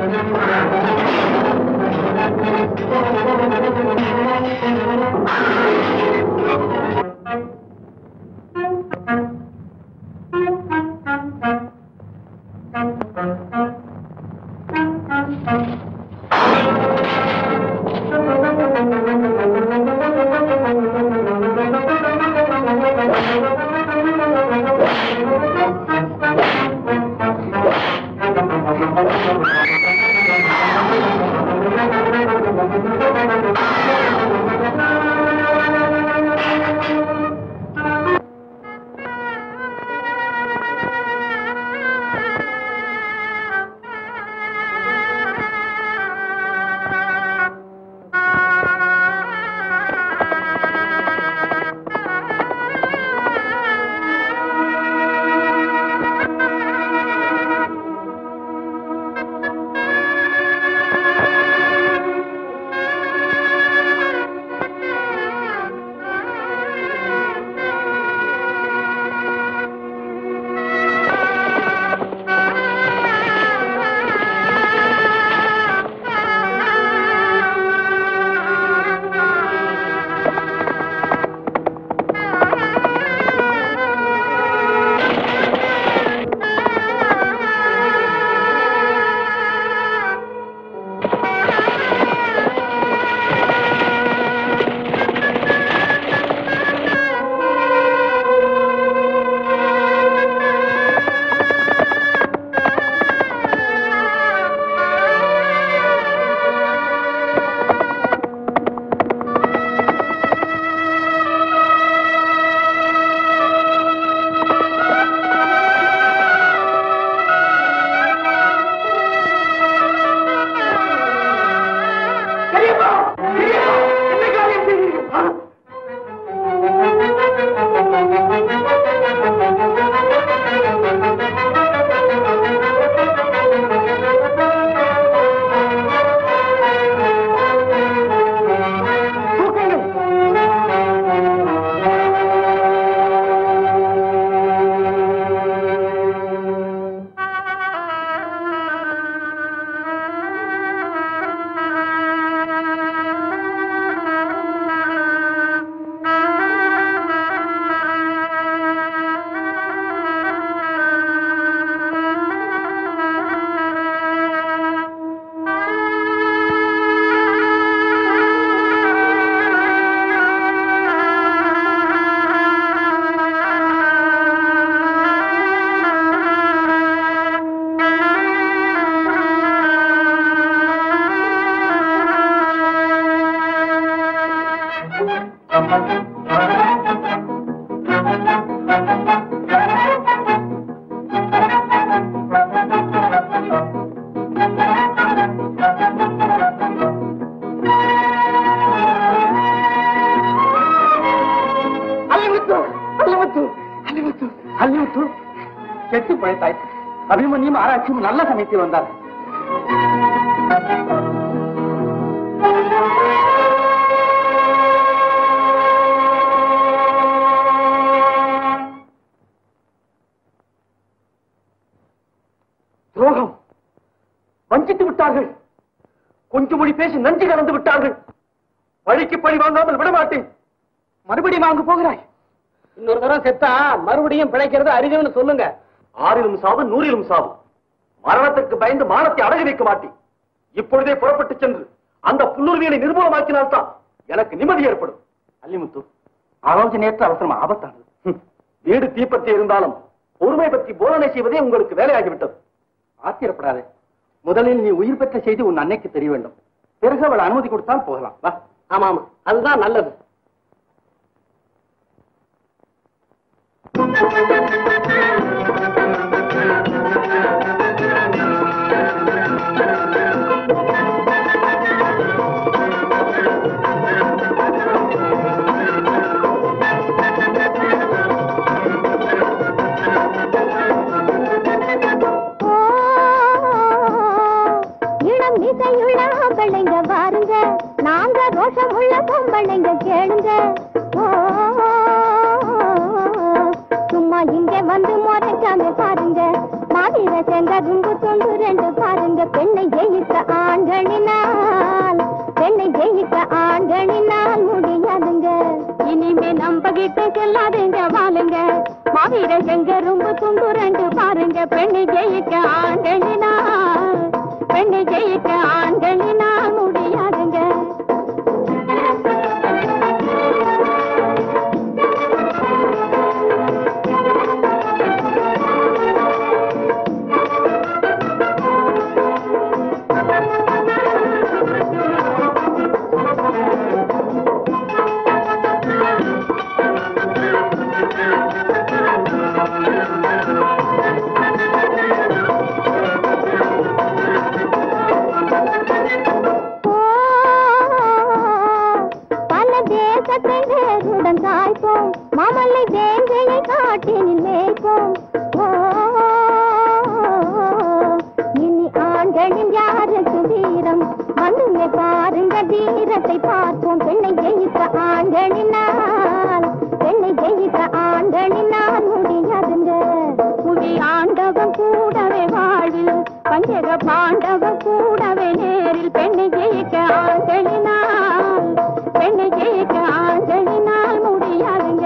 Thank you. அல்லிமுத்து செத்து பிழைத்தாய் அபிமன்யும் ஆராய்ச்சியும் நல்ல சமயத்தில் வந்தார் துரோகம் வஞ்சித்து விட்டார்கள் கொஞ்சம் மொழி பேசி நஞ்சு கலந்து விட்டார்கள் பழிக்கு பழி வாங்காமல் விடமாட்டேன் மறுபடியும் வாங்க போகிறாய் இன்னொரு தடவை செத்தா மறுபடியும் பிழைக்கிறது அரிதுன்னு சொல்லுங்க ஆறிலும் சாவு நூறிலும் சாவு மரணத்துக்கு பயந்து மானத்தை அடகு வைக்க மாட்டேன் இப்பொழுதே புறப்பட்டு சென்று அந்த புல்லுருவியலை நிர்மூலமாக்கினால்தான் எனக்கு நிம்மதி ஏற்படும் அல்லிமுத்து ஆலோசனையற்ற அவசரம் ஆபத்தானது ஹம். வீடு தீப்பற்றி இருந்தாலும் பொறுமை பற்றி போதனை செய்வதே உங்களுக்கு வேலையாகிவிட்டது ஆத்திரப்படாதே முதலில் நீ உயிர் பெற்ற செய்தி உன் அன்னைக்கு தெரிய வேண்டும் பிறகு அவள் அனுமதி கொடுத்தால் போகலாம் வா ஆமா ஆமா அதுதான் நல்லது இளம் இசையுள்ள ஆம்பளைங்க பாருங்க நாங்க ரோஷம் உள்ள பொம்பளைங்க கேளுங்க ஓ, சும்மா இங்க வந்து முறைக்காம பாருங்க மாவீர செங்கரும்பு தொண்டு ரெண்டு பாருங்க பெண்ணை ஜெயித்த ஆண்களினால் பெண்ணை ஜெயித்த ஆண்களினால் முடியாதுங்க இனிமே நம்ப கிட்ட செல்லாதுங்க வாழுங்க மாவீர செங்கரும்பு துண்டு ரெண்டு பாருங்க பெண்ணை ஜெயிக்க ஆண்களினா பெண்ணை ஜெயிக்க ஆண்களினா முடியாதுங்க ஓ, பல தேசத்தை வேருடன் காய்ப்போம் மாமல்லை வேங்கையை காட்டினில் மேய்ப்போம் ஓ, இனி ஆண்களில் யாருக்கு வீரம் வந்துமே பாருங்க வீரத்தை பார்ப்போம் பெண்ணை ஜெயித்த ஆண்களினால் பெண்ணை ஜெயித்த ஆண்களினால் முடியாதுங்க புவி ஆண்டவன் கூடவே வாழ்வில் பஞ்சக பாண்டவன் கூடவே நேரில் பெண்ணை ஜெயிக்க ஆண்களினால் பெண்ணை ஜெயிக்க ஆண்களினால் முடியாதுங்க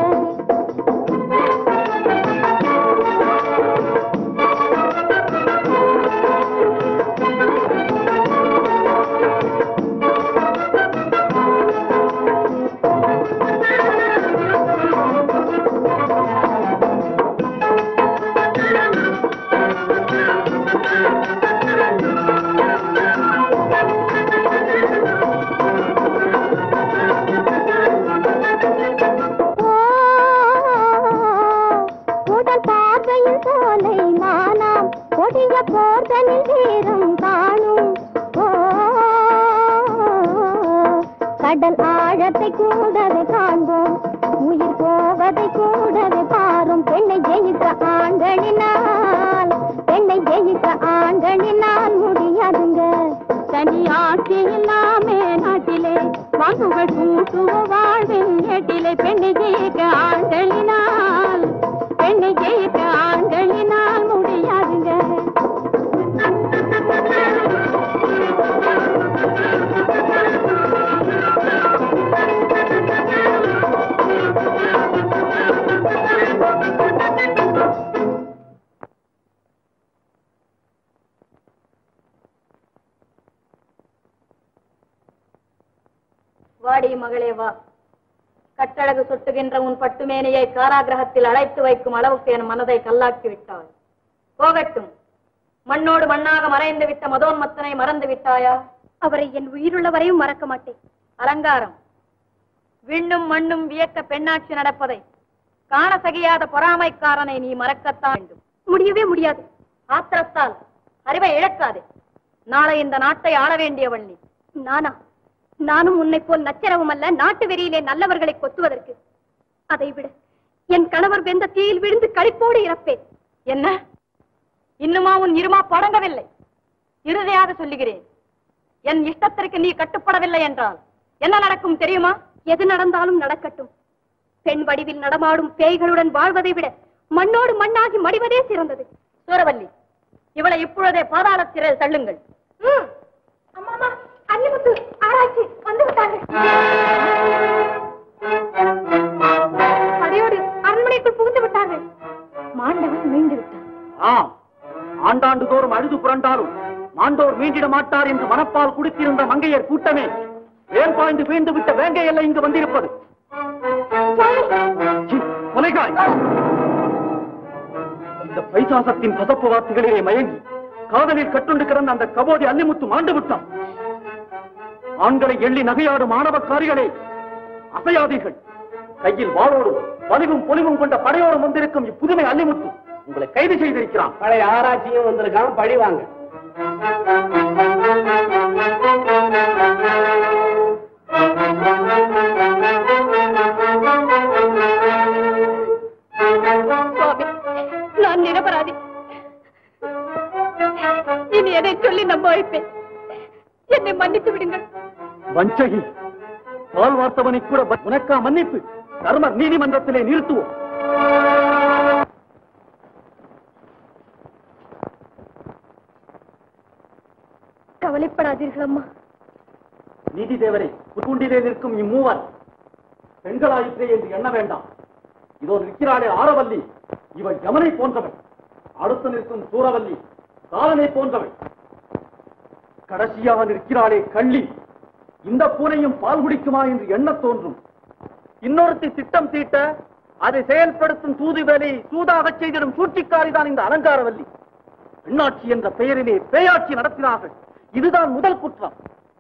ஓ, உடல் பார்வையில் சோலை மானாம் கொடிய போர்தனில் வீரம் காணும் ஓ, கடல் ஆழத்தை கூடவே காண்போம் உயிர் போவதை கூடவே பாரும் பெண்ணை ஜெயித்த ஆண்களினால் பெண்ணை ஜெயித்த ஆண்களினால் முடியாதுங்க தனி ஆட்சி இல்லாமே நாட்டிலே வாங்குகள் கூட்டுவ வாழ்வின் ஏட்டிலே பெண்ணை ஜெயிக்க ஆண்களினால் பெண்ணை ஜெயிக்க ஆண்களினால் முடியாதுங்க வாடி மகளே வா கட்டழகு சொட்டுகின்ற உன் பட்டுமேனியை காராகிரகத்தில் அழைத்து வைக்கும் அளவுக்கு என் மனதை கல்லாக்கி விட்டாய் போகட்டும் மண்ணோடு மண்ணாக மறைந்து விட்ட மதோன்மத்தனை மறந்து விட்டாயா அவரை என் உயிருள்ள வரையும் மறக்க மாட்டேன் அலங்காரம் விண்ணும் மண்ணும் வியக்க பெண்ணாட்சி நடப்பதை காண சகியாத பொறாமைக்காரனை நீ மறக்கத்தான் வேண்டும் முடியவே முடியாது ஆத்திரத்தால் அறிவை இழக்காதே நாளை இந்த நாட்டை ஆள வேண்டியவள் நீ நானா நானும் உன்னை போல் நச்சரவும் அல்ல நாட்டு வெறியிலே நல்லவர்களை கொத்துவதற்கு அதை விட என் கணவர் வெந்த தீயில் விழுந்து களிப்போடு இறப்பேன் என்ன இன்னுமா உன் இருமா படங்கவில்லை இறுதியாக சொல்லுகிறேன் என் இஷ்டத்திற்கு நீ கட்டுப்படவில்லை என்றால் என்ன நடக்கும் தெரியுமா எது நடந்தாலும் நடக்கட்டும் பெண் வடிவில் நடமாடும் பேய்களுடன் வாழ்வதை விட மண்ணோடு மண்ணாகி மடிவதே சிறந்தது சூரவல்லி இவளை இப்பொழுதே பாதாள சிறையில் தள்ளுங்கள் அம்மாமா அன்னிமுத்து ஆராய்ச்சி வந்து விட்டாங்க படையோடு அரண்மனைக்குள் புகுந்து விட்டார்கள் மாண்டவன் மீண்டு விட்டான் ஆம் ஆண்டாண்டு தோறும் அழுது புரண்டாலும் மாண்டோர் மீண்டிட மாட்டார் என்று மனப்பால் குடித்திருந்த மங்கையர் கூட்டமே வேல் பாய்ந்து வீழ்ந்து விட்ட வேங்கை எல்லை இங்கு வந்திருப்பது சி, கொலைகாய் இந்த பைசாசத்தின் பசப்பு வார்த்தைகளிலே மயங்கி காதலில் கட்டுண்டு கிடந்த அந்த கபோதி அல்லிமுத்து மாண்டு விட்டான் ஆண்களை எள்ளி நகையாடும் மாணவக்காரிகளே அசையாதீர்கள் கையில் வாளோடும் வலிவும் பொலிவும் கொண்ட படையோடும் வந்திருக்கும் இப்புதுமை அல்லிமுத்து உங்களை கைது செய்திருக்கிறான் பழைய ஆராய்ச்சியும் வந்திருக்கான் பழி வாங்க சுவாமி நான் நிரபராதி இனி எதை சொல்லி நம்ப வைப்பேன் என்னை மன்னித்து விடுங்கள் வஞ்சகி பால் வார்த்தவனை கூட ப- உனக்கா மன்னிப்பு தர்மர் நீதிமன்றத்திலே நிறுத்துவோம் கவலைப்படாதீர்கள் அம்மா நீதி தேவரே புதுண்டிலே நிற்கும் இம்மூவர் பெண்களாயிற்றே என்று எண்ண வேண்டாம் இதோ நிற்கிறாளே ஆரவல்லி இவள் யமனை போன்றவள் அடுத்து நிற்கும் சூரவல்லி காலனை போன்றவள் கடைசியாக நிற்கிறாளே கள்ளி இந்த பூனையும் பால் குடிக்குமா என்று எண்ணத் தோன்றும் இன்னொருத்தி திட்டம் தீட்ட அதை செயல்படுத்தும் தூது வேலை சூதாகச் செய்திடும் சூழ்ச்சிக்காரிதான் இந்த அலங்காரவல்லி பெண்ணாட்சி என்ற பெயரிலே பேயாட்சி நடத்தினார்கள் இதுதான் முதல் குற்றம்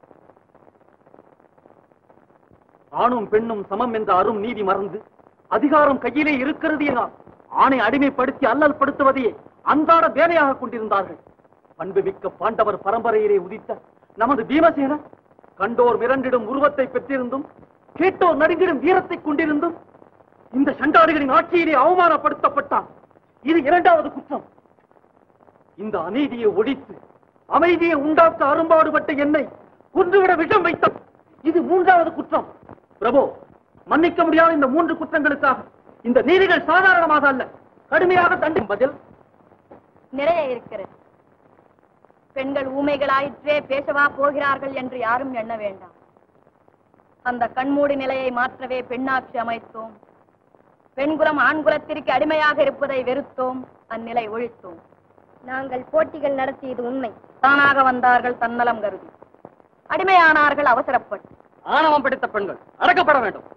ஆணும் பெண்ணும் சமம் என்ற அரும் நீதி மறந்து அதிகாரம் கையிலே இருக்கிறது என ஆணை அடிமைப்படுத்தி அல்லல் படுத்துவதையே அன்றாட வேலையாக கொண்டிருந்தார்கள் பண்புமிக்க பாண்டவர் பரம்பரையிலே உதித்த நமது பீமசேன கண்டோர் மிரண்டிடும் உருவத்தை பெற்றிருந்தும் கேட்டோர் நடுங்கிடும் வீரத்தை கொண்டிருந்தும் இந்த சண்டாடிகளின் ஆட்சியிலே அவமானப்படுத்தப்பட்டான் இது இரண்டாவது குற்றம் இந்த அநீதியை ஒழித்து அமைதியை உண்டாக்க அரும்பாடுபட்ட என்னை கொன்றுவிட விஷம் வைத்த இது மூன்றாவது குற்றம் பிரபு மன்னிக்க முடியாத இந்த மூன்று குற்றங்களுக்காக இந்த நீதிகள் சாதாரணமாக அல்ல கடுமையாக தண்டும் பதில் நிறைய இருக்கிறது பெண்கள் ஊமைகளாயிற்றே பேசவா போகிறார்கள் என்று யாரும் எண்ண வேண்டாம் அந்த கண்மூடி நிலையை மாற்றவே பெண்ணாட்சி அமைத்தோம் பெண்குலம் ஆண்குலத்திற்கு அடிமையாக இருப்பதை வெறுத்தோம் அந்நிலை ஒழித்தோம் நாங்கள் போட்டிகள் நடத்தியது உண்மை தானாக வந்தார்கள் தன்னலம் கருதி அடிமையானார்கள் அவசரப்பட்டு ஆணவம் பிடித்த பெண்கள் அடக்கப்பட வேண்டும்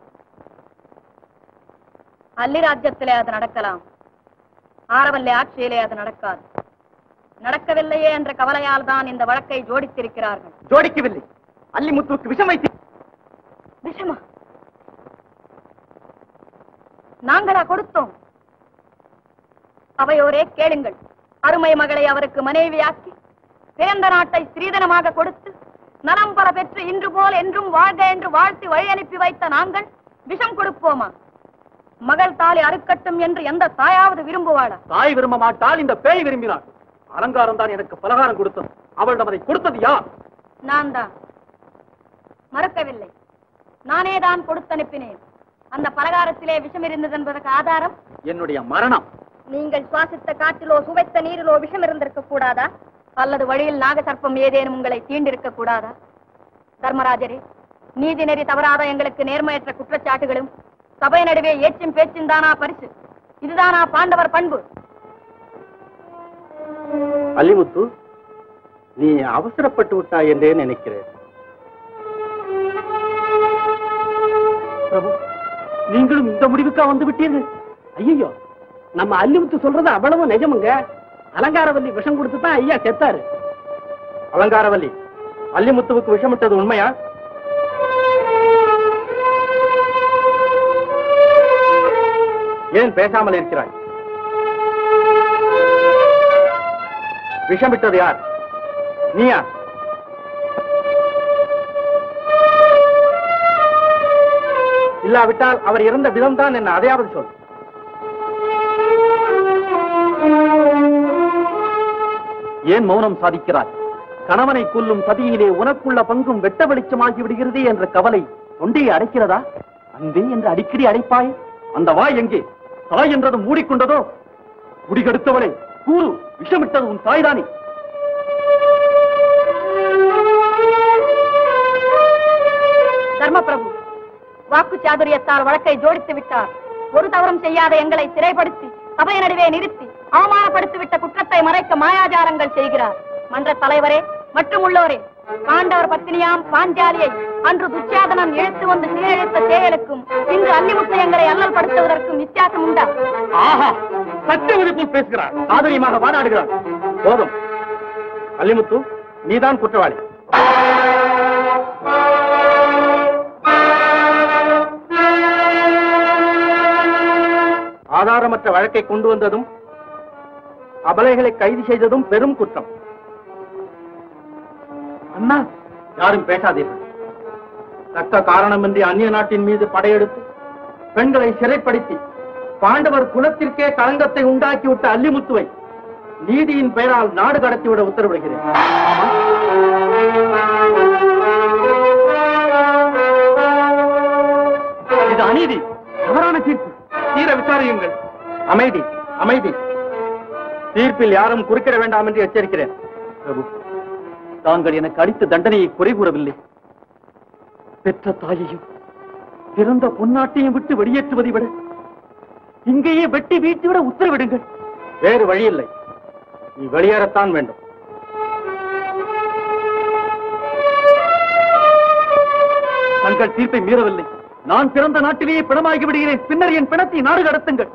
அல்லி ராஜ்யத்திலே அது நடக்கலாம் ஆரவல்லி ஆட்சியிலே அது நடக்காது நடக்கவில்லையே என்ற கவலையால் தான் இந்த வழக்கை ஜோடித்திருக்கிறார்கள் ஜோடிக்கவில்லை அல்லிமுத்துவுக்கு விஷம் வைத்து விஷமா நாங்களா கொடுத்தோம் அவையோரே கேளுங்கள் அருமை மகளை அவருக்கு மனைவியாக்கி பிறந்த நாட்டை ஸ்ரீதனமாக கொடுத்து நலம் பல பெற்று இன்று போல் என்றும் வாழ்க என்று வாழ்த்தி வழி அனுப்பி வைத்த நாங்கள் விஷம் கொடுப்போமா மகள் தாலி அறுக்கட்டும் என்று எந்த தாயாவது விரும்புவாளா தாய் விரும்ப மாட்டால் இந்த பேய் விரும்பினாள் அலங்காரம் தான் எனக்கு பலகாரம் கொடுத்தது அவளிடம் அதை கொடுத்தது யார் நான் தான் மறக்கவில்லை நானே தான் கொடுத்து அனுப்பினேன் அந்த பலகாரத்திலே விஷம் இருந்தது என்பதற்கு ஆதாரம் என்னுடைய மரணம் நீங்கள் சுவாசித்த காற்றிலோ சுவைத்த நீரிலோ விஷம் இருந்திருக்க கூடாதா அல்லது வழியில் நாகசர்ப்பம் ஏதேனும் உங்களை தீண்டிருக்க கூடாதா தர்மராஜரே நீதி நெறி தவறாத எங்களுக்கு நேர்மையற்ற குற்றச்சாட்டுகளும் சபை நடுவே ஏச்சும் பேச்சும் தானா பரிசு இதுதானா பாண்டவர் பண்பு அல்லிமுத்து நீ அவசரப்பட்டு விட்டாய் என்றே நினைக்கிறேன் பிரபு நீங்களும் இந்த முடிவுக்கா வந்து விட்டீர்கள் ஐயோ நம்ம அல்லிமுத்து சொல்றது அவ்வளவு நிஜமுங்க அலங்காரவல்லி விஷம் கொடுத்து தான் ஐயா செத்தாரு அலங்காரவல்லி அல்லிமுத்துவுக்கு விஷமிட்டது உண்மையா ஏன் பேசாமல் இருக்கிறாய் விஷமிட்டது யார் நீயா இல்லாவிட்டால் அவர் இறந்த விதம்தான் என்ன அதையாவது சொல் ஏன் மௌனம் சாதிக்கிறாய் கணவனை கொல்லும் சதியிலே உனக்குள்ள பங்கும் வெட்ட வெளிச்சமாகி விடுகிறதே என்ற கவலை தொண்டையை அடைக்கிறதா அன்பே என்று அடிக்கடி அடைப்பாய் அந்த வாய் எங்கே தாய் என்றது மூடிக்கொண்டதோ முடிகெடுத்தவளே கூறு விஷமிட்டது உன் தாய்தானே தர்மபிரபு வாக்கு சாதுரியத்தால் வழக்கை ஜோடித்து விட்டார் ஒரு தவறும் செய்யாத எங்களை சிறைப்படுத்தி சபை நடுவே நிறுத்தி அவமானப்படுத்திவிட்ட குற்றத்தை மறைக்க மாயாஜாலங்கள் செய்கிறார் மன்ற தலைவரே மற்றும் உள்ளோரே பாண்டவர் பத்தினியாம் பாஞ்சாலியை அன்று துச்சாதனன் இழுத்து வந்து சீரழித்த செயலுக்கும் இன்று அல்லிமுத்து எங்களை அல்லல் படுத்துவதற்கும் வித்தியாசம் உண்டா ஆஹா சத்தியவதி போல் பேசுகிறார் சாதுரியமாக வாதாடுகிறார் போதும் அல்லிமுத்து நீதான் குற்றவாளி ஆதாரமற்ற வழக்கை கொண்டு வந்ததும் அபலைகளை கைது செய்ததும் பெரும் குற்றம் அண்ணா யாரும் பேசாதீர்கள் தக்க காரணமின்றி அந்நிய நாட்டின் மீது படையெடுத்து பெண்களை சிறைப்படுத்தி பாண்டவர் குலத்திற்கே களங்கத்தை உண்டாக்கிவிட்ட அல்லிமுத்துவை நீதியின் பெயரால் நாடு கடத்திவிட உத்தரவிடுகிறேன் இது அநீதி தவறான தீர்ப்பு தீர விசாரியுங்கள் அமைதி அமைதி தீர்ப்பில் யாரும் குறுக்கிட வேண்டாம் என்று எச்சரிக்கிறேன் பிரபு தாங்கள் எனக்கு அளித்த தண்டனையை குறை கூறவில்லை பெற்ற தாயையும் பிறந்த பொன்னாட்டையும் விட்டு வெளியேற்றுவதை விட இங்கேயே வெட்டி வீழ்த்தி விட உத்தரவிடுங்கள் வேறு வழி இல்லை நீ வெளியேறத்தான் வேண்டும் தங்கள் தீர்ப்பை மீறவில்லை நான் பிறந்த நாட்டிலேயே பிணமாகி விடுகிறேன் பின்னர் என் பிணத்தை நாடு கடத்துங்கள்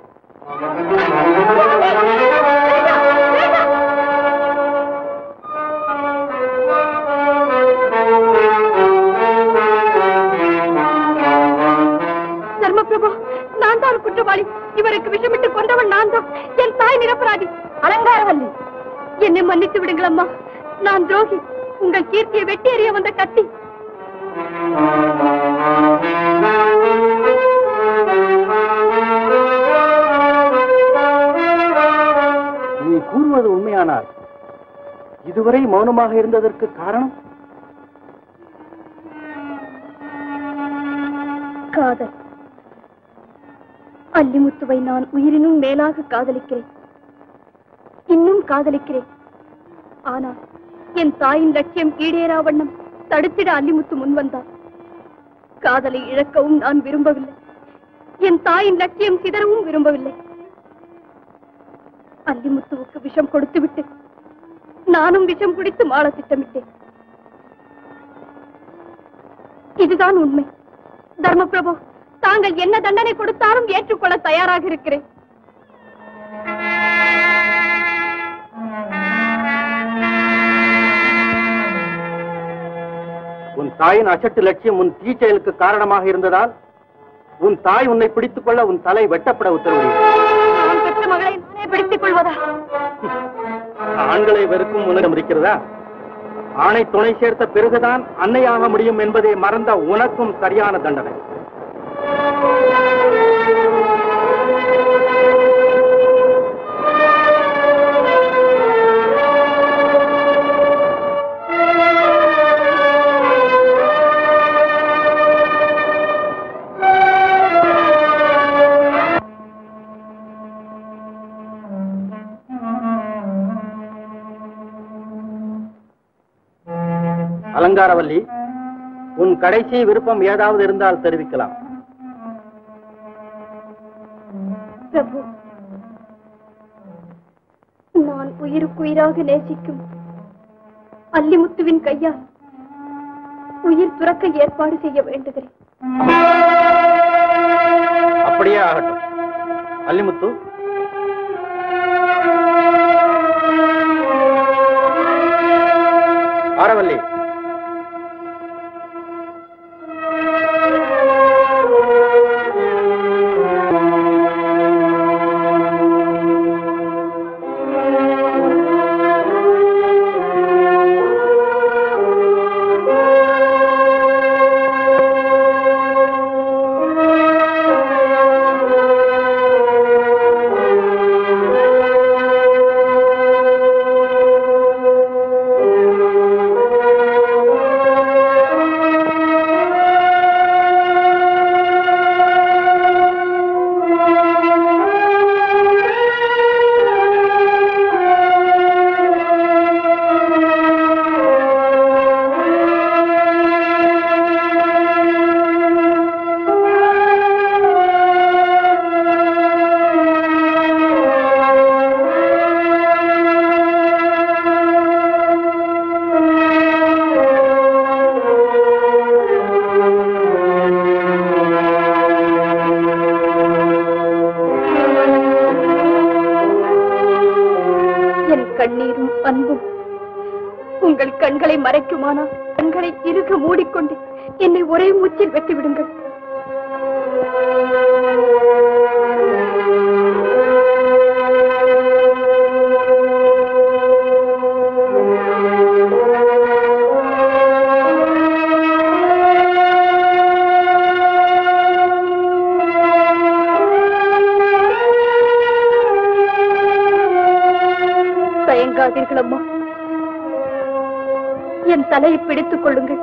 தர்மபிரபு நான் தான் குற்றவாளி இவருக்கு விஷமிட்டு கொண்டவன் நான் தான் என் தாய் நிரபராதி அலங்காரவல்லி என்னை மன்னித்து விடுங்கள் அம்மா நான் துரோகி உங்கள் கீர்த்தியை வெட்டி எறிய வந்த கத்தி நீ கூறுவது உண்மையானால் இதுவரை மௌனமாக இருந்ததற்கு காரணம் காதல் அல்லிமுத்துவை நான் உயிரினும் மேலாக காதலிக்கிறேன் இன்னும் காதலிக்கிறேன் ஆனால் என் தாயின் லட்சியம் ஈடேறா வண்ணம் தடுத்திட அல்லிமுத்து முன் வந்தார் காதலை இழக்கவும் நான் விரும்பவில்லை என் தாயின் லட்சியம் சிதறவும் விரும்பவில்லை அல்லிமுத்துவுக்கு விஷம் கொடுத்துவிட்டு நானும் விஷம் குடித்து மாள திட்டமிட்டேன் இதுதான் உண்மை தர்மபிரபு தாங்கள் என்ன தண்டனை கொடுத்தாலும் ஏற்றுக்கொள்ள தயாராக இருக்கிறேன் உன் தாயின் அசட்டு லட்சியம் உன் தீச்செயலுக்கு காரணமாக இருந்ததால் உன் தாய் உன்னை பிடித்துக் கொள்ள உன் தலை வெட்டப்பட உத்தரவிடுகிறேன் நான் பெற்ற மகளை நானே பிடித்துக் கொள்வதா ஆண்களை வெறுக்கும் உனக்கும் இருக்கிறதா ஆணை துணை சேர்த்த பிறகுதான் அன்னையாக முடியும் என்பதை மறந்த உனக்கும் சரியான தண்டனை அலங்காரவல்லி உன் கடைசி விருப்பம் ஏதாவது இருந்தால் தெரிவிக்கலாம் பிரபு நான் உயிருக்குயிராக நேசிக்கும் அல்லிமுத்துவின் கையால் உயிர் துறக்க ஏற்பாடு செய்ய வேண்டுகிறேன் அப்படியே ஆகட்டும் அல்லிமுத்து ஆரவல்லி என் கண்ணீரும் அன்பும் உங்கள் கண்களை மறைக்குமானால் கண்களை இறுக மூடிக்கொண்டு என்னை ஒரே மூச்சில் வெட்டி விடுங்கள் தயங்காதீர்கள் அம்மா என் தலையை பிடித்துக் கொள்ளுங்கள்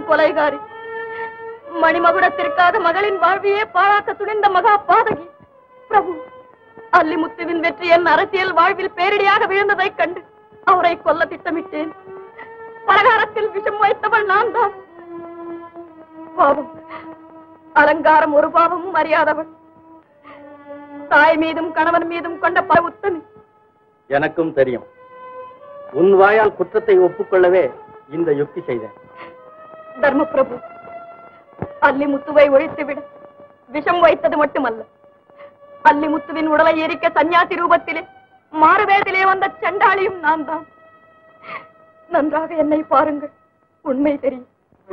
கொலைகாரி மணிமகுடத்திற்காக மகளின் வாழ்வையே பாழாக்க துணிந்த மகா பாதகி பிரபு அல்லிமுத்துவின் வெற்றி என் அரசியல் வாழ்வில் பேரிடியாக விழுந்ததைக் கண்டு அவரை கொல்ல திட்டமிட்டேன் பலகாரத்தில் விஷம் வைத்தவள் நான் தான் பாவம் அலங்காரம் ஒரு பாவமும் அறியாதவள் தாய் மீதும் கணவன் மீதும் கொண்ட பல உத்தமி எனக்கும் தெரியும் உன் வாயால் குற்றத்தை ஒப்புக்கொள்ளவே இந்த யுக்தி செய்தேன் தர்மபிரபு அல்லிமுத்துவை ஒழித்துவிட விஷம் வைத்தது மட்டுமல்ல அல்லிமுத்துவின் உடலை எரிக்க சன்னியாசி ரூபத்திலே மாறுவேதிலே வந்த சண்டாளியும் நான் தான் நன்றாக என்னை பாருங்கள் உண்மை தெரியும்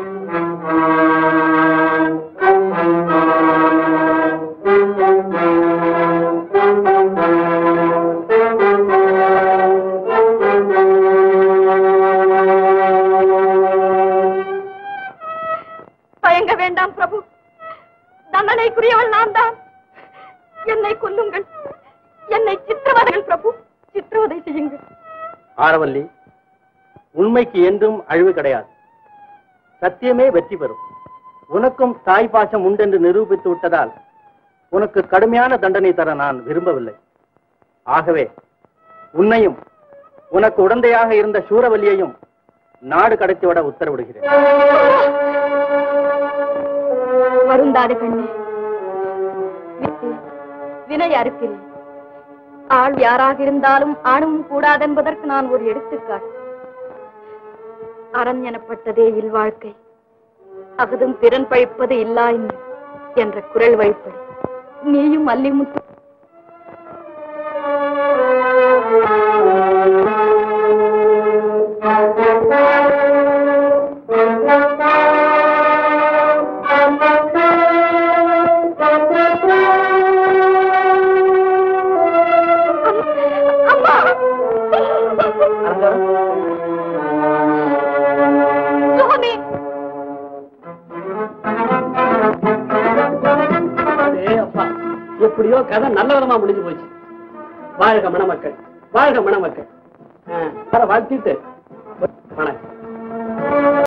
தயங்க வேண்டாம் பிரபு தண்டனைக்குரியவள் நான் தான் என்னை கொல்லுங்கள் என்னை சித்திரவதைகள் பிரபு சித்திரவதை செய்யுங்கள் ஆரவல்லி உண்மைக்கு என்றும் அழிவு கிடையாது சத்தியமே வெற்றி பெறும் உனக்கும் தாய் பாசம் உண்டென்று நிரூபித்து விட்டதால் உனக்கு கடுமையான தண்டனை தர நான் விரும்பவில்லை ஆகவே உன்னையும் உனக்கு உடந்தையாக இருந்த சூரவல்லியையும் நாடு கடத்திவிட உத்தரவிடுகிறேன் வருந்தாது கண்ணே விட்டு, வினை அறுக்கிறேன் ஆள் யாராக இருந்தாலும் ஆணும் கூடாதென்பதற்கு நான் ஒரு எடுத்துக்காட்டு அரண் எனப்பட்டதே இல்வாழ்க்கை அகதும் திறன் பழிப்பது இல்லாயின் என்ற குரல் வழிப்படி நீயும் அல்லிமுத்து அம்மா சுவாமி ஏ அப்பா எப்படியோ கதை நல்ல விதமா முடிஞ்சு போச்சு வாழ்க மணமக்கள் வாழ்க மணமக்கள் ஆ, வர வாழ்த்திட்டு வணக்கம்